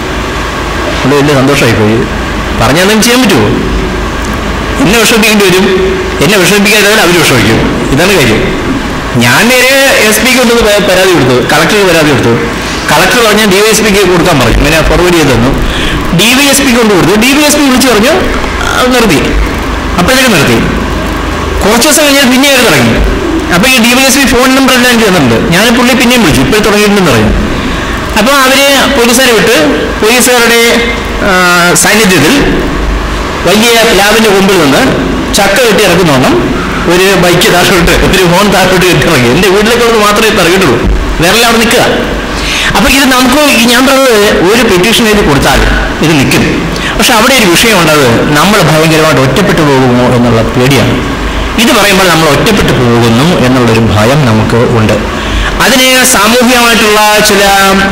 അത് വലിയ സന്തോഷമായി പോയി പറഞ്ഞാലും ചെയ്യാൻ പറ്റുമോ എന്നെ വിഷമിപ്പിക്കേണ്ടി വരും എന്നെ വിഷമിപ്പിക്കാതെ അവർ വിഷമിക്കും ഇതാണ് കാര്യം ഞാൻ നേരെ എസ് പിക്ക് കൊണ്ട് പ- പരാതി കൊടുത്തു കളക്ടർക്ക് പരാതി കൊടുത്തു കളക്ടർ പറഞ്ഞാൽ ഡി വൈ എസ് പിക്ക് കൊടുക്കാൻ പറഞ്ഞു ഇങ്ങനെ ഫോർവേഡ് ചെയ്ത് തന്നു ഡി വൈ എസ് പിക്ക് കൊണ്ട് കൊടുത്തു ഡി വൈ എസ് പി വിളിച്ചു പറഞ്ഞു "ആ, നിർത്തി അപ്പോഴത്തേക്ക് നിർത്തി കുറച്ച് ദിവസം കഴിഞ്ഞാൽ പിന്നെ അവർ തുടങ്ങി അപ്പൊ ഈ D Y S P phone number എല്ലാം എനിക്ക് തന്നിട്ടുണ്ട് ഞാൻ പുള്ളി പിന്നെയും വിളിച്ചു ഇപ്പോൾ തുടങ്ങിയിട്ടുണ്ടെന്ന് പറയും അപ്പോൾ അവര് പോലീസുകാരെ വിട്ട് പോലീസുകാരുടെ ആ, സാന്നിധ്യത്തിൽ വലിയ പ്ലാവിന്റെ മുമ്പിൽ നിന്ന് ചക്ക കെട്ടി ഇറക്കുന്നോണം ഒരു ബൈക്ക് താഴോട്ട് ഒരു ഫോൺ താഴോട്ട് കെട്ടി ഇറങ്ങി എന്റെ വീട്ടിലേക്ക് ഒന്ന് മാത്രമേ ഇപ്പൊ ഇറങ്ങിയിട്ടുള്ളൂ വേറെ അവിടെ നിൽക്കുക അപ്പൊ ഇത് നമുക്ക് ഈ ഞാൻ പറഞ്ഞത് ഒരു പെറ്റീഷൻ എഴുതി കൊടുത്താൽ ഇത് നിൽക്കും പക്ഷെ അവിടെ ഒരു വിഷയമുണ്ടത് നമ്മൾ ഭയങ്കരമായിട്ട് ഒറ്റപ്പെട്ടു പോകുമോ എന്നുള്ള പേടിയാണ് ഇത് പറയുമ്പോൾ നമ്മൾ ഒറ്റപ്പെട്ടു പോകുന്നു എന്നുള്ളൊരു ഭയം നമുക്ക് ഉണ്ട് അതിന് സാമൂഹികമായിട്ടുള്ള ചില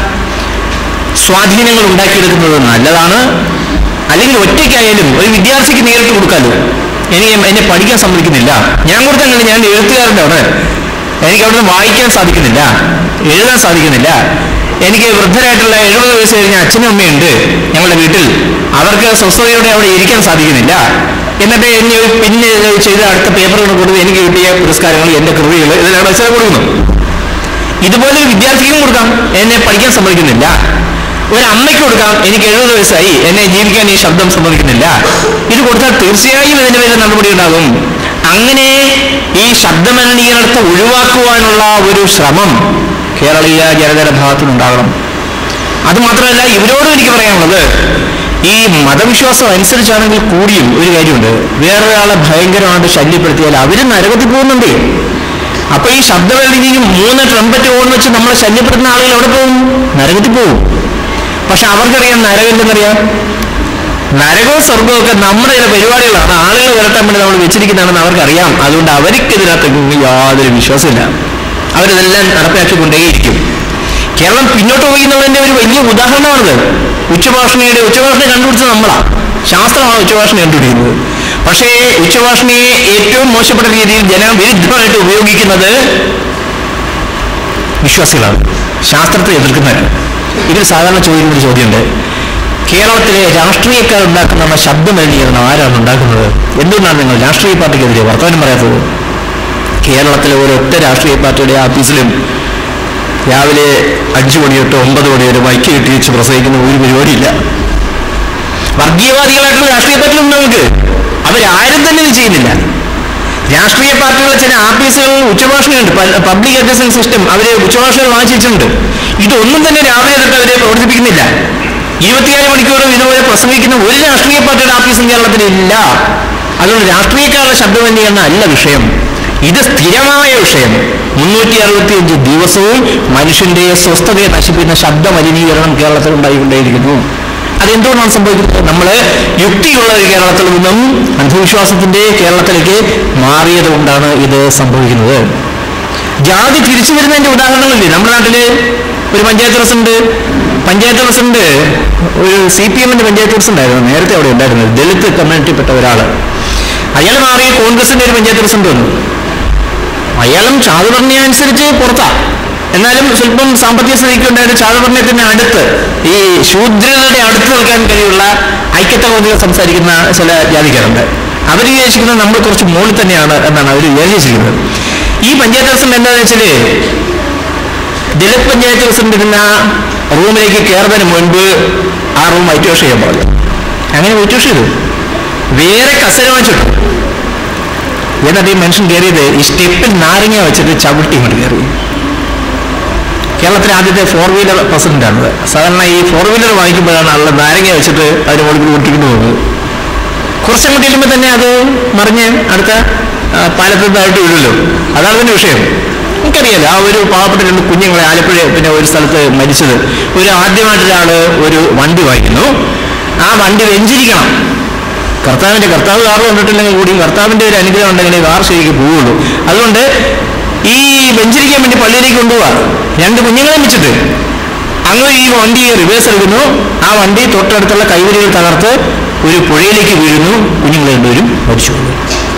സ്വാധീനങ്ങൾ ഉണ്ടാക്കിയെടുക്കുന്നത് നല്ലതാണ് അല്ലെങ്കിൽ ഒറ്റയ്ക്കായാലും ഒരു വിദ്യാർത്ഥിക്ക് നേരിട്ട് കൊടുക്കാലോ എനിക്ക് എന്നെ പഠിക്കാൻ സമ്മതിക്കുന്നില്ല ഞാൻ കൊടുത്തങ്ങനെ ഞാൻ എഴുത്തുകാരൻ്റെ അവിടെ എനിക്ക് അവിടുന്ന് വായിക്കാൻ സാധിക്കുന്നില്ല എഴുതാൻ സാധിക്കുന്നില്ല എനിക്ക് വൃദ്ധരായിട്ടുള്ള എഴുപത് വയസ്സ് കഴിഞ്ഞ അച്ഛനും അമ്മയുണ്ട് ഞങ്ങളുടെ വീട്ടിൽ അവർക്ക് സ്വസ്ഥതയോടെ അവിടെ ഇരിക്കാൻ സാധിക്കുന്നില്ല എന്നിട്ട് എന്നെ ഒരു പിന്നെ ചെയ്ത അടുത്ത പേപ്പറുകൾ കൊടുത്ത് എനിക്ക് കിട്ടിയ പുരസ്കാരങ്ങൾ എൻ്റെ കൃതികൾ ഇതെല്ലാം അച്ഛനെ കൊടുക്കുന്നു ഇതുപോലെ ഒരു വിദ്യാർത്ഥിക്കും കൊടുക്കാം എന്നെ പഠിക്കാൻ സമ്മതിക്കുന്നില്ല ഒരു അമ്മയ്ക്ക് കൊടുക്കാം എനിക്ക് എഴുപത് വയസ്സായി എന്നെ ജീവിക്കാൻ ഈ ശബ്ദം സമ്മതിക്കുന്നില്ല ഇത് കൊടുത്താൽ തീർച്ചയായും ഇതിന്റെ പേരിൽ നടപടി ഉണ്ടാകും അങ്ങനെ ഈ ശബ്ദമലിനീകരണത്തെ ഒഴിവാക്കുവാനുള്ള ഒരു ശ്രമം കേരളീയ ജനതയുടെ ഭാഗത്തുനിന്നുണ്ടാകണം അത് മാത്രമല്ല ഇവരോടും എനിക്ക് പറയാനുള്ളത് ഈ മതവിശ്വാസം അനുസരിച്ചാണെങ്കിൽ കൂടിയും ഒരു കാര്യമുണ്ട് വേറൊരാളെ ഭയങ്കരമായിട്ട് ശല്യപ്പെടുത്തിയാൽ അവരും നരകത്തിൽ പോകുന്നുണ്ട് അപ്പൊ ഈ ശബ്ദമലിനിയും മൂന്ന് ട്രംപറ്റ് ഓൺ വെച്ച് നമ്മളെ ശല്യപ്പെടുത്തുന്ന ആളുകൾ എവിടെ പോകും നരകത്തിൽ പോകും പക്ഷെ അവർക്കറിയാം നരകം എന്തെന്നറിയാം നരകവും സ്വർഗവും ഒക്കെ നമ്മുടെ ചില പരിപാടികളാണ് ആളുകൾ വരട്ടാൻ വേണ്ടി നമ്മൾ വെച്ചിരിക്കുന്നതാണെന്ന് അവർക്കറിയാം അതുകൊണ്ട് അവർക്കെതിരകത്ത് യാതൊരു വിശ്വാസമില്ല അവരിതെല്ലാം നടപ്പിലാക്കിക്കൊണ്ടേയിരിക്കും കേരളം പിന്നോട്ട് പോയി എന്നുള്ളതിന്റെ ഒരു വലിയ ഉദാഹരണമാണിത് ഉച്ചഭാഷണിയുടെ ഉച്ചഭാഷണി കണ്ടുപിടിച്ചത് നമ്മളാ ശാസ്ത്രമാണ് ഉച്ചഭാഷണി കണ്ടുപിടിക്കുന്നത് പക്ഷേ ഉച്ചഭാഷണിയെ ഏറ്റവും മോശപ്പെട്ട രീതിയിൽ ജനവിരുദ്ധമായിട്ട് ഉപയോഗിക്കുന്നത് വിശ്വാസികളാണ് ശാസ്ത്രത്തെ എതിർക്കുന്നവരാണ് ഇതിൽ സാധാരണ ചോദിക്കുന്ന ഒരു ചോദ്യമുണ്ട് കേരളത്തിലെ രാഷ്ട്രീയക്കാർ ഉണ്ടാക്കുന്ന ശബ്ദമലിനീകരണം ആരാണ് ഉണ്ടാക്കുന്നത് എന്തുകൊണ്ടാണ് നിങ്ങൾ രാഷ്ട്രീയ പാർട്ടിക്കെതിരെ വർത്തമാനം പറയാത്തത് കേരളത്തിലെ ഒരൊറ്റ രാഷ്ട്രീയ പാർട്ടിയുടെ ആഫീസിലും രാവിലെ അഞ്ചു മണി തൊട്ട് ഒമ്പത് മണി വരെ മൈക്ക് കെട്ടി വെച്ച് പ്രസംഗിക്കുന്ന ഒരു പരിപാടിയില്ല വർഗീയവാദികളായിട്ടുള്ള രാഷ്ട്രീയ പാർട്ടികളുണ്ട് നമുക്ക് അവരാരും തന്നെ ഇത് ചെയ്യുന്നില്ല രാഷ്ട്രീയ പാർട്ടികളുടെ ചില ആഫീസുകൾ ഉച്ചഭാഷണമുണ്ട് പബ്ലിക് അഡ്രസ്സിംഗ് സിസ്റ്റം അവര് ഉച്ചഭാഷകൾ വാങ്ങിച്ചിട്ടുണ്ട് ഇതൊന്നും തന്നെ രാവിലെ തൊട്ട് അവരെ പ്രവർത്തിപ്പിക്കുന്നില്ല ഇരുപത്തിയാറ് മണിക്കൂറും ഇതുപോലെ പ്രസംഗിക്കുന്ന ഒരു രാഷ്ട്രീയ പാർട്ടിയുടെ ആഫീസും കേരളത്തിൽ ഇല്ല അതുകൊണ്ട് രാഷ്ട്രീയക്കാരുടെ ശബ്ദമലിനീകരണം അല്ല വിഷയം ഇത് സ്ഥിരമായ വിഷയം മുന്നൂറ്റി അറുപത്തിയഞ്ച് ദിവസവും മനുഷ്യന്റെ സ്വസ്ഥതയെ നശിപ്പിക്കുന്ന ശബ്ദമലിനീകരണം കേരളത്തിൽ ഉണ്ടായിക്കൊണ്ടേയിരിക്കുന്നു അതെന്തുകൊണ്ടാണ് സംഭവിക്കുന്നത് നമ്മൾ യുക്തിയുള്ള ഒരു കേരളത്തിൽ നിന്നും അന്ധവിശ്വാസത്തിന്റെ കേരളത്തിലേക്ക് മാറിയത് കൊണ്ടാണ് ഇത് സംഭവിക്കുന്നത് ജാതി തിരിച്ചു വരുന്നതിന്റെ ഉദാഹരണങ്ങളില്ലേ നമ്മുടെ നാട്ടില് ഒരു പഞ്ചായത്ത് പ്രസിഡന്റ് പഞ്ചായത്ത് പ്രസിഡന്റ് ഒരു സി പി എമ്മിന്റെ പഞ്ചായത്ത് പ്രസിഡന്റ് ആയിരുന്നു നേരത്തെ അവിടെ ഉണ്ടായിരുന്നത് ദളിത് കമ്മ്യൂണിറ്റിപ്പെട്ട ഒരാള് അയാൾ മാറി കോൺഗ്രസിന്റെ ഒരു പഞ്ചായത്ത് പ്രസിഡന്റ് വന്നു അയാളും ചാതുവർണ്ണയ അനുസരിച്ച് പുറത്താ എന്നാലും സ്വല്പം സാമ്പത്തിക സ്ഥിതിക്ക് ഉണ്ടായിട്ട് ചാതുവർണ്ണയത്തിന് അടുത്ത് ഈ ശൂദ്രരുടെ അടുത്ത് നിൽക്കാൻ കഴിയുള്ള ഐക്യത്തെ കുറിച്ച് സംസാരിക്കുന്ന ചില ജാതിക്കാരുണ്ട് അവർ വിചാരിച്ചിരിക്കുന്നത് നമ്മൾ കുറച്ച് മുകളിൽ തന്നെയാണ് എന്നാണ് അവർ വിചാരിച്ചിരിക്കുന്നത് ഈ പഞ്ചായത്ത് പ്രസിഡന്റ് എന്താണെന്ന് വെച്ചാല് ദളിത് പഞ്ചായത്ത് പ്രസിഡന്റ് ഇരുന്ന റൂമിലേക്ക് കയറുന്നതിന് മുൻപ് ആ റൂം വൈറ്റ് വാഷ് ചെയ്യാൻ പറഞ്ഞു അങ്ങനെ വൈറ്റ് വാഷ് ചെയ്തു വേറെ കസര വാങ്ങിച്ചിട്ടു എന്നിട്ട് ഈ മനുഷ്യൻ കയറിയത് ഈ സ്റ്റെപ്പിൽ നാരങ്ങ വെച്ചിട്ട് ചവിട്ടി ഇങ്ങോട്ട് കയറി കേരളത്തിലെ ആദ്യത്തെ ഫോർ വീലർ പ്രസിഡന്റ് ആണത് സാധാരണ ഈ ഫോർ വീലർ വാങ്ങിക്കുമ്പോഴാണ് ആളുടെ നാരങ്ങ വെച്ചിട്ട് അതിന് മുകളിൽ കൂട്ടിക്കൊണ്ട് പോകുന്നത് കുറച്ചങ്ങോട്ട് ചെല്ലുമ്പോൾ തന്നെ അത് മറിഞ്ഞ് അടുത്ത ആ, പാലത്തിനകത്തായിട്ട് വീഴുമല്ലോ അതാണ് അതിന്റെ വിഷയം എനിക്കറിയാലോ ആ ഒരു പാവപ്പെട്ട രണ്ട് കുഞ്ഞുങ്ങളെ ആലപ്പുഴ പിന്നെ ഒരു സ്ഥലത്ത് മരിച്ചത് ഒരു ആദ്യമായിട്ട് ഒരാൾ ഒരു വണ്ടി വാങ്ങിക്കുന്നു ആ വണ്ടി വെഞ്ചിരിക്കണം കർത്താവിന്റെ കർത്താവ് കാറ് കണ്ടിട്ടില്ലെങ്കിൽ കൂടി കർത്താവിന്റെ ഒരു അനുഗ്രഹം ഉണ്ടെങ്കിലേ കാർ ശരിക്ക് പോവുള്ളൂ അതുകൊണ്ട് ഈ വെഞ്ചരിക്കാൻ വേണ്ടി പള്ളിയിലേക്ക് കൊണ്ടുപോവാ രണ്ട് കുഞ്ഞുങ്ങളെ വെച്ചിട്ട് അങ്ങ് ഈ വണ്ടി റിവേഴ്സ് എടുക്കുന്നു ആ വണ്ടി തൊട്ടടുത്തുള്ള കൈവരികൾ തകർത്ത് ഒരു പുഴയിലേക്ക് വീഴുന്നു കുഞ്ഞുങ്ങൾ രണ്ടുപേരും മരിച്ചു പോകുന്നു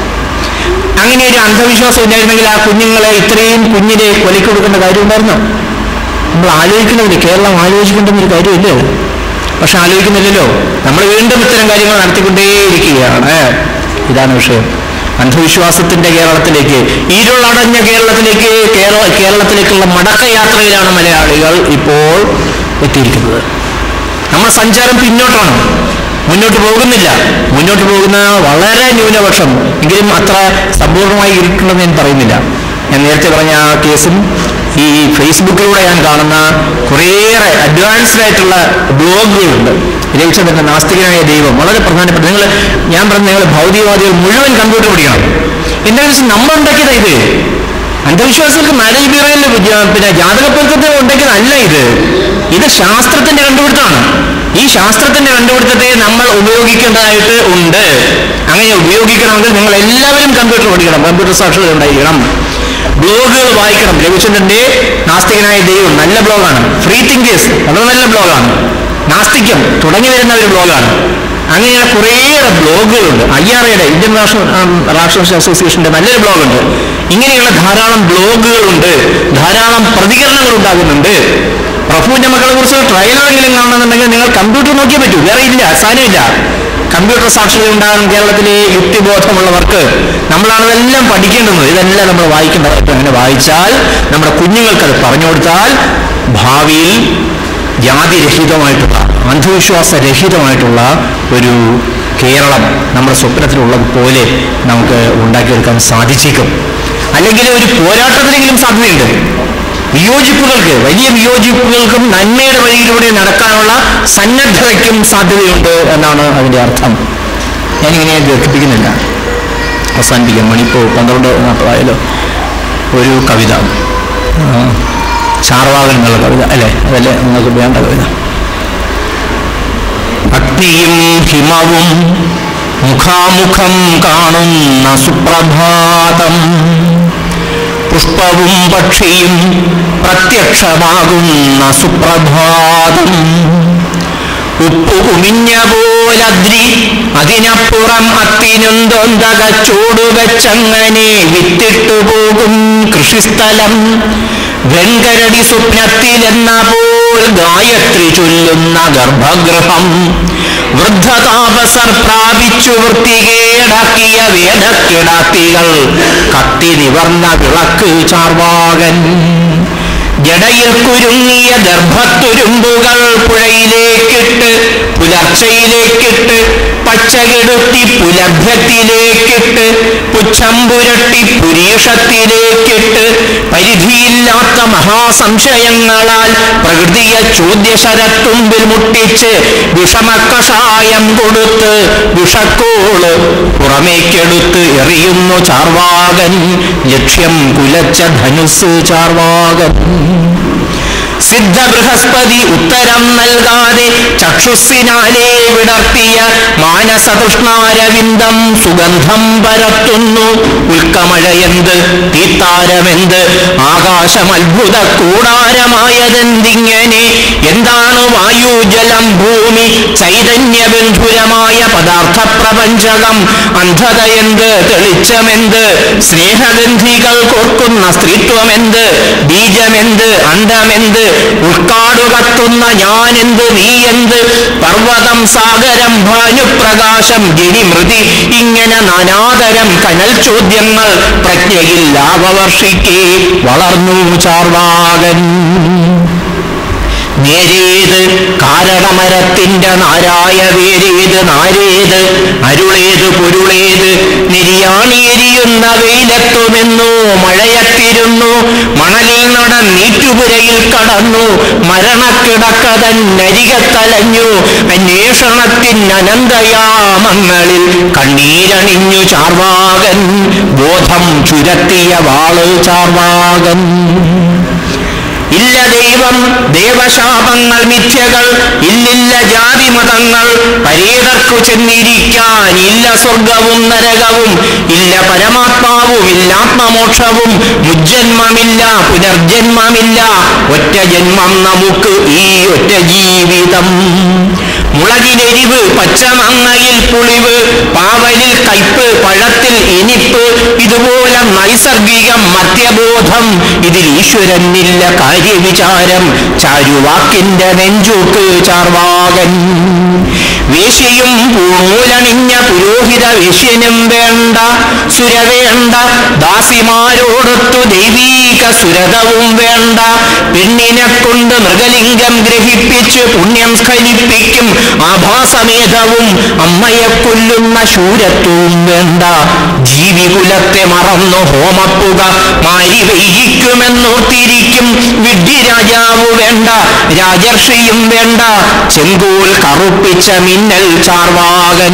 അങ്ങനെ ഒരു അന്ധവിശ്വാസം ഇല്ലായിരുന്നെങ്കിൽ ആ കുഞ്ഞുങ്ങളെ ഇത്രയും കുഞ്ഞിനെ കൊലയ്ക്ക് കൊടുക്കേണ്ട കാര്യം ഉണ്ടായിരുന്നോ നമ്മൾ ആലോചിക്കുന്നില്ല കേരളം ആലോചിക്കേണ്ടുന്ന ഒരു കാര്യമില്ലേ അത്? പക്ഷെ ആലോചിക്കുന്നില്ലല്ലോ നമ്മൾ വീണ്ടും ഇത്തരം കാര്യങ്ങൾ നടത്തിക്കൊണ്ടേയിരിക്കുകയാണ് ഇതാണ് വിഷയം അന്ധവിശ്വാസത്തിന്റെ കേരളത്തിലേക്ക് ഇരുളടഞ്ഞ കേരളത്തിലേക്ക് കേരള കേരളത്തിലേക്കുള്ള മടക്കയാത്രയിലാണ് മലയാളികൾ ഇപ്പോൾ എത്തിയിരിക്കുന്നത് നമ്മുടെ സഞ്ചാരം പിന്നോട്ടാണ് മുന്നോട്ട് പോകുന്നില്ല മുന്നോട്ട് പോകുന്ന വളരെ ന്യൂനപക്ഷം എങ്കിലും അത്ര സമ്പൂർണ്ണമായി ഇരിക്കണമെന്ന് ഞാൻ പറയുന്നില്ല ഞാൻ നേരത്തെ പറഞ്ഞ ആ കേസും ഈ ഫേസ്ബുക്കിലൂടെ ഞാൻ കാണുന്ന കുറേയേറെ അഡ്വാൻസ്ഡ് ആയിട്ടുള്ള ബ്ലോഗുകളുണ്ട് രവിചന്ദ്രന്റെ നാസ്തികനായ ദൈവം വളരെ പ്രധാനപ്പെട്ട നിങ്ങൾ ഞാൻ പറഞ്ഞ നിങ്ങൾ ഭൗതികവാദികൾ മുഴുവൻ കമ്പ്യൂട്ടർ പഠിക്കണം എന്താണെന്ന് വെച്ചാൽ നമ്മൾ ഉണ്ടാക്കിയതാ ഇത് അന്ധവിശ്വാസികൾക്ക് മാരേജ് ബ്യൂറോയിൽ പിന്നെ ജാതകപ്പൊരുത്തത്തെ ഉണ്ടാക്കിയതല്ല ഇത് ഇത് ശാസ്ത്രത്തിന്റെ കണ്ടുപിടുത്തമാണ് ഈ ശാസ്ത്രത്തിന്റെ കണ്ടുപിടുത്തത്തെ നമ്മൾ ഉപയോഗിക്കേണ്ടതായിട്ട് ഉണ്ട് അങ്ങനെ ഉപയോഗിക്കണമെങ്കിൽ നിങ്ങൾ എല്ലാവരും കമ്പ്യൂട്ടർ പഠിക്കണം കമ്പ്യൂട്ടർ സാക്ഷരത ഉണ്ടായിരിക്കണം ബ്ലോഗുകൾ വായിക്കണം രവിചന്ദ്രന്റെ നാസ്തികനായ ദൈവം നല്ല ബ്ലോഗാണ് ഫ്രീ തിങ്കേഴ്സ് വളരെ നല്ല ബ്ലോഗാണ് നാസ്തിക്യം തുടങ്ങി വരുന്ന ഒരു ബ്ലോഗാണ് അങ്ങനെയുള്ള കുറേയേറെ ബ്ലോഗുകളുണ്ട് ഐ ആർ എയുടെ ഇന്ത്യൻ നാഷണൽ രാഷ്ട്രീയ അസോസിയേഷന്റെ നല്ലൊരു ബ്ലോഗുണ്ട് ഇങ്ങനെയുള്ള ധാരാളം ബ്ലോഗുകളുണ്ട് ധാരാളം പ്രതികരണങ്ങൾ ഉണ്ടാകുന്നുണ്ട് പ്രഭുവിന്റെ മക്കളെ കുറിച്ച് ട്രയലെങ്കിലും കാണണമെന്നുണ്ടെങ്കിൽ നിങ്ങൾ കമ്പ്യൂട്ടർ നോക്കിയേ പറ്റൂ വേറെ ഇല്ല സാധനമില്ല കമ്പ്യൂട്ടർ സാക്ഷരത ഉണ്ടാകും കേരളത്തിലെ യുക്തിബോധമുള്ളവർക്ക് നമ്മളാണ് ഇതെല്ലാം പഠിക്കേണ്ടത് ഇതെല്ലാം നമ്മൾ വായിക്കേണ്ടതായിട്ട് അങ്ങനെ വായിച്ചാൽ നമ്മുടെ കുഞ്ഞുങ്ങൾക്ക് അത് പറഞ്ഞു കൊടുത്താൽ ഭാവിയിൽ ജാതിരഹിതമായിട്ടുള്ള അന്ധവിശ്വാസ രഹിതമായിട്ടുള്ള ഒരു കേരളം നമ്മുടെ സ്വപ്നത്തിലുള്ളത് പോലെ നമുക്ക് ഉണ്ടാക്കിയെടുക്കാൻ സാധിച്ചേക്കും അല്ലെങ്കിൽ ഒരു പോരാട്ടത്തിനെങ്കിലും സാധ്യതയുണ്ട് വിയോജിപ്പുകൾക്ക് വലിയ വിയോജിപ്പുകൾക്കും നന്മയുടെ വഴിയിലൂടെ നടക്കാനുള്ള സന്നദ്ധതയ്ക്കും സാധ്യതയുണ്ട് എന്നാണ് അതിന്റെ അർത്ഥം ഞാനിങ്ങനെ ദീർഘിപ്പിക്കുന്നില്ല അവസാനിപ്പിക്കാം മണിപ്പോ പന്ത്രണ്ട് നാൽപ്പതായാലോ ഒരു കവിത ആ, ചാർവാകൻ എന്നുള്ള കവിത അല്ലേ അതല്ലേ നിങ്ങൾക്ക് വേണ്ട കവിത അഗ്നിയും ഹിമവും മുഖാമുഖം കാണുന്ന സുപ്രഭാതം പുഷ്പവും പക്ഷിയും പ്രത്യക്ഷമാകുന്ന സുപ്രഭാതം ഉപ്പു കുമിഞ്ഞ പോലദ്രി അതിനപ്പുറം അത്തിനൊന്തൊന്തക ചൂടുവച്ചങ്ങനെ വിത്തിട്ടു പോകും കൃഷിസ്ഥലം വെങ്കരടി സ്വപ്നത്തിലെന്ന പോൽ ഗായത്രി ചൊല്ലുന്ന ഗർഭഗൃഹം വൃദ്ധതാപസർ പ്രാപിച്ചു വൃത്തികേടാക്കിയ വേദക്കിടാത്തികൾ കത്തി നിവർന്ന വിളക്ക് ചാർവാകൻ ജടയിൽ കുരുങ്ങിയ ഗർഭത്തുരുമ്പുകൾ പുഴയിലേക്കിട്ട് പുലർച്ചയിലേക്കിട്ട് പച്ചകെടുത്തി പുലഭ്യത്തിലേക്കിട്ട് പുച്ഛം പുരട്ടി പുരീഷത്തിലേക്കിട്ട് പരിധിയില്ലാത്ത മഹാസംശയങ്ങളാൽ പ്രകൃതിയെ ചോദ്യശരത്തുമ്പിൽ മുട്ടിച്ച് വിഷമക്കഷായം കൊടുത്ത് വിഷക്കോള് പുറമേക്കെടുത്ത് എറിയുന്നു ചാർവാകൻ ലക്ഷ്യം കുലച്ച ധനുസ് ചാർവാകൻ സിദ്ധ ബൃഹസ്പതി ഉത്തരം നൽകാതെ ചക്ഷുസ്സിനാലെ വിടർത്തിയ മാനസതൃഷ്ണാരവിന്ദം സുഗന്ധം പരത്തുന്നു ഉൽക്കമഴയെന്ത് തീത്താരമെന്ത് ആകാശം അത്ഭുത കൂടാരമായതെന്തിങ്ങനെ എന്താണ് വായു ജലം ഭൂമി ചൈതന്യബന്ധുരമായ പദാർത്ഥ പ്രപഞ്ചകം അന്ധതയെന്ത് തെളിച്ചമെന്ത് സ്നേഹഗന്ധികൾ കോർക്കുന്ന സ്ത്രീത്വമെന്ത് ബീജമെന്ത് അണ്ടമെന്ത് ഉൾക്കാടു കത്തുന്ന ഞാനെന്ത് നീയെന്ത് പർവ്വതം സാഗരം ഭാനുപ്രകാശം ഗിരിമൃതി ഇങ്ങനെ നാനാതരം കനൽ ചോദ്യങ്ങൾ പ്രജ്ഞയിൽ ലാഭവർഷിക്കേ വളർന്നു ചാർവാകൻ നേരേത് കാരണമരത്തിന്റെ നാരായ വേരേത് നാരേത് അരുളേത് പൊരുളേത് നിര്യാണിയെരിയുന്ന വെയിലെത്തുമെന്നു മഴയത്തിരുന്നു മണലിൽ നടന്നീറ്റുപുരയിൽ കടന്നു മരണക്കിടക്കതൻ നരികത്തലഞ്ഞു അന്വേഷണത്തിൻ അനന്തയാമങ്ങളിൽ കണ്ണീരണിഞ്ഞു ചാർവാകൻ ബോധം ചുരത്തിയ വാള് ചാർവാകൻ ഇല്ല ദൈവം ദേ ദേവശാപങ്ങൾ മിഥ്യകൾ ഇല്ലില്ല ജാതി മതങ്ങൾ പരേതർക്കു ചെന്നിരിക്കാൻ ഇല്ല സ്വർഗവും നരകവും ഇല്ല പരമാത്മാവും ഇല്ലാത്മമോക്ഷവും മുജ്ജന്മമില്ല പുനർജന്മമില്ല ഒറ്റ ജന്മം നമുക്ക് ഈ ഒറ്റ ജീവിതം മുളകിലെരിവ് പച്ചമങ്ങയിൽ പുളിവ് പാവലിൽ കയ്പ് പഴത്തിൽ ഇനിപ്പ് ഇതുപോലെ നൈസർഗികം മധ്യബോധം ഇതിൽ ഈശ്വരനില്ല കാര്യവിചാരം ചാരുവാക്കിന്റെ നെഞ്ചൂക്ക് ചാർവാകൻ വേശ്യയും പൂണൂലണിഞ്ഞ പുരോഹിത വേശ്യനും വേണ്ട സുര വേണ്ട ദാസിമാരോടൊത്തു ദൈവീക സുരതവും വേണ്ട പെണ്ണിനെ കൊണ്ട് മൃഗലിംഗം ഗ്രഹിപ്പിച്ച് പുണ്യം സ്ഖലിപ്പിക്കും ആഭാസമേധവും അമ്മയെ കൊല്ലുന്ന ശൂരത്വവും വേണ്ട ജീവികുലത്തെ മറന്നു ഹോമപ്പുക മാരി വൈകിക്കുമെന്നോർത്തിരിക്കും വിഡ്ഢി രാജാവ് വേണ്ട രാജർഷിയും വേണ്ട ചെങ്കോൽ കറുപ്പിച്ച മിന്നൽ ചാർവാകൻ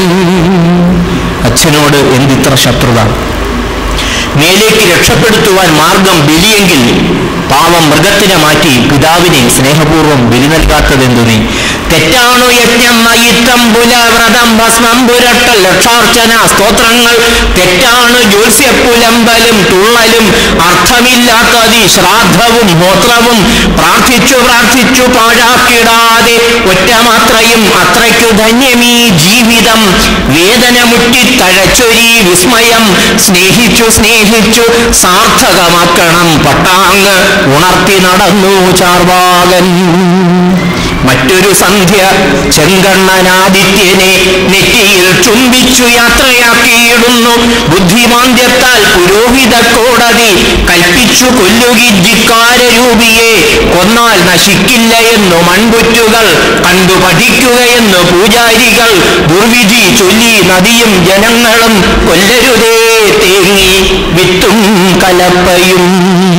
അച്ഛനോട് എന്തിത്ര ശത്രുത മേലേക്ക് രക്ഷപ്പെടുത്തുവാൻ മാർഗം ബലിയെങ്കിൽ പാവം മൃഗത്തിനെ മാറ്റി പിതാവിനെ സ്നേഹപൂർവ്വം ബലി നൽകാത്തതെന്തു നീ തെറ്റാണു യജ്ഞം അയിത്തം പുല വ്രതം ഭസ്മം പുരട്ട ലക്ഷാർച്ചന സ്തോത്രങ്ങൾ തെറ്റാണ് ജ്യോത്സ്യപ്പുലമ്പലും തുള്ളലും അർത്ഥമില്ലാത്തതി ശ്രാദ്ധവും ഹോത്രവും പ്രാർത്ഥിച്ചു പ്രാർത്ഥിച്ചു പാഴാക്കിടാതെ ഒറ്റ മാത്രയും അത്രയ്ക്കു ധന്യമീ ജീവിതം വേദന മുറ്റി തഴച്ചൊരീ വിസ്മയം സ്നേഹിച്ചു സ്നേഹിച്ചു സാർത്ഥകമാക്കണം പട്ടാങ്ങ് ഉണർത്തി നടന്നു ചാർവാകൻ മറ്റൊരു സന്ധ്യ ചെങ്കണ്ണനാദിത്യനെ നെറ്റിയിൽ ചുംബിച്ചു യാത്രയാക്കിയിടുന്നു ബുദ്ധിമാന്ദ്യത്താൽ പുരോഹിത കോടതി കൽപ്പിച്ചു കൊല്ലുകിജിക്കാരൂപിയെ കൊന്നാൽ നശിക്കില്ല എന്നു മൺപുറ്റുകൾ കണ്ടു പഠിക്കുകയെന്നു പൂജാരികൾ ദുർവിധി ചൊല്ലി നദിയും ജനങ്ങളും കൊല്ലരുതേ തേങ്ങി വിത്തും കലപ്പയും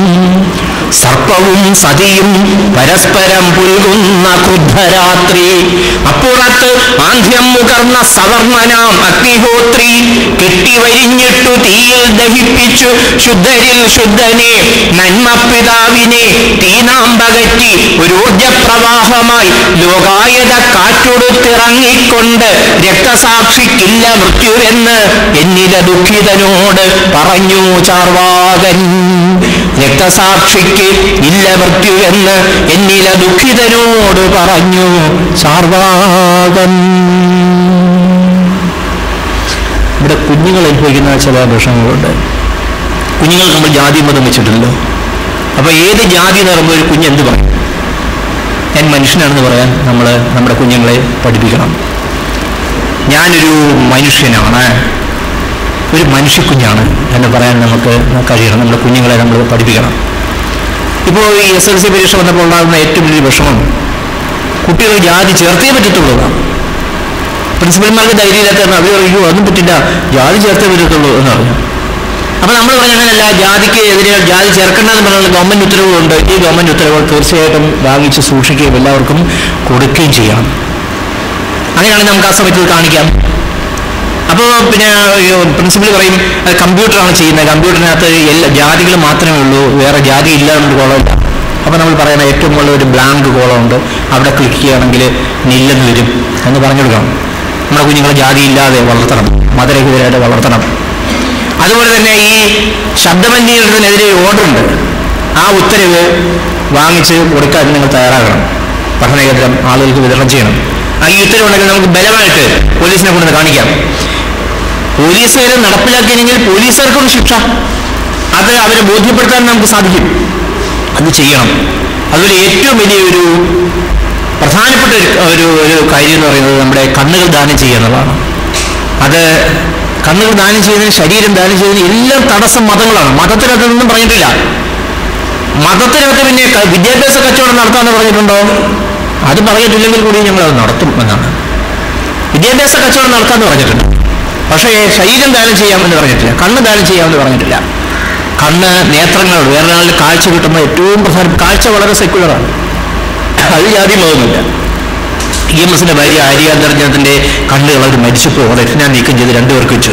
സർപ്പവും സതിയും പരസ്പരം പുൽകുന്ന ക്രുദ്ധരാത്രി അപ്പുറത്ത് ആന്ധ്യം മുകർന്ന സവർണനാം അഗ്നിഹോത്രി കെട്ടിവരിഞ്ഞിട്ടു തീയിൽ ദഹിപ്പിച്ചു ശുദ്ധരിൽ ശുദ്ധനെ നന്മപിതാവിനെ തീനാമ്പകറ്റി ഒരു ഊർജപ്രവാഹമായി ലോകായത കാറ്റുടുത്തിറങ്ങിക്കൊണ്ട് രക്തസാക്ഷിക്കില്ല മൃത്യുവെന്ന് എന്നില ദുഃഖിതനോട് പറഞ്ഞു ചാർവാകൻ രക്തസാക്ഷിക്ക് ഇല്ല മൃത്യുവെന്ന് എന്നില ദുഃഖിതനോട് പറഞ്ഞു ചാർവാകൻ ഇവിടെ കുഞ്ഞുങ്ങൾ അനുഭവിക്കുന്ന ചില വിഷമങ്ങളുണ്ട് കുഞ്ഞുങ്ങൾക്ക് നമ്മൾ ജാതി മതം വെച്ചിട്ടില്ലല്ലോ അപ്പൊ ഏത് ജാതി എന്ന് പറയുമ്പോൾ ഒരു കുഞ്ഞ് എന്ത് പറയും ഞാൻ മനുഷ്യനാണെന്ന് പറയാൻ നമ്മൾ നമ്മുടെ കുഞ്ഞുങ്ങളെ പഠിപ്പിക്കണം ഞാനൊരു മനുഷ്യനാണ് ഒരു മനുഷ്യക്കുഞ്ഞാണ് എന്ന് പറയാൻ നമുക്ക് കഴിയണം നമ്മുടെ കുഞ്ഞുങ്ങളെ നമ്മൾ പഠിപ്പിക്കണം ഇപ്പോൾ ഈ എസ് എൽ സി പരീക്ഷ വന്നപ്പോൾ ഉണ്ടാകുന്ന ഏറ്റവും വലിയ വിഷമം കുട്ടികൾ ജാതി ചേർത്തേ പറ്റത്തുള്ളൂ എന്നാണ്. പ്രിൻസിപ്പൽമാർക്ക് ധൈര്യമില്ലാത്ത അവർ പറയും ഒന്നും പറ്റില്ല ജാതി ചേർത്തേ പറ്റത്തുള്ളൂ എന്ന് പറഞ്ഞു അപ്പൊ നമ്മൾ പറഞ്ഞ അങ്ങനെയല്ല ജാതിക്ക് എതിരെ ജാതി ചേർക്കേണ്ടെന്ന് പറഞ്ഞുള്ള ഗവൺമെന്റ് ഉത്തരവുകളുണ്ട് ഈ ഗവൺമെന്റ് ഉത്തരവുകൾ തീർച്ചയായിട്ടും വാങ്ങിച്ച് സൂക്ഷിക്കുകയും എല്ലാവർക്കും കൊടുക്കുകയും ചെയ്യണം അങ്ങനെയാണെങ്കിൽ നമുക്ക് ആ സമയത്ത് ഇത് കാണിക്കാം അപ്പോൾ പിന്നെ പ്രിൻസിപ്പൽ പറയും അത് കമ്പ്യൂട്ടറാണ് ചെയ്യുന്നത് കമ്പ്യൂട്ടറിനകത്ത് എല്ലാ ജാതികൾ മാത്രമേ ഉള്ളൂ വേറെ ജാതി ഇല്ല എന്നൊരു കോളമില്ല അപ്പോൾ നമ്മൾ പറയുന്ന ഏറ്റവും മുകളിൽ ഒരു ബ്ലാങ്ക് കോളമുണ്ട് അവിടെ ക്ലിക്ക് ചെയ്യുകയാണെങ്കിൽ നില്ലെന്ന് വരും എന്ന് പറഞ്ഞു കൊടുക്കണം നമ്മുടെ കുഞ്ഞുങ്ങളെ ജാതി ഇല്ലാതെ വളർത്തണം മതരഹിതരായിട്ട് വളർത്തണം അതുപോലെ തന്നെ ഈ ശബ്ദമലിനീകരണത്തിനെതിരെ ഓർഡർ ഉണ്ട് ആ ഉത്തരവ് വാങ്ങിച്ച് കൊടുക്കാൻ നിങ്ങൾ തയ്യാറാകണം പഠനകേന്ദ്രം ആളുകൾക്ക് വിതരണം ചെയ്യണം ആ ഈ ഉത്തരവുണ്ടെങ്കിൽ നമുക്ക് ബലമായിട്ട് പോലീസിനെ കൊണ്ട് കാണിക്കാം പോലീസുകാർ നടപ്പിലാക്കിയെങ്കിൽ പോലീസുകാർക്കും ശിക്ഷ അത് അവരെ ബോധ്യപ്പെടുത്താൻ നമുക്ക് സാധിക്കും അത് ചെയ്യണം അതുപോലെ ഏറ്റവും വലിയ ഒരു പ്രധാനപ്പെട്ട ഒരു ഒരു ഒരു കാര്യം എന്ന് പറയുന്നത് നമ്മുടെ കണ്ണുകൾ ദാനം ചെയ്യുക എന്നുള്ളതാണ് അത് കണ്ണുകൾ ദാനം ചെയ്യുന്നതിന് ശരീരം ദാനം ചെയ്യുന്നതിന് എല്ലാം തടസ്സം മതങ്ങളാണ് മതത്തിനകത്തൊന്നും പറഞ്ഞിട്ടില്ല മതത്തിനകത്ത് പിന്നെ ക- വിദ്യാഭ്യാസ കച്ചവടം നടത്താമെന്ന് പറഞ്ഞിട്ടുണ്ടോ അത് പറഞ്ഞിട്ടില്ലെങ്കിൽ കൂടി ഞങ്ങൾ അത് നടത്തും എന്നാണ് വിദ്യാഭ്യാസ കച്ചവടം നടത്താമെന്ന് പറഞ്ഞിട്ടുണ്ട് പക്ഷേ ശരീരം ദാനം ചെയ്യാമെന്ന് പറഞ്ഞിട്ടില്ല കണ്ണ് ദാനം ചെയ്യാമെന്ന് പറഞ്ഞിട്ടില്ല കണ്ണ് നേത്രങ്ങളോട് വേറൊരാളിൽ കാഴ്ച കിട്ടുമ്പോൾ ഏറ്റവും പ്രധാനം കാഴ്ച വളരെ സെക്യുലറാണ് അത് ജാതി മതമൊന്നുമില്ല ഇ എം എസിന്റെ ഭാര്യ ആര്യാന്തർജനത്തിന്റെ കണ്ണുകൾ അവർ മരിച്ചപ്പോൾ റെറ്റിന നീക്കം ചെയ്ത് രണ്ടുപേർക്ക് വെച്ചു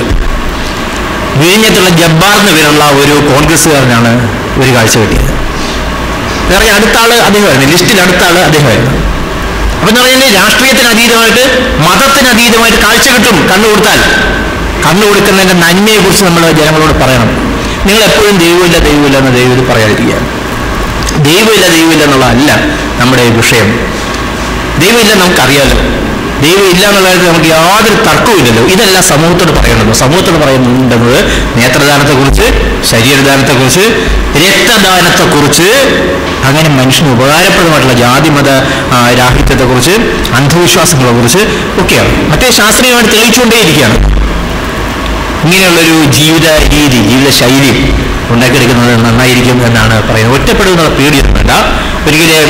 വിഴിഞ്ഞത്തുള്ള ജബ്ബാർ എന്ന് പേരുള്ള ഒരു കോൺഗ്രസ്സുകാരനാണ് ഒരു കാഴ്ച കിട്ടിയത് എന്ന് പറഞ്ഞാൽ അടുത്ത ആള് അദ്ദേഹമായിരുന്നു ലിസ്റ്റിൽ അടുത്ത ആള് അദ്ദേഹമായിരുന്നു അപ്പൊ എന്ന് പറഞ്ഞാൽ രാഷ്ട്രീയത്തിന് അതീതമായിട്ട് മതത്തിന് അതീതമായിട്ട് കാഴ്ച കിട്ടും കണ്ണു കൊടുത്താൽ കണ്ണു കൊടുക്കുന്നതിന്റെ നന്മയെ കുറിച്ച് നമ്മൾ ജനങ്ങളോട് പറയണം നിങ്ങൾ എപ്പോഴും ദൈവമില്ല ദൈവമില്ല എന്ന് ദൈവം ഇത് പറയാതിരിക്കുക ദൈവമില്ല ദൈവമില്ല എന്നുള്ളതല്ല നമ്മുടെ വിഷയം ദൈവമില്ല നമുക്കറിയാലോ ദൈവം ഇല്ല എന്നുള്ള കാര്യത്തിൽ നമുക്ക് യാതൊരു തർക്കവുമില്ലല്ലോ ഇതല്ല സമൂഹത്തോട് പറയേണ്ടത് സമൂഹത്തോട് പറയുന്നുണ്ടെന്നത് നേത്രദാനത്തെക്കുറിച്ച് ശരീരദാനത്തെക്കുറിച്ച് രക്തദാനത്തെക്കുറിച്ച് അങ്ങനെ മനുഷ്യന് ഉപകാരപ്രദമായിട്ടുള്ള ജാതിമത ആ, രാഹിത്യത്തെക്കുറിച്ച് അന്ധവിശ്വാസങ്ങളെക്കുറിച്ച് ഒക്കെയാണ് മറ്റേ ശാസ്ത്രീയമായിട്ട് തെളിയിച്ചുകൊണ്ടേയിരിക്കുകയാണ് ഇങ്ങനെയുള്ളൊരു ജീവിത രീതി ജീവിത ശൈലി ഉണ്ടാക്കിയെടുക്കുന്നത് നന്നായിരിക്കും എന്നാണ് പറയുന്നത് ഒറ്റപ്പെടുന്നത് പേടിയൊന്നും വേണ്ട ഒരിക്കലും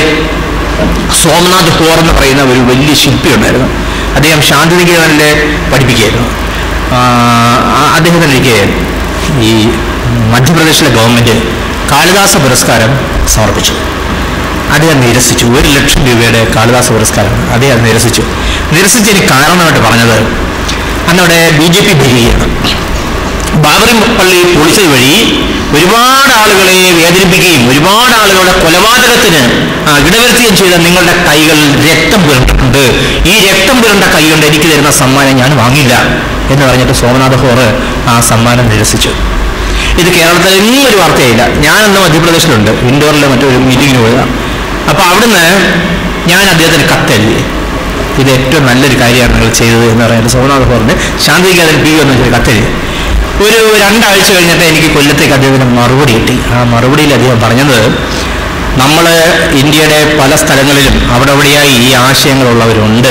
സോമനാഥ് ഹോർ എന്ന് പറയുന്ന ഒരു വലിയ ശില്പി ഉണ്ടായിരുന്നു അദ്ദേഹം ശാന്തിനികേതനിലെ പഠിപ്പിക്കുകയായിരുന്നു ആ, ആ- അദ്ദേഹത്തിന് എനിക്ക് ഈ മധ്യപ്രദേശിലെ ഗവൺമെന്റ് കാളിദാസ പുരസ്കാരം സമർപ്പിച്ചു അദ്ദേഹം നിരസിച്ചു ഒരു ലക്ഷം രൂപയുടെ കാളിദാസ പുരസ്കാരം അദ്ദേഹം നിരസിച്ചു നിരസിച്ചതിന് കാരണമായിട്ട് പറഞ്ഞത് അന്നവിടെ ബി ജെ പി ഭരിക്കുകയാണ് ബാബറി പള്ളി പൊളിച്ചത് വഴി ഒരുപാട് ആളുകളെ വേദനിപ്പിക്കുകയും ഒരുപാട് ആളുകളുടെ കൊലപാതകത്തിന് ആ, ഇടവരുത്തുകയും ചെയ്ത നിങ്ങളുടെ കൈകൾ രക്തം പുരണ്ടിട്ടുണ്ട് ഈ രക്തം പുരണ്ട കൈ കൊണ്ട് എനിക്ക് തരുന്ന സമ്മാനം ഞാൻ വാങ്ങില്ല എന്ന് പറഞ്ഞിട്ട് സോമനാഥ ഹോറ് ആ സമ്മാനം നിരസിച്ചു ഇത് കേരളത്തിൽ എങ്ങും ഒരു വാർത്തയായില്ല ഞാനന്ന് മധ്യപ്രദേശിലുണ്ട് ഇൻഡോറിലെ മറ്റൊരു മീറ്റിങ്ങിന് പോയതാണ് അപ്പൊ അവിടുന്ന് ഞാൻ അദ്ദേഹത്തിന് കത്തെഴുതി ഇത് ഏറ്റവും നല്ലൊരു കാര്യമാണ് നിങ്ങൾ ചെയ്തത് എന്ന് പറയുന്നത് സോമനാഥ ഹോറിന് ശാന്തികാരൻ പി എന്ന് വെച്ചൊരു കത്തെഴുതി ഒരു രണ്ടാഴ്ച കഴിഞ്ഞിട്ട് എനിക്ക് കൊല്ലത്തേക്ക് അദ്ദേഹത്തിന് മറുപടി കിട്ടി ആ മറുപടിയിൽ അദ്ദേഹം പറഞ്ഞത് നമ്മൾ ഇന്ത്യയുടെ പല സ്ഥലങ്ങളിലും അവിടെ അവിടെയായി ഈ ആശയങ്ങളുള്ളവരുണ്ട്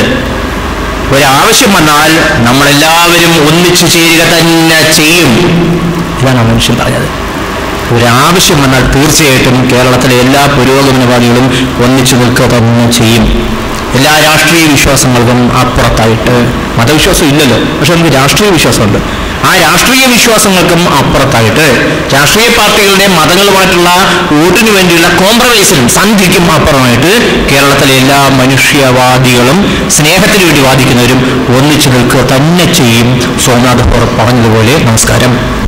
ഒരാവശ്യം വന്നാൽ നമ്മളെല്ലാവരും ഒന്നിച്ചു ചേരുക തന്നെ ചെയ്യും ഇതാണ് ആ മനുഷ്യൻ പറഞ്ഞത് ഒരാവശ്യം വന്നാൽ തീർച്ചയായിട്ടും കേരളത്തിലെ എല്ലാ പുരോഗമനവാദികളും ഒന്നിച്ചു നിൽക്കുക തന്നെ ചെയ്യും എല്ലാ രാഷ്ട്രീയ വിശ്വാസങ്ങൾക്കും അപ്പുറത്തായിട്ട് മതവിശ്വാസം ഇല്ലല്ലോ പക്ഷെ നമുക്ക് രാഷ്ട്രീയ വിശ്വാസമുണ്ട് ആ രാഷ്ട്രീയ വിശ്വാസങ്ങൾക്കും അപ്പുറത്തായിട്ട് രാഷ്ട്രീയ പാർട്ടികളുടെ മതങ്ങളുമായിട്ടുള്ള വോട്ടിന് വേണ്ടിയുള്ള കോംപ്രമൈസിനും സന്ധിക്കും അപ്പുറമായിട്ട് കേരളത്തിലെ എല്ലാ മനുഷ്യവാദികളും സ്നേഹത്തിന് വേണ്ടി വാദിക്കുന്നവരും ഒന്നിച്ചു നിൽക്കുക തന്നെ ചെയ്യും സോമനാഥ് ഹോർ പറഞ്ഞതുപോലെ നമസ്കാരം